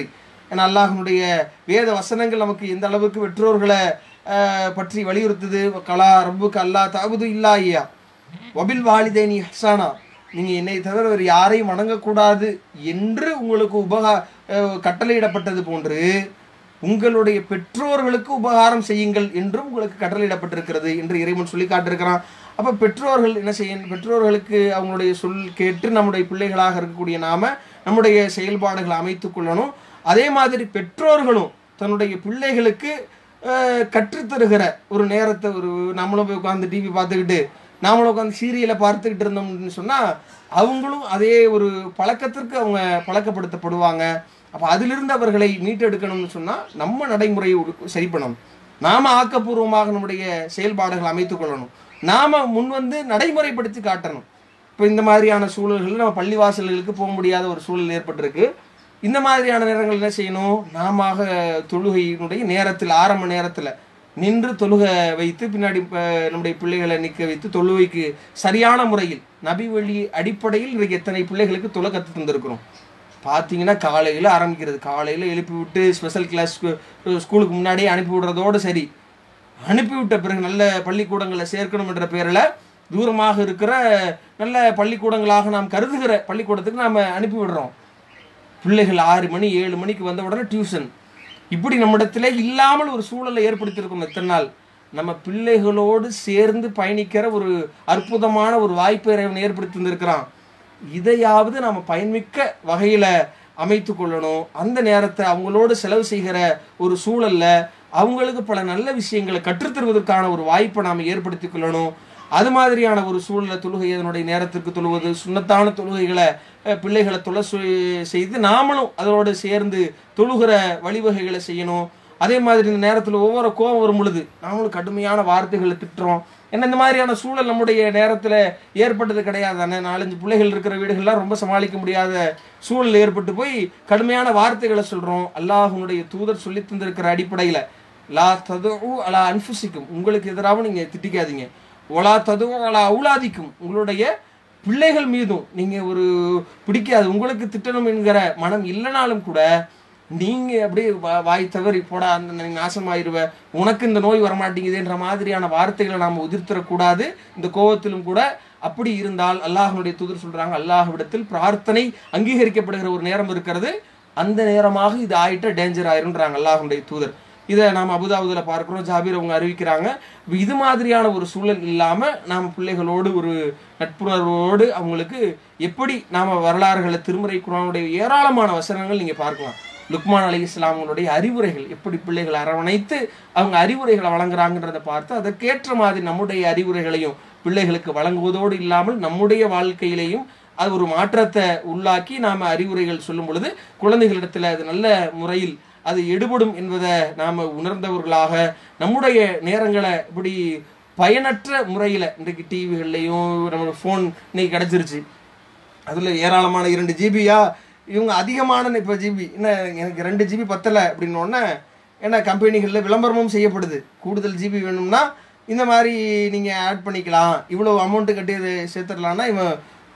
ஏன்னா அல்லாஹ்னுடைய வேத வசனங்கள் நமக்கு எந்த அளவுக்கு பெற்றோர்களை அஹ், பற்றி வலியுறுத்துது கலா ரப்புக்கு அல்லா தாபுது இல்லா ஐயா வபில் வாலிதைனி ஹசானா நீங்கள் என்னை தவிர வேறு யாரையும் வணங்கக்கூடாது என்று உங்களுக்கு உபகா அஹ், கட்டளையிடப்பட்டது போன்று உங்களுடைய பெற்றோர்களுக்கு உபகாரம் செய்யுங்கள் என்றும் உங்களுக்கு கட்டளையிடப்பட்டிருக்கிறது என்று இறைவன் சொல்லி காட்டிருக்கிறான் அப்போ பெற்றோர்கள் என்ன செய்ய பெற்றோர்களுக்கு அவங்களுடைய சொல் கேட்டு நம்முடைய பிள்ளைகளாக இருக்கக்கூடிய நாம நம்முடைய செயல்பாடுகளை அமைத்துக் கொள்ளணும் அதே மாதிரி பெற்றோர்களும் தன்னுடைய பிள்ளைகளுக்கு அஹ், கற்றுத்தருகிற ஒரு நேரத்தை ஒரு நம்மளும் போய் உட்காந்து டிவி பார்த்துக்கிட்டு நாமளும் உட்காந்து சீரியலை பார்த்துக்கிட்டு இருந்தோம்னு சொன்னால் அவங்களும் அதே ஒரு பழக்கத்திற்கு அவங்க பழக்கப்படுத்தப்படுவாங்க அப்போ அதிலிருந்து அவர்களை மீட்டெடுக்கணும்னு சொன்னால் நம்ம நடைமுறையை உடு- சரி பண்ணணும் நாம் ஆக்கப்பூர்வமாக நம்முடைய செயல்பாடுகளை அமைத்துக் கொள்ளணும் நாம் முன் வந்து நடைமுறைப்படுத்தி காட்டணும் இப்போ இந்த மாதிரியான சூழல்களில் நம்ம பள்ளிவாசல்களுக்கு போக முடியாத ஒரு சூழல் ஏற்பட்டிருக்கு இந்த மாதிரியான நேரங்கள் என்ன செய்யணும் நாம தொழுகையினுடைய நேரத்தில் ஆரம்ப நேரத்தில் நின்று தொழுகை வைத்து பின்னாடி இப்ப நம்முடைய பிள்ளைகளை நிற்க வைத்து தொழுகைக்கு சரியான முறையில் நபி வழி அடிப்படையில் இன்றைக்கு எத்தனை பிள்ளைகளுக்கு தொலை கற்று தந்திருக்கிறோம் பார்த்தீங்கன்னா காலையில் ஆரம்பிக்கிறது காலையில் எழுப்பி விட்டு ஸ்பெஷல் கிளாஸ் ஸ்கூலுக்கு முன்னாடியே அனுப்பி விடுறதோடு சரி அனுப்பிவிட்ட பிறகு நல்ல பள்ளிக்கூடங்களை சேர்க்கணும் என்ற பேரில் தூரமாக இருக்கிற நல்ல பள்ளிக்கூடங்களாக நாம் கருதுகிற பள்ளிக்கூடத்துக்கு நாம் அனுப்பி விடுறோம் பிள்ளைகள் ஆறு மணி ஏழு மணிக்கு வந்த உடனே டியூஷன் இப்படி நம்மிடத்துல இல்லாமல் ஒரு சூழலை ஏற்படுத்தியிருக்கோம் எத்தனை நாள் நம்ம பிள்ளைகளோடு சேர்ந்து பயணிக்கிற ஒரு அற்புதமான ஒரு வாய்ப்பை இறைவன் ஏற்படுத்தி தந்திருக்கிறான் இதையாவது நாம் பயன்மிக்க வகையில் அமைத்து கொள்ளணும் அந்த நேரத்தை அவங்களோடு செலவு செய்கிற ஒரு சூழல்ல அவங்களுக்கு பல நல்ல விஷயங்களை கற்றுத்தருவதற்கான ஒரு வாய்ப்பை நாம் ஏற்படுத்தி கொள்ளணும் அது மாதிரியான ஒரு சூழலை தொழுகை அதனுடைய நேரத்திற்கு தொழுவது சுண்ணத்தான தொழுகைகளை அஹ், பிள்ளைகளை தொலை சு- செய்து நாமளும் அதோடு சேர்ந்து தொழுகிற வழிவகைகளை செய்யணும் அதே மாதிரி இந்த நேரத்தில் ஒவ்வொரு கோபம் வரும் பொழுது நாமளும் கடுமையான வார்த்தைகளை திட்டுறோம் ஏன்னா இந்த மாதிரியான சூழல் நம்முடைய நேரத்தில் ஏற்பட்டது கிடையாது தானே நாலஞ்சு பிள்ளைகள் இருக்கிற வீடுகள்லாம் ரொம்ப சமாளிக்க முடியாத சூழல் ஏற்பட்டு போய் கடுமையான வார்த்தைகளை சொல்கிறோம் அல்லாஹ்வுடைய தூதர் சொல்லி தந்திருக்கிற அடிப்படையில் லா தது அலா அன்ஃபுசிக்கும் உங்களுக்கு எதிராகவும் நீங்கள் திட்டிக்காதீங்க ஒலா தது அலா அவுலாதிக்கும் உங்களுடைய பிள்ளைகள் மீதும் நீங்கள் ஒரு பிடிக்காது உங்களுக்கு திட்டணும் என்கிற மனம் இல்லைனாலும் கூட நீங்க அப்படியே வா- வாய் தவறி போடா அந்த நீ நாசமாயிருவ உனக்கு இந்த நோய் வரமாட்டேங்குதுன்ற மாதிரியான வார்த்தைகளை நாம் உதிர்த்தரக்கூடாது இந்த கோபத்திலும் கூட அப்படி இருந்தால் அல்லாஹ்வுடைய தூதர் சொல்றாங்க அல்லாஹ்விடத்தில் பிரார்த்தனை அங்கீகரிக்கப்படுகிற ஒரு நேரம் இருக்கிறது அந்த நேரமாக இது ஆயிட்ட டேஞ்சர் ஆயிருன்றாங்க அல்லாஹ்வுடைய தூதர் இதை நாம் அபுதாபுதில் பார்க்குறோம் ஜாபீர் அவங்க அறிவிக்கிறாங்க இப்ப இது மாதிரியான ஒரு சூழல் இல்லாமல் நாம் பிள்ளைகளோடு ஒரு நட்புணர்வோடு அவங்களுக்கு எப்படி நாம் வரலாறுகளை திருமுறை குரானுடைய ஏராளமான வசனங்கள் நீங்கள் பார்க்கலாம் லுக்மான் அலி இஸ்லாமங்களுடைய அறிவுரைகள் எப்படி பிள்ளைகளை அரவணைத்து அவங்க அறிவுரைகளை வழங்குறாங்கன்றதை பார்த்து அதற்கேற்ற மாதிரி நம்முடைய அறிவுரைகளையும் பிள்ளைகளுக்கு வழங்குவதோடு இல்லாமல் நம்முடைய வாழ்க்கையிலையும் அது ஒரு மாற்றத்தை உள்ளாக்கி நாம் அறிவுரைகள் சொல்லும் பொழுது குழந்தைகளிடத்தில் அது நல்ல முறையில் அது எடுபடும் என்பதை நாம் உணர்ந்தவர்களாக நம்முடைய நேரங்களை இப்படி பயனற்ற முறையில் இன்றைக்கு டிவிகள்லையும் நம்ம ஃபோன் இன்னைக்கு கிடச்சிருச்சு அதில் ஏராளமான இரண்டு ஜிபியா இவங்க அதிகமான இப்போ ஜிபி என்ன எனக்கு ரெண்டு ஜிபி பத்தலை அப்படின்னோடனே ஏன்னா கம்பெனிகளில் விளம்பரமும் செய்யப்படுது கூடுதல் ஜிபி வேணும்னா இந்த மாதிரி நீங்கள் ஆட் பண்ணிக்கலாம் இவ்வளோ அமௌண்ட்டு கட்டி அதை சேர்த்துடலான்னா இவன்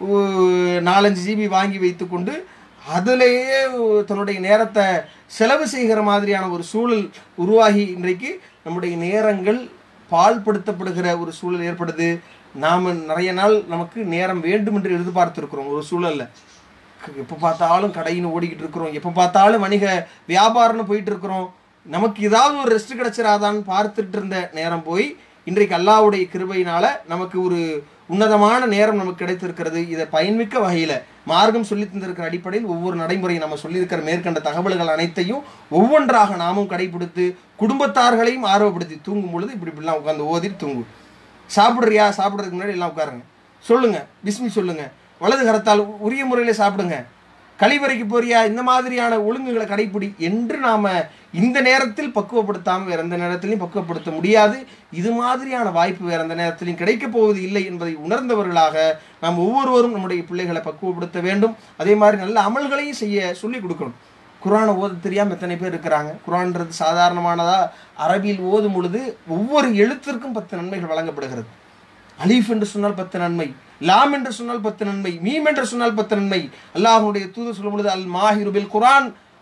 ஊ- நாலஞ்சு ஜிபி வாங்கி வைத்துக்கொண்டு அதிலேயே தன்னுடைய நேரத்தை செலவு செய்கிற மாதிரியான ஒரு சூழல் உருவாகி இன்றைக்கு நம்முடைய நேரங்கள் பால்படுத்தப்படுகிற ஒரு சூழல் ஏற்படுது நாம் நிறைய நாள் நமக்கு நேரம் வேண்டும் என்று எதிர்பார்த்திருக்கிறோம் ஒரு சூழல்ல எப்போ பார்த்தாலும் கடையின்னு ஓடிக்கிட்டு இருக்கிறோம் எப்போ பார்த்தாலும் வணிக வியாபாரம்னு போயிட்டு இருக்கிறோம் நமக்கு ஏதாவது ஒரு ரெஸ்ட் கிடைச்சிராதான்னு பார்த்துட்டு இருந்த நேரம் போய் இன்றைக்கு அல்லாஹ்வுடைய கிருபையினால நமக்கு ஒரு உன்னதமான நேரம் நமக்கு கிடைத்திருக்கிறது இதை பயன்மிக்க வகையில் மார்க்கம் சொல்லி தந்திருக்கிற அடிப்படையில் ஒவ்வொரு நடைமுறையும் நம்ம சொல்லியிருக்கிற மேற்கண்ட தகவல்கள் அனைத்தையும் ஒவ்வொன்றாக நாமும் கடைபிடித்து குடும்பத்தார்களையும் ஆர்வப்படுத்தி தூங்கும் பொழுது இப்படி இப்படிலாம் உட்காந்து ஓதிட்டு தூங்கும் சாப்பிட்றியா சாப்பிட்றதுக்கு முன்னாடி எல்லாம் உட்காருங்க சொல்லுங்க பிஸ்மி சொல்லுங்க வலது கரத்தால் உரிய முறையில் சாப்பிடுங்க கழிவறைக்கு போறியா இந்த மாதிரியான ஒழுங்குகளை கடைப்பிடி என்று நாம இந்த நேரத்தில் பக்குவப்படுத்தாமல் வேற எந்த நேரத்திலையும் பக்குவப்படுத்த முடியாது இது மாதிரியான வாய்ப்பு வேற எந்த நேரத்திலையும் கிடைக்கப் போவது இல்லை என்பதை உணர்ந்தவர்களாக நாம் ஒவ்வொருவரும் நம்முடைய பிள்ளைகளை பக்குவப்படுத்த வேண்டும் அதே மாதிரி நல்ல அமல்களையும் செய்ய சொல்லிக் கொடுக்கணும் குரானை ஓத தெரியாம எத்தனை பேர் இருக்கிறாங்க குரான்றது சாதாரணமானதா அரபியில் ஓதும் பொழுது ஒவ்வொரு எழுத்திற்கும் பத்து நன்மைகள் வழங்கப்படுகிறது அலீஃப் என்று சொன்னால் பத்து நன்மை லாம் என்று சொன்னால் பத்து நன்மை மீம் என்று சொன்னால் பத்து நன்மை அல்லாஹ்வுடைய தூது சொல்லும் பொழுது அல் மாஹிரு பில் குரான்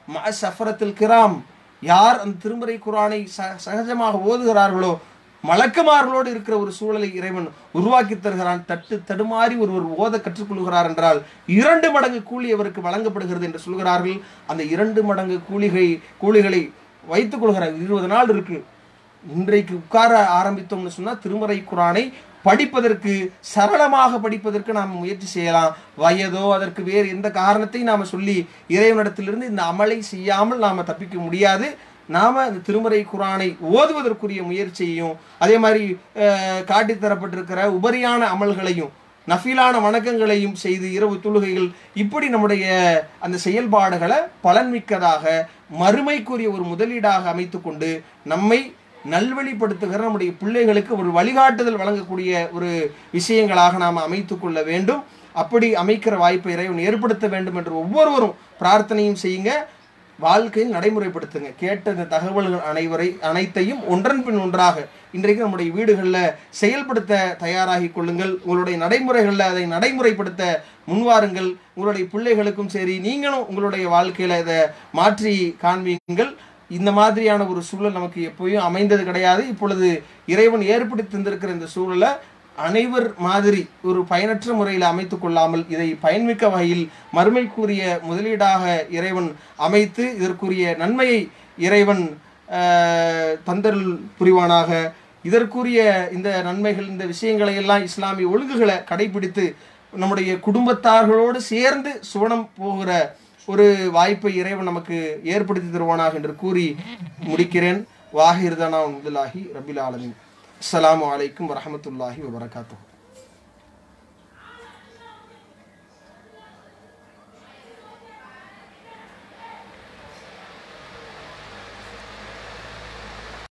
ம சஃபரத்தில் கிராம் யார் அந்த திருமறை குரானை ச சகஜமாக ஓதுகிறார்களோ மலக்குமார்களோடு இருக்கிற ஒரு சூழலை இறைவன் உருவாக்கி தருகிறான் தட்டு தடுமாறி ஒருவர் ஓத கற்றுக்கொள்கிறார் என்றால் இரண்டு மடங்கு கூலி அவருக்கு வழங்கப்படுகிறது என்று சொல்கிறார்கள் அந்த இரண்டு மடங்கு கூலிகை கூலிகளை வைத்துக் கொள்கிறார் இருபது நாள் இருக்கு இன்றைக்கு உட்கார ஆரம்பித்தோம்னு சொன்னா திருமறை குரானை படிப்பதற்கு சரளமாக படிப்பதற்கு நாம் முயற்சி செய்யலாம் வயதோ அதற்கு வேறு எந்த காரணத்தையும் நாம சொல்லி இறைவனிடத்திலிருந்து இந்த அமலை செய்யாமல் நாம தப்பிக்க முடியாது நாம இந்த திருமறை குரானை ஓதுவதற்குரிய முயற்சியையும் அதே மாதிரி அஹ், காட்டித் தரப்பட்டிருக்கிற உபரியான அமல்களையும் நஃபிலான வணக்கங்களையும் செய்து இரவு தொழுகைகள் இப்படி நம்முடைய அந்த செயல்பாடுகளை பலன்மிக்கதாக மறுமைக்குரிய ஒரு முதலீடாக அமைத்துக்கொண்டு நம்மை நல்வழிப்படுத்துகிற நம்முடைய பிள்ளைகளுக்கு ஒரு வழிகாட்டுதல் வழங்கக்கூடிய ஒரு விஷயங்களாக நாம் அமைத்துக் கொள்ள வேண்டும் அப்படி அமைக்கிற வாய்ப்பை இறைவன் ஏற்படுத்த வேண்டும் என்று ஒவ்வொருவரும் பிரார்த்தனையும் செய்யுங்க வாழ்க்கையில் நடைமுறைப்படுத்துங்க கேட்ட இந்த தகவல்கள் அனைவரை அனைத்தையும் ஒன்றன் பின் ஒன்றாக இன்றைக்கு நம்முடைய வீடுகளில் செயல்படுத்த தயாராகி கொள்ளுங்கள் உங்களுடைய நடைமுறைகளில் அதை நடைமுறைப்படுத்த முன்வாருங்கள் உங்களுடைய பிள்ளைகளுக்கும் சரி நீங்களும் உங்களுடைய வாழ்க்கையில் இதை மாற்றி காண்பீங்கள் இந்த மாதிரியான ஒரு சூழல் நமக்கு எப்போயும் அமைந்தது கிடையாது இப்பொழுது இறைவன் ஏற்படுத்தி தந்திருக்கிற இந்த சூழலை அனைவர் மாதிரி ஒரு பயனற்ற முறையில் அமைத்து கொள்ளாமல் இதை பயன்மிக்க வகையில் மறுமைக்குரிய முதலீடாக இறைவன் அமைத்து இதற்குரிய நன்மையை இறைவன் ஆஹ், தந்தருள் புரிவானாக இதற்குரிய இந்த நன்மைகள் இந்த விஷயங்களை எல்லாம் இஸ்லாமிய ஒழுங்குகளை கடைபிடித்து நம்முடைய குடும்பத்தார்களோடு சேர்ந்து சுவனம் போகிற ஒரு வாய்ப்பை இறைவன் நமக்கு ஏற்படுத்தி தருவானாக என்று கூறி முடிக்கிறேன் வாஹிர்தானா முதலாகி ரபில் ஆலமின் அஸ்ஸலாமு அலைக்கும் வரஹமத்துல்லாஹி வபரகாத்துஹு